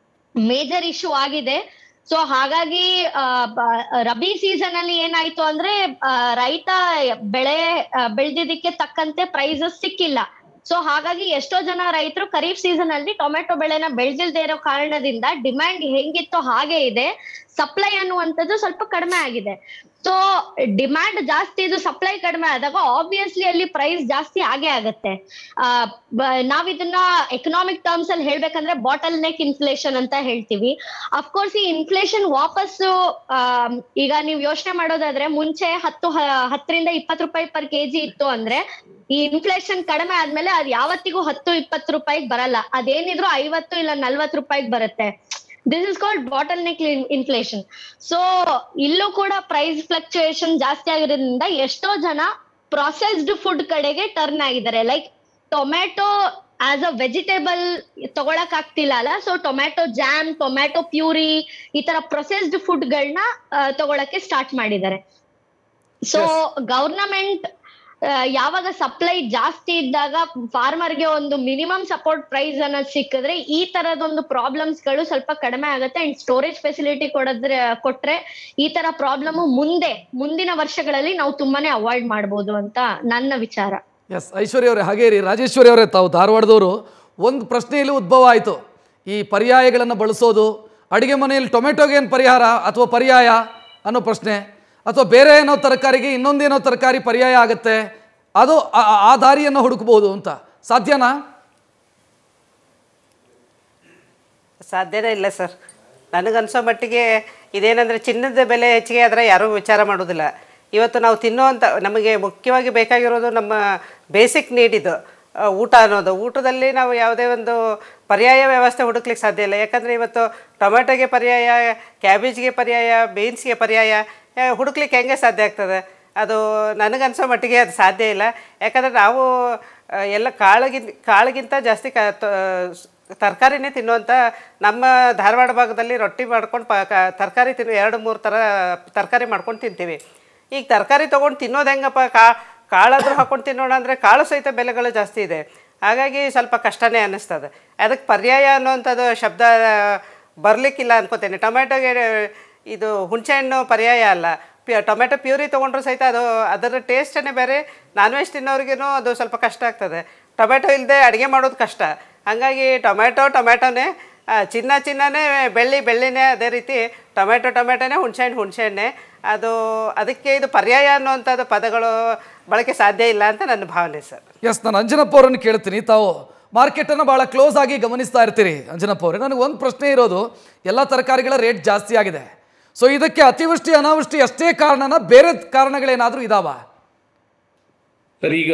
ಮೇಜರ್ ಇಶ್ಯೂ ಆಗಿದೆ ಸೊ ಹಾಗಾಗಿ ಆ, ಬ- ರಬಿ ಸೀಸನ್ ಅಲ್ಲಿ ಏನಾಯ್ತು ಅಂದ್ರೆ ಆ, ರೈತ ಬೆಳೆ ಆ, ಬೆಳ್ದಿದ್ದಕ್ಕೆ ತಕ್ಕಂತೆ ಪ್ರೈಸಸ್ ಸಿಕ್ಕಿಲ್ಲ ಸೊ ಹಾಗಾಗಿ ಎಷ್ಟೋ ಜನ ರೈತರು ಖರೀಫ್ ಸೀಸನ್ ಅಲ್ಲಿ ಟೊಮೆಟೊ ಬೆಳೆನ ಬೆಳೆದಿಲ್ದೇ ಇರೋ ಕಾರಣದಿಂದ ಡಿಮ್ಯಾಂಡ್ ಹೆಂಗಿತ್ತೋ ಹಾಗೆ ಇದೆ ಸಪ್ಲೈ ಅನ್ನುವಂಥದ್ದು ಸ್ವಲ್ಪ ಕಡಿಮೆ ಆಗಿದೆ ಸೊ ಡಿಮ್ಯಾಂಡ್ ಜಾಸ್ತಿ ಇದು ಸಪ್ಲೈ ಕಡಿಮೆ ಆದಾಗ ಆಬ್ವಿಯಸ್ಲಿ ಅಲ್ಲಿ ಪ್ರೈಸ್ ಜಾಸ್ತಿ ಆಗೇ ಆಗತ್ತೆ ಆ, ಬ- ನಾವ್ ಇದನ್ನ ಎಕನಾಮಿಕ್ ಟರ್ಮ್ಸ್ ಅಲ್ಲಿ ಹೇಳ್ಬೇಕಂದ್ರೆ ಬಾಟಲ್ ನೆಕ್ ಇನ್ಫ್ಲೇಷನ್ ಅಂತ ಹೇಳ್ತೀವಿ ಅಫ್ಕೋರ್ಸ್ ಈ ಇನ್ಫ್ಲೇಷನ್ ವಾಪಸ್ಸು ಆ, ಈಗ ನೀವು ಯೋಚನೆ ಮಾಡೋದಾದ್ರೆ ಮುಂಚೆ ಹತ್ತು ಹ- ಹತ್ತರಿಂದ ಇಪ್ಪತ್ತು ರೂಪಾಯಿ ಪರ್ ಕೆಜಿ ಇತ್ತು ಅಂದ್ರೆ ಈ ಇನ್ಫ್ಲೇಷನ್ ಕಡಿಮೆ ಆದ್ಮೇಲೆ ಅದ್ ಯಾವತ್ತಿಗೂ ಹತ್ತು ಇಪ್ಪತ್ತು ರೂಪಾಯಿಗೆ ಬರಲ್ಲ ಅದೇನಿದ್ರು ಐವತ್ತು ಇಲ್ಲ ನಲ್ವತ್ತು ರೂಪಾಯಿಗೆ ಬರುತ್ತೆ this is called bottleneck inflation so ಇಲ್ಲೂ ಕೂಡ ಪ್ರೈಸ್ ಫ್ಲಕ್ಚುಯೇಷನ್ ಜಾಸ್ತಿ ಆಗಿರೋದ್ರಿಂದ ಎಷ್ಟೋ ಜನ ಪ್ರೊಸೆಸ್ಡ್ ಫುಡ್ ಕಡೆಗೆ ಟರ್ನ್ ಆಗಿದ್ದಾರೆ like tomato as a vegetable ತಗೊಳಕ್ ಆಗ್ತಿಲ್ಲ ಅಲ್ಲ so tomato jam tomato puree ಈ ತರ ಪ್ರೊಸೆಸ್ಡ್ ಫುಡ್ಗಳನ್ನ ತಗೊಳಕ್ಕೆ ಸ್ಟಾರ್ಟ್ ಮಾಡಿದ್ದಾರೆ ಸೊ ಗವರ್ನಮೆಂಟ್ ಯಾವಾಗ ಸಪ್ಲೈ ಜಾಸ್ತಿ ಇದ್ದಾಗ ಫಾರ್ಮರ್ಗೆ ಒಂದು ಮಿನಿಮಮ್ ಸಪೋರ್ಟ್ ಪ್ರೈಸ್ ಅನ್ನೋದು ಸಿಕ್ಕಿದ್ರೆ ಈ ತರದೊಂದು ಪ್ರಾಬ್ಲಮ್ಸ್ ಗಳು ಸ್ವಲ್ಪ ಕಡಿಮೆ ಆಗುತ್ತೆ ಅಂಡ್ ಸ್ಟೋರೇಜ್ ಫೆಸಿಲಿಟಿ ಕೊಡದ್ರೆ ಕೊಟ್ರೆ ಈ ತರ ಪ್ರಾಬ್ಲಮ್ ಮುಂದೆ ಮುಂದಿನ ವರ್ಷಗಳಲ್ಲಿ ನಾವು ತುಂಬಾನೇ ಅವಾಯ್ಡ್ ಮಾಡ್ಬೋದು ಅಂತ ನನ್ನ ವಿಚಾರ ಎಸ್ ಐಶ್ವರ್ಯ ಅವರೇ ಹಾಗೇ ರೀ ರಾಜೇಶ್ವರಿ ಅವರೇ ತಾವು ಧಾರವಾಡದವರು ಒಂದು ಪ್ರಶ್ನೆಯಲ್ಲಿ ಉದ್ಭವ ಆಯಿತು ಈ ಪರ್ಯಾಯಗಳನ್ನು ಬಳಸೋದು ಅಡುಗೆ ಮನೆಯಲ್ಲಿ ಟೊಮೆಟೊಗೆ ಏನು ಪರಿಹಾರ ಅಥವಾ ಪರ್ಯಾಯ ಅನ್ನೋ ಪ್ರಶ್ನೆ ಅಥವಾ ಬೇರೆ ಏನೋ ತರಕಾರಿಗೆ ಇನ್ನೊಂದೇನೋ ತರಕಾರಿ ಪರ್ಯಾಯ ಆಗುತ್ತೆ ಅದು ಆ- ಆ- ಆ ದಾರಿಯನ್ನು ಹುಡುಕಬಹುದು ಅಂತ ಸಾಧ್ಯನಾ ಸಾಧ್ಯನೇ ಇಲ್ಲ ಸರ್ ನನಗನ್ಸೋ ಮಟ್ಟಿಗೆ ಇದೇನಂದರೆ ಚಿನ್ನದ ಬೆಲೆ ಹೆಚ್ಚಿಗೆ ಆದರೆ ಯಾರೂ ವಿಚಾರ ಮಾಡೋದಿಲ್ಲ ಇವತ್ತು ನಾವು ತಿನ್ನುವಂಥ ನಮಗೆ ಮುಖ್ಯವಾಗಿ ಬೇಕಾಗಿರೋದು ನಮ್ಮ ಬೇಸಿಕ್ ನೀಡ್ ಇದು ಆ, ಊಟ ಅನ್ನೋದು ಊಟದಲ್ಲಿ ನಾವು ಯಾವುದೇ ಒಂದು ಪರ್ಯಾಯ ವ್ಯವಸ್ಥೆ ಹುಡುಕ್ಲಿಕ್ಕೆ ಸಾಧ್ಯ ಇಲ್ಲ ಯಾಕಂದರೆ ಇವತ್ತು ಟೊಮೆಟೊಗೆ ಪರ್ಯಾಯ ಕ್ಯಾಬೇಜ್ಗೆ ಪರ್ಯಾಯ ಬೀನ್ಸ್ಗೆ ಪರ್ಯಾಯ ಆ, ಹುಡುಕ್ಲಿಕ್ಕೆ ಹೆಂಗೆ ಸಾಧ್ಯ ಆಗ್ತದೆ ಅದು ನನಗನ್ಸೋ ಮಟ್ಟಿಗೆ ಅದು ಸಾಧ್ಯ ಇಲ್ಲ ಯಾಕಂದರೆ ನಾವು ಆ, ಎಲ್ಲ ಕಾಳಿಗಿಂತ ಕಾಳಿಗಿಂತ ಜಾಸ್ತಿ ಕ ತ- ತರಕಾರಿನೇ ತಿನ್ನುವಂಥ ನಮ್ಮ ಧಾರವಾಡ ಭಾಗದಲ್ಲಿ ರೊಟ್ಟಿ ಮಾಡ್ಕೊಂಡು ಪ ತರಕಾರಿ ತಿನ್ನು ಎರಡು ಮೂರು ಥರ ತರಕಾರಿ ಮಾಡ್ಕೊಂಡು ತಿಂತೀವಿ ಈಗ ತರಕಾರಿ ತೊಗೊಂಡು ತಿನ್ನೋದು ಹೆಂಗಪ್ಪ ಕಾ ಕಾಳಾದರೂ ಹಾಕೊಂಡು ತಿನ್ನೋಣ ಅಂದರೆ ಕಾಳು ಸಹಿತ ಬೆಲೆಗಳು ಜಾಸ್ತಿ ಇದೆ ಹಾಗಾಗಿ ಸ್ವಲ್ಪ ಕಷ್ಟನೇ ಅನ್ನಿಸ್ತದೆ ಅದಕ್ಕೆ ಪರ್ಯಾಯ ಅನ್ನುವಂಥದ್ದು ಶಬ್ದ ಬರಲಿಕ್ಕಿಲ್ಲ ಅನ್ಕೋತೇನೆ ಟೊಮೆಟೊಗೆ ಇದು ಹುಣಸೆಹಣ್ಣು ಪರ್ಯಾಯ ಅಲ್ಲ ಪ್ಯ ಟೊಮೆಟೊ ಪ್ಯೂರಿ ತೊಗೊಂಡ್ರು ಸಹಿತ ಅದು ಅದರ ಟೇಸ್ಟೇ ಬೇರೆ ನಾನ್ ವೆಜ್ ತಿನ್ನೋರಿಗೇನು ಅದು ಸ್ವಲ್ಪ ಕಷ್ಟ ಆಗ್ತದೆ ಟೊಮೆಟೊ ಇಲ್ಲದೆ ಅಡುಗೆ ಮಾಡೋದು ಕಷ್ಟ ಹಾಗಾಗಿ ಟೊಮೆಟೊ ಟೊಮೆಟೊನೇ ಆ, ಚಿನ್ನ ಚಿನ್ನನೇ ಬೆಳ್ಳಿ ಬೆಳ್ಳಿನೇ ಅದೇ ರೀತಿ ಟೊಮೆಟೊ ಟೊಮೆಟೊನೇ ಹುಣಸೆಹಣ್ಣು ಹುಣಸೆಹಣ್ಣೆ ಅದು ಅದಕ್ಕೆ ಇದು ಪರ್ಯಾಯ ಅನ್ನುವಂಥದ್ದು ಪದಗಳು ಬಳಕೆ ಸಾಧ್ಯ ಇಲ್ಲ ಅಂತ ನನ್ನ ಭಾವನೆ ಸರ್ ಎಸ್ ನಾನು ಅಂಜನಪ್ಪ ಅವರನ್ನು ಕೇಳ್ತೀನಿ ತಾವು ಮಾರ್ಕೆಟನ್ನು ಭಾಳ ಕ್ಲೋಸ್ ಆಗಿ ಗಮನಿಸ್ತಾ ಇರ್ತೀರಿ ಅಂಜನಪ್ಪ ಅವರೇ ನನಗೆ ಒಂದು ಪ್ರಶ್ನೆ ಇರೋದು ಎಲ್ಲ ತರಕಾರಿಗಳ ರೇಟ್ ಜಾಸ್ತಿ ಆಗಿದೆ ಸೊ ಇದಕ್ಕೆ ಅತಿವೃಷ್ಟಿ ಅನಾವೃಷ್ಟಿ ಅಷ್ಟೇ ಕಾರಣನ ಬೇರೆ ಕಾರಣಗಳೇನಾದರೂ ಇದಾವ ಸರ್ ಈಗ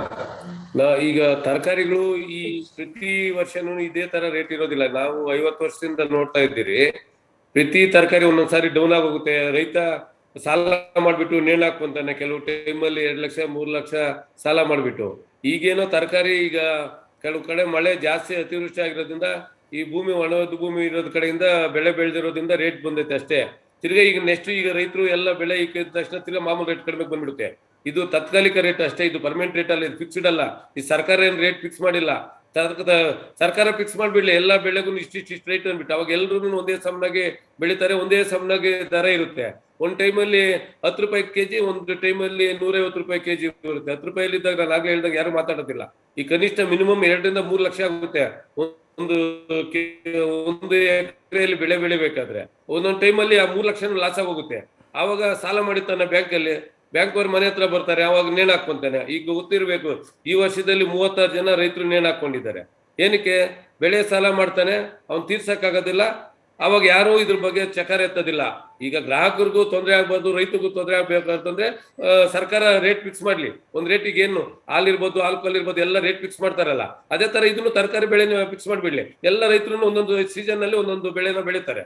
ನಾ ಈಗ ತರಕಾರಿಗಳು ಈ ಪ್ರತಿ ವರ್ಷನೂ ಇದೇ ತರ ರೇಟ್ ಇರೋದಿಲ್ಲ ನಾವು ಐವತ್ತು ವರ್ಷದಿಂದ ನೋಡ್ತಾ ಇದ್ದೀರಿ ಪ್ರತಿ ತರಕಾರಿ ಒಂದೊಂದ್ಸಾರಿ ಡೌನ್ ಆಗೋಗುತ್ತೆ ರೈತ ಸಾಲ ಮಾಡ್ಬಿಟ್ಟು ನೇಣ್ ಹಾಕೊಂತಾನೆ ಕೆಲವು ಟೈಮಲ್ಲಿ ಎರಡ್ ಲಕ್ಷ ಮೂರ್ ಲಕ್ಷ ಸಾಲ ಮಾಡ್ಬಿಟ್ಟು ಈಗೇನೋ ತರಕಾರಿ ಈಗ ಕೆಲವು ಕಡೆ ಮಳೆ ಜಾಸ್ತಿ ಅತಿವೃಷ್ಟಿ ಆಗಿರೋದ್ರಿಂದ ಈ ಭೂಮಿ ಒಣದ ಭೂಮಿ ಇರೋದ್ ಕಡೆಯಿಂದ ಬೆಳೆ ಬೆಳೆದಿರೋದ್ರಿಂದ ರೇಟ್ ಬಂದೈತೆ ಅಷ್ಟೇ ತಿರ್ಗಾ ಈಗ ನೆಕ್ಸ್ಟ್ ಈಗ ರೈತರು ಎಲ್ಲ ಬೆಳೆ ಇಕ್ಕಿದ ತಕ್ಷಣ ತಿರ್ಗಾ ಮಾಮೂಲು ರೇಟ್ ಕಡಿಮೆ ಬಂದ್ಬಿಡುತ್ತೆ ಇದು ತಾತ್ಕಾಲಿಕ ರೇಟ್ ಅಷ್ಟೇ ಇದು ಪರ್ಮನೆಂಟ್ ರೇಟ್ ಅಲ್ಲ ಇದು ಫಿಕ್ಸ್ಡ್ ಅಲ್ಲ ಈ ಸರ್ಕಾರ ಏನ್ ರೇಟ್ ಫಿಕ್ಸ್ ಮಾಡಿಲ್ಲ ತರ್ಕ- ಸರ್ಕಾರ ಫಿಕ್ಸ್ ಮಾಡ್ಬಿಡ್ಲಿ ಎಲ್ಲಾ ಬೆಳೆಗೂ ಇಷ್ಟಿಷ್ಟು ಇಷ್ಟು ರೇಟ್ ಅಂದ್ಬಿಟ್ಟು ಅವಾಗ ಎಲ್ರು ಒಂದೇ ಸಮನಾಗಿ ಬೆಳಿತಾರೆ ಒಂದೇ ಸಮನಾಗಿ ದರ ಇರುತ್ತೆ ಒಂದ್ ಟೈಮಲ್ಲಿ ಹತ್ತು ರೂಪಾಯಿ ಕೆಜಿ ಒಂದು ಟೈಮಲ್ಲಿ ನೂರೈವತ್ತು ರೂಪಾಯಿ ಕೆಜಿ ಬರುತ್ತೆ ಹತ್ತು ರೂಪಾಯಲ್ಲಿ ಇದ್ದಾಗ ನಾನು ಆಗ್ಲೇ ಹೇಳ್ದಾಗ ಯಾರು ಮಾತಾಡೋದಿಲ್ಲ ಈ ಕನಿಷ್ಠ ಮಿನಿಮಮ್ ಎರಡರಿಂದ ಮೂರು ಲಕ್ಷ ಆಗುತ್ತೆ ಒಂದು ಕೆ- ಒಂದು ಎಕರೆಯಲ್ಲಿ ಬೆಳೆ ಬೆಳಿಬೇಕಾದ್ರೆ ಒಂದೊಂದು ಟೈಮಲ್ಲಿ ಆ ಮೂರು ಲಕ್ಷ ಲಾಸ್ ಆಗೋಗುತ್ತೆ ಆವಾಗ ಸಾಲ ಮಾಡಿರ್ತಾನೆ ಬ್ಯಾಂಕ್ ಅಲ್ಲಿ ಬ್ಯಾಂಕ್ ಅವ್ರ ಮನೆ ಹತ್ರ ಬರ್ತಾರೆ ಅವಾಗ ನೇಣ್ ಹಾಕೊಂತಾನೆ ಈಗ ಗೊತ್ತಿರ್ಬೇಕು ಈ ವರ್ಷದಲ್ಲಿ ಮೂವತ್ತಾರು ಜನ ರೈತರು ನೇಣ್ ಹಾಕೊಂಡಿದ್ದಾರೆ ಏನಕ್ಕೆ ಬೆಳೆ ಸಾಲ ಮಾಡ್ತಾನೆ ಅವ್ನು ತೀರ್ಸಕ್ಕಾಗೋದಿಲ್ಲ ಅವಾಗ ಯಾರು ಇದ್ರ ಬಗ್ಗೆ ಚಕಾರ ಎತ್ತೋದಿಲ್ಲ ಈಗ ಗ್ರಾಹಕರಿಗೂ ತೊಂದರೆ ಆಗ್ಬಾರ್ದು ರೈತರಿಗೂ ತೊಂದರೆ ಆಗ್ಬೇಕಂತಂದ್ರೆ ಆ, ಸರ್ಕಾರ ರೇಟ್ ಫಿಕ್ಸ್ ಮಾಡ್ಲಿ ಒಂದ್ ರೇಟಿಗೆ ಏನು ಹಾಲಿರ್ಬೋದು ಆಲ್ಕೋಹಾಲ್ ಇರ್ಬೋದು ಎಲ್ಲ ರೇಟ್ ಫಿಕ್ಸ್ ಮಾಡ್ತಾರಲ್ಲ ಅದೇ ತರ ಇದನ್ನು ತರಕಾರಿ ಬೆಳೆನ ಫಿಕ್ಸ್ ಮಾಡ್ಬಿಡ್ಲಿ ಎಲ್ಲ ರೈತರು ಒಂದೊಂದು ಸೀಸನ್ ನಲ್ಲಿ ಒಂದೊಂದು ಬೆಳೆನ ಬೆಳಿತಾರೆ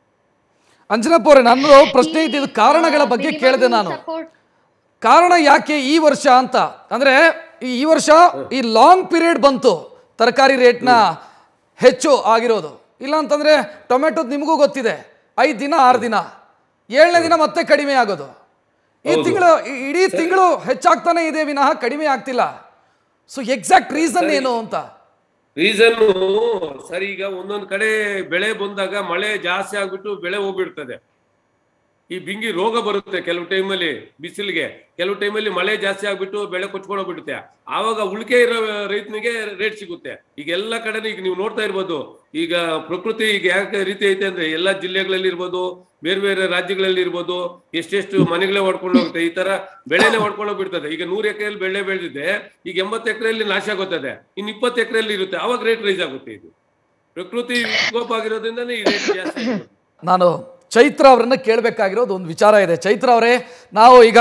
ಅಂಜನಪ್ಪ ಅವರೇ ನನ್ನ ಪ್ರಶ್ನೆ ಇದ್ದಿದ್ದು ಕಾರಣಗಳ ಬಗ್ಗೆ ಕೇಳಿದೆ ನಾನು ಕಾರಣ ಯಾಕೆ ಈ ವರ್ಷ ಅಂತ ಅಂದ್ರೆ ಈ ಈ ವರ್ಷ ಈ ಲಾಂಗ್ ಪೀರಿಯಡ್ ಬಂತು ತರಕಾರಿ ರೇಟ್ನ ಹೆಚ್ಚು ಆಗಿರೋದು ಇಲ್ಲ ಅಂತಂದ್ರೆ ಟೊಮೆಟೊದ್ ನಿಮಗೂ ಗೊತ್ತಿದೆ ಐದು ದಿನ ಆರು ದಿನ ಏಳನೇ ದಿನ ಮತ್ತೆ ಕಡಿಮೆ ಆಗೋದು ಈ ಹೌದು. ತಿಂಗಳು ಇಡೀ ತಿಂಗಳು ಹೆಚ್ಚಾಗ್ತಾನೆ ಇದೆ ವಿನಃ ಕಡಿಮೆ ಆಗ್ತಿಲ್ಲ ಸೊ ಎಕ್ಸಾಕ್ಟ್ ರೀಸನ್ ಏನು ಅಂತ ರೀಸನ್ ಸರಿ ಈಗ ಒಂದೊಂದ್ ಕಡೆ ಬೆಳೆ ಬಂದಾಗ ಮಳೆ ಜಾಸ್ತಿ ಆಗ್ಬಿಟ್ಟು ಬೆಳೆ ಹೋಗ್ಬಿಡ್ತದೆ ಈ ಬಿಂಗಿ ರೋಗ ಬರುತ್ತೆ ಕೆಲವು ಟೈಮಲ್ಲಿ ಬಿಸಿಲಿಗೆ ಕೆಲವು ಟೈಮಲ್ಲಿ ಮಳೆ ಜಾಸ್ತಿ ಆಗ್ಬಿಟ್ಟು ಬೆಳೆ ಕೊಚ್ಕೊಂಡು ಹೋಗ್ಬಿಡುತ್ತೆ ಆವಾಗ ಉಳಿಕೆ ಇರೋ ರೈತನಿಗೆ ರೇಟ್ ಸಿಗುತ್ತೆ ಈಗ ಎಲ್ಲ ಕಡೆ ಈಗ ನೀವು ನೋಡ್ತಾ ಇರ್ಬೋದು ಈಗ ಪ್ರಕೃತಿ ಈಗ ಯಾಕೆ ರೀತಿ ಐತೆ ಅಂದ್ರೆ ಎಲ್ಲಾ ಜಿಲ್ಲೆಗಳಲ್ಲಿ ಇರ್ಬೋದು ಬೇರೆ ಬೇರೆ ರಾಜ್ಯಗಳಲ್ಲಿ ಇರ್ಬೋದು ಎಷ್ಟೆಷ್ಟು ಮನೆಗಳೇ ಹೊಡ್ಕೊಂಡು ಹೋಗುತ್ತೆ ಈ ತರ ಬೆಳೆನೇ ಹೊಡ್ಕೊಂಡು ಹೋಗ್ಬಿಡ್ತದೆ ಈಗ ನೂರು ಎಕರೆಯಲ್ಲಿ ಬೆಳೆ ಬೆಳೆದಿದೆ ಈಗ ಎಂಬತ್ತು ಎಕರೆಯಲ್ಲಿ ನಾಶ ಆಗುತ್ತದೆ ಇನ್ನು ಇಪ್ಪತ್ತು ಎಕರೆಯಲ್ಲಿ ಇರುತ್ತೆ ಅವಾಗ ರೇಟ್ ರೈಸ್ ಆಗುತ್ತೆ ಇದು ಪ್ರಕೃತಿ ವಿಕೋಪ ಆಗಿರೋದ್ರಿಂದನೇ ಈ ರೇಟ್ ಜಾಸ್ತಿ ಆಗಿದೆ. ನಾನು ಚೈತ್ರ ಅವರನ್ನ ಕೇಳಬೇಕಾಗಿರೋದು ಒಂದು ವಿಚಾರ ಇದೆ ಚೈತ್ರ ಅವರೇ ನಾವು ಈಗ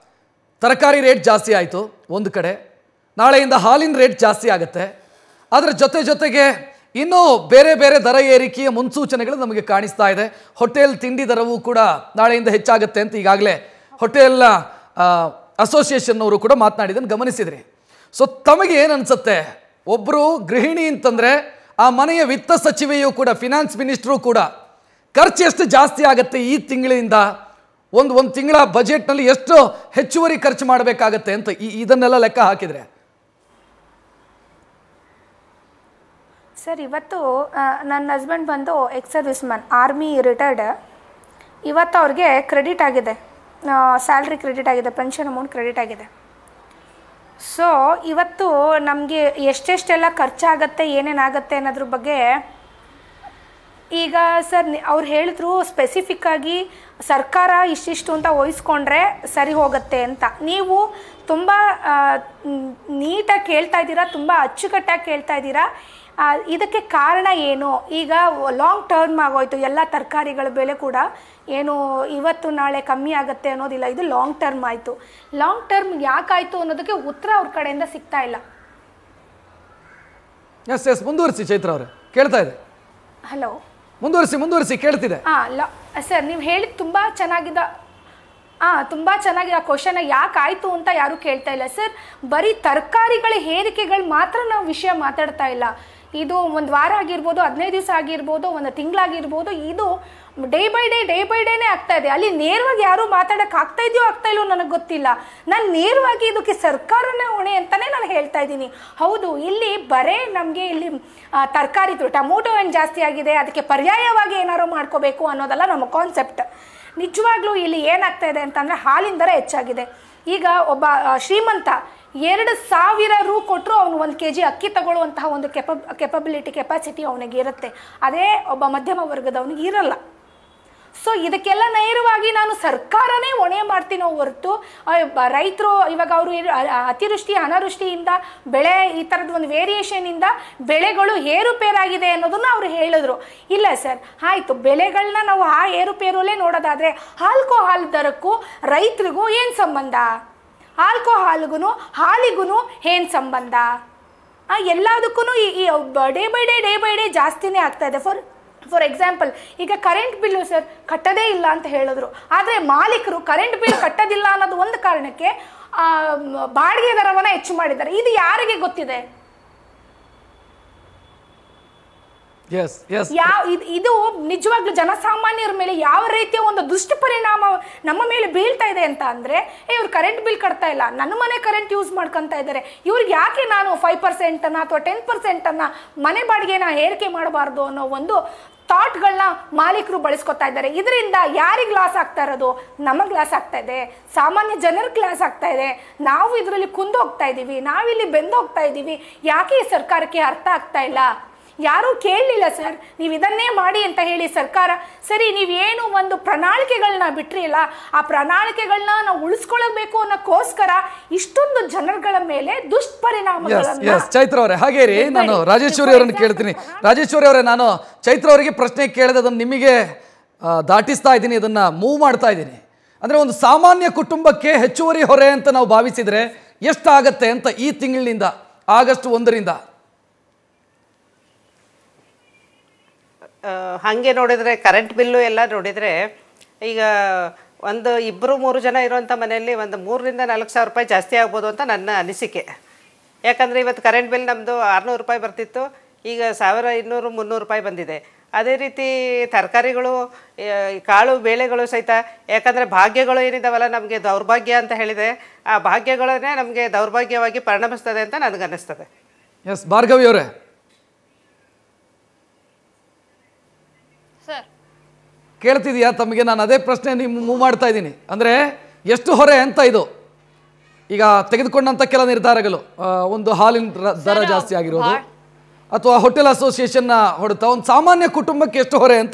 ತರಕಾರಿ ರೇಟ್ ಜಾಸ್ತಿ ಆಯಿತು ಒಂದು ಕಡೆ ನಾಳೆಯಿಂದ ಹಾಲಿನ ರೇಟ್ ಜಾಸ್ತಿ ಆಗುತ್ತೆ ಅದರ ಜೊತೆ ಜೊತೆಗೆ ಇನ್ನೂ ಬೇರೆ ಬೇರೆ ದರ ಏರಿಕೆಯ ಮುನ್ಸೂಚನೆಗಳು ನಮಗೆ ಕಾಣಿಸ್ತಾ ಇದೆ ಹೋಟೆಲ್ ತಿಂಡಿ ದರವೂ ಕೂಡ ನಾಳೆಯಿಂದ ಹೆಚ್ಚಾಗುತ್ತೆ ಅಂತ ಈಗಾಗಲೇ ಹೋಟೆಲ್ ಅಸೋಸಿಯೇಷನ್ ಅವರು ಕೂಡ ಮಾತನಾಡಿದ್ದನ್ನು ಗಮನಿಸಿದ್ರಿ ಸೊ ತಮಗೆ ಏನು ಅನ್ಸುತ್ತೆ ಒಬ್ಬರು ಗೃಹಿಣಿ ಅಂತಂದ್ರೆ ಆ ಮನೆಯ ವಿತ್ತ ಸಚಿವೆಯೂ ಕೂಡ ಫಿನಾನ್ಸ್ ಮಿನಿಸ್ಟ್ರು ಕೂಡ ಖರ್ಚು ಎಷ್ಟು ಜಾಸ್ತಿ ಆಗುತ್ತೆ ಈ ತಿಂಗಳಿಂದ ಒಂದು ಒಂದು ತಿಂಗಳ ಬಜೆಟ್ನಲ್ಲಿ ಎಷ್ಟು ಹೆಚ್ಚುವರಿ ಖರ್ಚು ಮಾಡಬೇಕಾಗತ್ತೆ ಅಂತ ಈ ಇದನ್ನೆಲ್ಲ ಲೆಕ್ಕ ಹಾಕಿದ್ರೆ ಸರ್ ಇವತ್ತು ಆ, ನನ್ನ ಹಸ್ಬೆಂಡ್ ಬಂದು ex serviceman army retired ಇವತ್ತು ಅವ್ರಿಗೆ ಕ್ರೆಡಿಟ್ ಆಗಿದೆ ಸ್ಯಾಲ್ರಿ ಕ್ರೆಡಿಟ್ ಆಗಿದೆ ಪೆನ್ಷನ್ ಅಮೌಂಟ್ ಕ್ರೆಡಿಟ್ ಆಗಿದೆ ಸೊ ಇವತ್ತು ನಮಗೆ ಎಷ್ಟೆಷ್ಟೆಲ್ಲ ಖರ್ಚಾಗತ್ತೆ ಏನೇನಾಗತ್ತೆ ಅನ್ನೋದ್ರ ಬಗ್ಗೆ ಈಗ ಸರ್ ಅವ್ರು ಹೇಳಿದ್ರು ಸ್ಪೆಸಿಫಿಕ್ ಆಗಿ ಸರ್ಕಾರ ಇಷ್ಟಿಷ್ಟು ಅಂತ ವಹಿಸ್ಕೊಂಡ್ರೆ ಸರಿ ಹೋಗುತ್ತೆ ಅಂತ ನೀವು ತುಂಬ ನೀಟಾಗಿ ಕೇಳ್ತಾ ಇದ್ದೀರಾ ತುಂಬ ಅಚ್ಚುಕಟ್ಟಾಗಿ ಕೇಳ್ತಾ ಇದ್ದೀರಾ ಆ, ಇದಕ್ಕೆ ಕಾರಣ ಏನು ಈಗ ಲಾಂಗ್ ಟರ್ಮ್ ಆಗೋಯ್ತು ಎಲ್ಲ ತರಕಾರಿಗಳ ಬೆಲೆ ಕೂಡ ಏನು ಇವತ್ತು ನಾಳೆ ಕಮ್ಮಿ ಆಗುತ್ತೆ ಅನ್ನೋದಿಲ್ಲ ಇದು ಲಾಂಗ್ ಟರ್ಮ್ ಆಯಿತು ಲಾಂಗ್ ಟರ್ಮ್ ಯಾಕಾಯಿತು ಅನ್ನೋದಕ್ಕೆ ಉತ್ತರ ಅವ್ರ ಕಡೆಯಿಂದ ಸಿಗ್ತಾ ಇಲ್ಲ ಎಸ್ ಎಸ್ ಮುಂದುವರಿಸಿ ಚೈತ್ರ ಅವರೇ ಕೇಳ್ತಾ ಇದೆ ಹಲೋ ಮುಂದುವರಿಸಿ ಮುಂದುವರಿಸಿ ಕೇಳ್ತಿದೆ ಹಾಂ ಲ ಸರ್ ನೀವು ಹೇಳಿದ ತುಂಬ ಚೆನ್ನಾಗಿದ್ದ ಹಾಂ ತುಂಬ ಚೆನ್ನಾಗಿ ಆ ಕ್ವಶನ್ ಯಾಕೆ ಆಯಿತು ಅಂತ ಯಾರೂ ಕೇಳ್ತಾ ಇಲ್ಲ ಸರ್ ಬರೀ ತರಕಾರಿಗಳ ಹೇರಿಕೆಗಳು ಮಾತ್ರ ನಾವು ವಿಷಯ ಮಾತಾಡ್ತಾ ಇಲ್ಲ ಇದು ಒಂದು ವಾರ ಆಗಿರ್ಬೋದು ಹದಿನೈದು ದಿವಸ ಆಗಿರ್ಬೋದು ಒಂದು ತಿಂಗಳಾಗಿರ್ಬೋದು ಇದು day by day day by ಡೇನೇ ಆಗ್ತಾ ಇದೆ ಅಲ್ಲಿ ನೇರವಾಗಿ ಯಾರು ಮಾತಾಡಕ್ಕೆ ಆಗ್ತಾ ಇದೆಯೋ ಆಗ್ತಾ ಇಲ್ವೋ ನನಗೆ ಗೊತ್ತಿಲ್ಲ ನಾನು ನೇರವಾಗಿ ಇದಕ್ಕೆ ಸರ್ಕಾರನೇ ಹೊಣೆ ಅಂತಾನೆ ನಾನು ಹೇಳ್ತಾ ಇದ್ದೀನಿ ಹೌದು ಇಲ್ಲಿ ಬರೇ ನಮಗೆ ಇಲ್ಲಿ ತರಕಾರಿ ಟೊಮೊಟೊ ಏನು ಜಾಸ್ತಿ ಆಗಿದೆ ಅದಕ್ಕೆ ಪರ್ಯಾಯವಾಗಿ ಏನಾದ್ರು ಮಾಡ್ಕೋಬೇಕು ಅನ್ನೋದಲ್ಲ ನಮ್ಮ ಕಾನ್ಸೆಪ್ಟ್ ನಿಜವಾಗ್ಲೂ ಇಲ್ಲಿ ಏನಾಗ್ತಾ ಇದೆ ಅಂತಂದರೆ ಹಾಲಿನ ದರ ಹೆಚ್ಚಾಗಿದೆ ಈಗ ಒಬ್ಬ ಆ, ಶ್ರೀಮಂತ ಎರಡು ಸಾವಿರ ರು ಕೊಟ್ಟರು ಅವನು ಒಂದು ಕೆ ಜಿ ಅಕ್ಕಿ ತಗೊಳ್ಳುವಂತಹ ಒಂದು ಕೆಪ ಕೆಪಬಿಲಿಟಿ ಕೆಪಾಸಿಟಿ ಅವನಿಗೆ ಇರುತ್ತೆ ಅದೇ ಒಬ್ಬ ಮಧ್ಯಮ ವರ್ಗದವನಿಗೆ ಇರಲ್ಲ ಸೊ ಇದಕ್ಕೆಲ್ಲ ನೇರವಾಗಿ ನಾನು ಸರ್ಕಾರನೇ ಹೊಣೆ ಮಾಡ್ತೀನೋ ಹೊರತು ರೈತರು ಇವಾಗ ಅವರು ಅತಿವೃಷ್ಟಿ ಅನಾವೃಷ್ಟಿಯಿಂದ ಬೆಳೆ ಈ ಥರದ ಒಂದು ವೇರಿಯೇಷನಿಂದ ಬೆಳೆಗಳು ಏರುಪೇರಾಗಿದೆ ಅನ್ನೋದನ್ನ ಅವರು ಹೇಳಿದ್ರು ಇಲ್ಲ ಸರ್ ಆಯಿತು ಬೆಳೆಗಳನ್ನ ನಾವು ಆ ಏರುಪೇರಲ್ಲೇ ನೋಡೋದಾದರೆ ಆಲ್ಕೋಹಾಲ್ ದರಕ್ಕೂ ರೈತರಿಗೂ ಏನು ಸಂಬಂಧ ಆಲ್ಕೋಹಾಲ್ಗೂ ಹಾಲಿಗೂ ಏನು ಸಂಬಂಧ ಆ, ಎಲ್ಲದಕ್ಕೂ ಈ day by day day by day ಜಾಸ್ತಿನೇ ಆಗ್ತಾ ಇದೆ ಫಾರ್ ಫಾರ್ ಎಕ್ಸಾಂಪಲ್ ಈಗ ಕರೆಂಟ್ ಬಿಲ್ಲು ಸರ್ ಕಟ್ಟೋದೇ ಇಲ್ಲ ಅಂತ ಹೇಳಿದ್ರು ಆದರೆ ಮಾಲೀಕರು ಕರೆಂಟ್ ಬಿಲ್ ಕಟ್ಟೋದಿಲ್ಲ ಅನ್ನೋದು ಒಂದು ಕಾರಣಕ್ಕೆ ಆ, ಮ್, ಬಾಡಿಗೆ ದರವನ್ನು ಹೆಚ್ಚು ಮಾಡಿದ್ದಾರೆ ಇದು ಯಾರಿಗೆ ಗೊತ್ತಿದೆ ಎಸ್ ಎಸ್ ಯಾವ ಇದು ಇದು ನಿಜವಾಗ್ಲೂ ಜನಸಾಮಾನ್ಯರ ಮೇಲೆ ಯಾವ ರೀತಿಯ ಒಂದು ದುಷ್ಪರಿಣಾಮ ನಮ್ಮ ಮೇಲೆ ಬೀಳ್ತಾ ಇದೆ ಅಂತ ಅಂದ್ರೆ ಏ ಇವ್ರು ಕರೆಂಟ್ ಬಿಲ್ ಕಟ್ತಾ ಇಲ್ಲ ನನ್ನ ಮನೆ ಕರೆಂಟ್ ಯೂಸ್ ಮಾಡ್ಕೊಂತ ಇದ್ದಾರೆ ಇವ್ರಿಗೆ ಯಾಕೆ ನಾನು ಫೈವ್ ಪರ್ಸೆಂಟ್ ಅನ್ನ ಅಥವಾ ಟೆನ್ ಪರ್ಸೆಂಟ್ ಅನ್ನ ಮನೆ ಬಾಡಿಗೆನ ಏರಿಕೆ ಮಾಡಬಾರ್ದು ಅನ್ನೋ ಒಂದು ಥಾಟ್ಗಳನ್ನ ಮಾಲೀಕರು ಬಳಸ್ಕೊತಾ ಇದ್ದಾರೆ ಇದರಿಂದ ಯಾರಿಗೆ ಲಾಸ್ ಆಗ್ತಾ ಇರೋದು ನಮಗೆ ಲಾಸ್ ಆಗ್ತಾ ಇದೆ ಸಾಮಾನ್ಯ ಜನರಿಗೆ ಲಾಸ್ ಆಗ್ತಾ ಇದೆ ನಾವು ಇದರಲ್ಲಿ ಕುಂದೋಗ್ತಾ ಇದ್ದೀವಿ ನಾವಿಲ್ಲಿ ಬೆಂದೋಗ್ತಾ ಇದ್ದೀವಿ ಯಾಕೆ ಈ ಸರ್ಕಾರಕ್ಕೆ ಅರ್ಥ ಆಗ್ತಾ ಇಲ್ಲ ಯಾರೂ ಕೇಳಲಿಲ್ಲ ಸರ್ ನೀವು ಇದನ್ನೇ ಮಾಡಿ ಅಂತ ಹೇಳಿ ಸರ್ಕಾರ ಸರಿ ನೀವೇನು ಒಂದು ಪ್ರಣಾಳಿಕೆಗಳನ್ನ ಬಿಟ್ರಿ ಅಲ್ಲ ಆ ಪ್ರಣಾಳಿಕೆಗಳನ್ನ ನಾವು ಉಳಿಸ್ಕೊಳ್ಬೇಕು ಅನ್ನೋಕ್ಕೋಸ್ಕರ ಇಷ್ಟೊಂದು ಜನಗಳ ಮೇಲೆ ಎಸ್ ದುಷ್ಪರಿಣಾಮಗಳನ್ನ ಎಸ್ ಚೈತ್ರ ಅವರೇ ಹಾಗೆ ರೀ ನಾನು ರಾಜೇಶ್ವರಿ ಅವರನ್ನು ಕೇಳ್ತೀನಿ ರಾಜೇಶ್ವರಿ ಅವರೇ ನಾನು ಚೈತ್ರ ಅವರಿಗೆ ಪ್ರಶ್ನೆ ಕೇಳಿದೆ ಅದನ್ನು ನಿಮಗೆ ಆ, ದಾಟಿಸ್ತಾ ಇದ್ದೀನಿ ಅದನ್ನು ಮೂವ್ ಮಾಡ್ತಾ ಇದ್ದೀನಿ ಅಂದರೆ ಒಂದು ಸಾಮಾನ್ಯ ಕುಟುಂಬಕ್ಕೆ ಹೆಚ್ಚುವರಿ ಹೊರೆ ಅಂತ ನಾವು ಭಾವಿಸಿದರೆ ಎಷ್ಟಾಗತ್ತೆ ಅಂತ ಈ ತಿಂಗಳಿನಿಂದ ಆಗಸ್ಟ್ ಒಂದರಿಂದ ಆ, ಹಾಗೆ ನೋಡಿದರೆ ಕರೆಂಟ್ ಬಿಲ್ಲು ಎಲ್ಲ ನೋಡಿದರೆ ಈಗ ಒಂದು ಇಬ್ಬರು ಮೂರು ಜನ ಇರುವಂಥ ಮನೆಯಲ್ಲಿ ಒಂದು ಮೂರರಿಂದ ನಾಲ್ಕು ಸಾವಿರ ರೂಪಾಯಿ ಜಾಸ್ತಿ ಆಗ್ಬೋದು ಅಂತ ನನ್ನ ಅನಿಸಿಕೆ ಯಾಕಂದರೆ ಇವತ್ತು ಕರೆಂಟ್ ಬಿಲ್ ನಮ್ಮದು ಆರುನೂರು ರೂಪಾಯಿ ಬರ್ತಿತ್ತು ಈಗ ಸಾವಿರ ಇನ್ನೂರು ಮುನ್ನೂರು ರೂಪಾಯಿ ಬಂದಿದೆ ಅದೇ ರೀತಿ ತರಕಾರಿಗಳು ಕಾಳು ಬೇಳೆಗಳು ಸಹಿತ ಯಾಕಂದರೆ ಭಾಗ್ಯಗಳು ಏನಿದಾವಲ್ಲ ನಮಗೆ ದೌರ್ಭಾಗ್ಯ ಅಂತ ಹೇಳಿದೆ ಆ ಭಾಗ್ಯಗಳನ್ನೇ ನಮಗೆ ದೌರ್ಭಾಗ್ಯವಾಗಿ ಪರಿಣಮಿಸ್ತದೆ ಅಂತ ನನಗನ್ನಿಸ್ತದೆ ಎಸ್ ಭಾರ್ಗವಿ ಅವರೇ ಸರ್ ಕೇಳ್ತಿದೆಯಾ ತಮಗೆ ನಾನು ಅದೇ ಪ್ರಶ್ನೆ ನೀವು ಮೂವ್ ಮಾಡ್ತಾ ಇದ್ದೀನಿ ಅಂದರೆ ಎಷ್ಟು ಹೊರೆ ಅಂತ ಇದು ಈಗ ತೆಗೆದುಕೊಂಡಂಥ ಕೆಲ ನಿರ್ಧಾರಗಳು ಆ, ಒಂದು ಹಾಲಿನ ರ- ದರ ಜಾಸ್ತಿ ಆಗಿರೋದು ಅಥವಾ ಹೋಟೆಲ್ ಅಸೋಸಿಯೇಷನ್ನ ಹೊಡೆತ ಒಂದು ಸಾಮಾನ್ಯ ಕುಟುಂಬಕ್ಕೆ ಎಷ್ಟು ಹೊರೆ ಅಂತ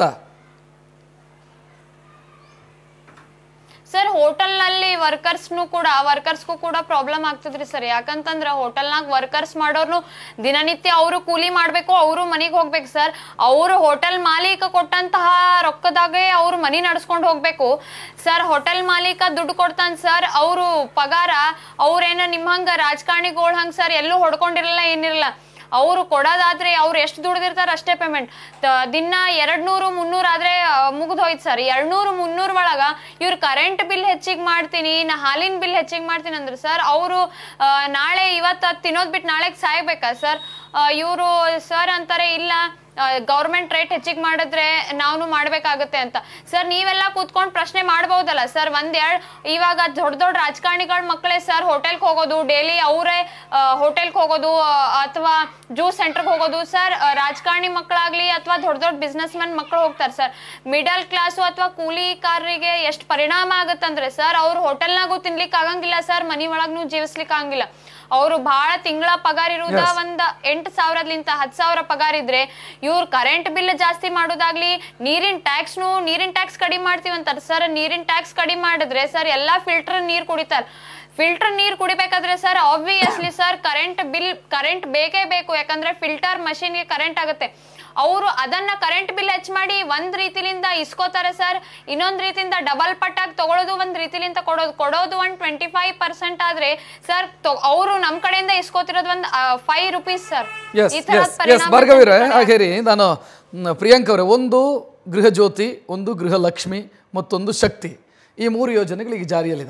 ಸರ್ ಹೋಟೆಲ್ನಲ್ಲಿ ವರ್ಕರ್ಸ್ನು ಕೂಡ ವರ್ಕರ್ಸ್ಗೂ ಕೂಡ ಪ್ರಾಬ್ಲಮ್ ಆಗ್ತದ್ರಿ ಸರ್ ಯಾಕಂತಂದ್ರೆ ಹೋಟೆಲ್ನಾಗ ವರ್ಕರ್ಸ್ ಮಾಡೋರ್ನು ದಿನನಿತ್ಯ ಅವರು ಕೂಲಿ ಮಾಡಬೇಕು ಅವರು ಮನೆಗೆ ಹೋಗ್ಬೇಕು ಸರ್ ಅವರು ಹೋಟೆಲ್ ಮಾಲೀಕ ಕೊಟ್ಟಂತಹ ರೊಕ್ಕದಾಗೆ ಅವ್ರು ಮನಿ ನಡ್ಸ್ಕೊಂಡು ಹೋಗ್ಬೇಕು ಸರ್ ಹೋಟೆಲ್ ಮಾಲೀಕ ದುಡ್ಡು ಕೊಡ್ತಾನ ಸರ್ ಅವರು ಪಗಾರ ಅವ್ರೇನ ನಿಮ್ಮ ಹಂಗ ರಾಜಕಾರಣಿಗಳು ಹಂಗ ಸರ್ ಎಲ್ಲೂ ಹೊಡ್ಕೊಂಡಿರಲ್ಲ ಏನಿರಲ್ಲ ಅವರು ಕೊಡೋದಾದ್ರೆ ಅವ್ರು ಎಷ್ಟು ದುಡ್ದಿರ್ತಾರೆ ಅಷ್ಟೇ ಪೇಮೆಂಟ್ ದಿನ ಎರಡ್ ನೂರು ಮುನ್ನೂರು ಆದ್ರೆ ಮುಗಿದು ಹೋಯ್ತು ಸರ್ ಎರಡ್ ನೂರು ಮುನ್ನೂರ್ ಒಳಗ ಇವ್ರು ಕರೆಂಟ್ ಬಿಲ್ ಹೆಚ್ಚಿಗೆ ಮಾಡ್ತೀನಿ ನಾ ಹಾಲಿನ ಬಿಲ್ ಹೆಚ್ಚಿಗೆ ಮಾಡ್ತೀನಿ ಅಂದ್ರೆ ಸರ್ ಅವರು ನಾಳೆ ಇವತ್ತು ಅದ್ ತಿನ್ನೋದ್ ಬಿಟ್ಟು ನಾಳೆಗೆ ಸಾಯ್ಬೇಕಾ ಸರ್ ಇವರು ಸರ್ ಅಂತಾರೆ ಇಲ್ಲ ಗೌರ್ಮೆಂಟ್ ರೇಟ್ ಹೆಚ್ಚಿಗೆ ಮಾಡಿದ್ರೆ ನಾವು ಮಾಡ್ಬೇಕಾಗತ್ತೆ ಅಂತ ಸರ್ ನೀವೆಲ್ಲ ಕೂತ್ಕೊಂಡು ಪ್ರಶ್ನೆ ಮಾಡ್ಬೋದಲ್ಲ ಸರ್ ಒಂದೆರಡು ಇವಾಗ ದೊಡ್ಡ ದೊಡ್ಡ ರಾಜಕಾರಣಿಗಳ ಮಕ್ಕಳೇ ಸರ್ ಹೋಟೆಲ್ಗೆ ಹೋಗೋದು ಡೈಲಿ ಅವರೇ ಹೋಟೆಲ್ಗೆ ಹೋಗೋದು ಅಥವಾ ಜ್ಯೂಸ್ ಸೆಂಟರ್ಗೆ ಹೋಗೋದು ಸರ್ ರಾಜಕಾರಣಿ ಮಕ್ಕಳಾಗ್ಲಿ ಅಥವಾ ದೊಡ್ಡ ದೊಡ್ಡ ಬಿಸ್ನೆಸ್ ಮ್ಯಾನ್ ಮಕ್ಕಳು ಹೋಗ್ತಾರೆ ಸರ್ ಮಿಡಲ್ ಕ್ಲಾಸು ಅಥವಾ ಕೂಲಿಕಾರರಿಗೆ ಎಷ್ಟು ಪರಿಣಾಮ ಆಗುತ್ತಂದ್ರೆ ಸರ್ ಅವ್ರು ಹೋಟೆಲ್ನಾಗೂ ತಿನ್ಲಿಕ್ಕೆ ಆಗಂಗಿಲ್ಲ ಸರ್ ಮನಿ ಒಳಗೂ ಜೀವಿಸ್ಲಿಕ್ಕೆ ಆಗಂಗಿಲ್ಲ ಅವರು ಬಹಳ ತಿಂಗಳ ಪಗಾರ ಇರುವುದ Yes. ಒಂದ್ ಎಂಟು ಸಾವಿರದ್ಲಿಂತ ಹತ್ತು ಸಾವಿರ ಪಗಾರ ಇದ್ರೆ ಇವ್ರು ಕರೆಂಟ್ ಬಿಲ್ ಜಾಸ್ತಿ ಮಾಡೋದಾಗ್ಲಿ ನೀರಿನ ಟ್ಯಾಕ್ಸ್ನು ನೀರಿನ ಟ್ಯಾಕ್ಸ್ ಕಡಿಮೆ ಮಾಡ್ತೀವಿ ಅಂತಾರೆ ಸರ್ ನೀರಿನ ಟ್ಯಾಕ್ಸ್ ಕಡಿಮೆ ಮಾಡಿದ್ರೆ ಸರ್ ಎಲ್ಲಾ ಫಿಲ್ಟರ್ ನೀರ್ ಕುಡಿತಾರೆ ಫಿಲ್ಟರ್ ನೀರ್ ಕುಡಿಬೇಕಾದ್ರೆ sir obviously sir current bill current ಬೇಕೇ ಬೇಕು ಯಾಕಂದ್ರೆ ಫಿಲ್ಟರ್ ಮಷಿನ್ಗೆ ಕರೆಂಟ್ ಆಗುತ್ತೆ ಅವರು ಅದನ್ನ ಕರೆಂಟ್ ಬಿಲ್ ಹೆಚ್ಚು ಮಾಡಿ ಒಂದ್ ರೀತಿಲಿಂದ ಇಸ್ಕೋತಾರೆ ಸರ್ ಇನ್ನೊಂದ್ ರೀತಿಯಿಂದ ಡಬಲ್ ಪಟ್ಟಾಗಿ ತಗೊಳ್ಳೋದು ಒಂದ್ ರೀತಿಲಿಂದ ಕೊಡೋದು ಕೊಡೋದು ಒಂದ್ ಟ್ವೆಂಟಿ ಫೈವ್ ಪರ್ಸೆಂಟ್ ಆದ್ರೆ ಸರ್ ಅವರು ನಮ್ ಕಡೆಯಿಂದ ಇಸ್ಕೋತಿರೋದು ಒಂದ್ five rupees sir yes yes yes ಭಾರ್ಗವಿರೇ ಹಾಗೆ ರೀ ನಾನು ಮ್, ಪ್ರಿಯಾಂಕ್ ಅವರೇ ಒಂದು ಗೃಹ ಜ್ಯೋತಿ ಒಂದು ಗೃಹಲಕ್ಷ್ಮಿ ಮತ್ತೊಂದು ಶಕ್ತಿ ಈ ಮೂರು ಯೋಜನೆಗಳು ಈಗ ಜಾರಿಯಲ್ಲಿದ್ದಾವೆ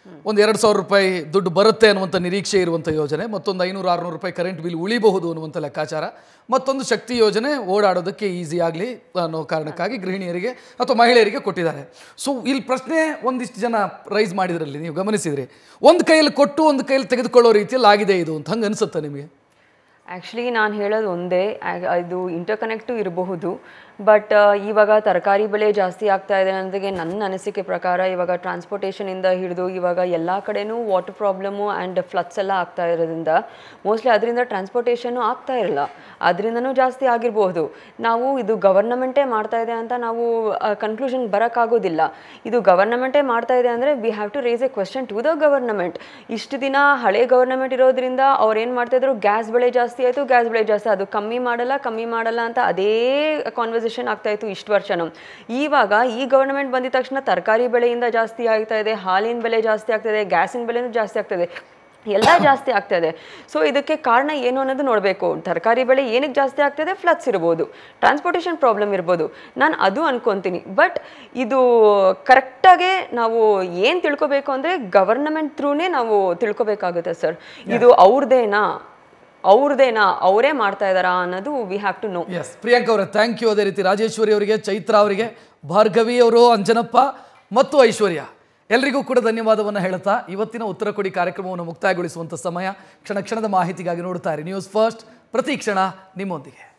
ಒಂದು ಎರಡು ಸಾವಿರ ರೂಪಾಯಿ ದುಡ್ಡು ಬರುತ್ತೆ ಅನ್ನುವಂಥ ನಿರೀಕ್ಷೆ ಇರುವಂಥ ಯೋಜನೆ ಮತ್ತೊಂದು ಐನೂರು ಆರುನೂರು ರೂಪಾಯಿ ಕರೆಂಟ್ ಬಿಲ್ ಉಳಿಬಹುದು ಅನ್ನುವಂಥ ಲೆಕ್ಕಾಚಾರ ಮತ್ತೊಂದು ಶಕ್ತಿ ಯೋಜನೆ ಓಡಾಡೋದಕ್ಕೆ ಈಸಿ ಆಗಲಿ ಅನ್ನೋ ಕಾರಣಕ್ಕಾಗಿ ಗೃಹಿಣಿಯರಿಗೆ ಅಥವಾ ಮಹಿಳೆಯರಿಗೆ ಕೊಟ್ಟಿದ್ದಾರೆ ಸೊ ಇಲ್ಲಿ ಪ್ರಶ್ನೆ ಒಂದಿಷ್ಟು ಜನ ರೈಸ್ ಮಾಡಿದ್ರಲ್ಲಿ ನೀವು ಗಮನಿಸಿದ್ರಿ ಒಂದು ಕೈಯಲ್ಲಿ ಕೊಟ್ಟು ಒಂದು ಕೈಯಲ್ಲಿ ತೆಗೆದುಕೊಳ್ಳೋ ರೀತಿಯಲ್ಲಿ ಆಗಿದೆ ಇದು ಅಂತ ಹಂಗೆ ಅನಿಸುತ್ತೆ ನಿಮಗೆ ಆ್ಯಕ್ಚುಲಿ ನಾನು ಹೇಳೋದು ಒಂದೇ ಆ- ಇದು ಇಂಟರ್ಕನೆಕ್ಟು ಇರಬಹುದು ಬಟ್ ಇವಾಗ ತರಕಾರಿ ಬೆಲೆ ಜಾಸ್ತಿ ಆಗ್ತಾ ಇದೆ ಅನ್ನೋದಕ್ಕೆ ನನ್ನ ಅನಿಸಿಕೆ ಪ್ರಕಾರ ಇವಾಗ ಟ್ರಾನ್ಸ್ಪೋರ್ಟೇಷನಿಂದ ಹಿಡಿದು ಇವಾಗ ಎಲ್ಲ ಕಡೆನೂ ವಾಟರ್ ಪ್ರಾಬ್ಲಮ್ಮು ಆ್ಯಂಡ್ ಫ್ಲಡ್ಸ್ ಎಲ್ಲ ಆಗ್ತಾ ಇರೋದ್ರಿಂದ ಮೋಸ್ಟ್ಲಿ ಅದರಿಂದ ಟ್ರಾನ್ಸ್ಪೋರ್ಟೇಷನ್ನು ಆಗ್ತಾ ಇರಲ್ಲ ಅದರಿಂದನೂ ಜಾಸ್ತಿ ಆಗಿರಬಹುದು ನಾವು ಇದು ಗವರ್ನಮೆಂಟೇ ಮಾಡ್ತಾ ಇದೆ ಅಂತ ನಾವು ಕನ್ಕ್ಲೂಷನ್ ಬರೋಕ್ಕಾಗೋದಿಲ್ಲ ಇದು ಗವರ್ನಮೆಂಟೇ ಮಾಡ್ತಾ ಇದೆ ಅಂದರೆ we have to raise a question to the government ಇಷ್ಟು ದಿನ ಹಳೆ ಗವರ್ನಮೆಂಟ್ ಇರೋದ್ರಿಂದ ಅವ್ರು ಏನು ಮಾಡ್ತಾಯಿದ್ರು ಗ್ಯಾಸ್ ಬೆಲೆ ಜಾಸ್ತಿ ಆಯಿತು ಗ್ಯಾಸ್ ಬೆಲೆ ಜಾಸ್ತಿ ಅದು ಕಮ್ಮಿ ಮಾಡಲ್ಲ ಕಮ್ಮಿ ಮಾಡಲ್ಲ ಅಂತ ಅದೇ ಕಾನ್ವರ್ಸೇಷನ್ ಆಗ್ತಾಯಿತ್ತು ಇಷ್ಟು ವರ್ಷನೂ ಇವಾಗ ಈ ಗವರ್ನಮೆಂಟ್ ಬಂದಿದ ತಕ್ಷಣ ತರಕಾರಿ ಬೆಲೆಯಿಂದ ಜಾಸ್ತಿ ಆಗ್ತಾ ಇದೆ ಹಾಲಿನ ಬೆಲೆ ಜಾಸ್ತಿ ಆಗ್ತಾಯಿದೆ ಗ್ಯಾಸಿನ ಬೆಲೆನೂ ಜಾಸ್ತಿ ಆಗ್ತಾಯಿದೆ ಎಲ್ಲ ಜಾಸ್ತಿ ಆಗ್ತಾ ಇದೆ ಸೊ ಇದಕ್ಕೆ ಕಾರಣ ಏನು ಅನ್ನೋದು ನೋಡಬೇಕು ತರಕಾರಿ ಬೆಲೆ ಏನಕ್ಕೆ ಜಾಸ್ತಿ ಆಗ್ತಾಯಿದೆ ಫ್ಲಡ್ಸ್ ಇರ್ಬೋದು ಟ್ರಾನ್ಸ್ಪೋರ್ಟೇಷನ್ ಪ್ರಾಬ್ಲಮ್ ಇರ್ಬೋದು ನಾನು ಅದು ಅನ್ಕೊತೀನಿ ಬಟ್ ಇದು ಕರೆಕ್ಟಾಗೆ ನಾವು ಏನು ತಿಳ್ಕೊಬೇಕು ಅಂದರೆ ಗವರ್ನಮೆಂಟ್ ಥ್ರೂನೇ ನಾವು ತಿಳ್ಕೊಬೇಕಾಗುತ್ತೆ ಸರ್ ಇದು ಅವ್ರದ್ದೇನಾ ಅವ್ರದ್ದೇನಾ ಅವರೇ ಮಾಡ್ತಾ ಇದ್ದಾರಾ ಅನ್ನೋದು we have to know yes Priyanka ಅವರೇ ಥ್ಯಾಂಕ್ ಯು ಅದೇ ರೀತಿ ರಾಜೇಶ್ವರಿ ಅವರಿಗೆ ಚೈತ್ರ ಅವರಿಗೆ ಭಾರ್ಗವಿ ಅವರು ಅಂಜನಪ್ಪ ಮತ್ತು ಐಶ್ವರ್ಯ ಎಲ್ರಿಗೂ ಕೂಡ ಧನ್ಯವಾದವನ್ನು ಹೇಳುತ್ತಾ ಇವತ್ತಿನ ಉತ್ತರ ಕೊಡಿ ಕಾರ್ಯಕ್ರಮವನ್ನು ಮುಕ್ತಾಯಗೊಳಿಸುವಂಥ ಸಮಯ ಕ್ಷಣ ಕ್ಷಣದ ಮಾಹಿತಿಗಾಗಿ ನೋಡ್ತಾ ಇರಿ ನ್ಯೂಸ್ ಫಸ್ಟ್ ಪ್ರತಿ ಕ್ಷಣ ನಿಮ್ಮೊಂದಿಗೆ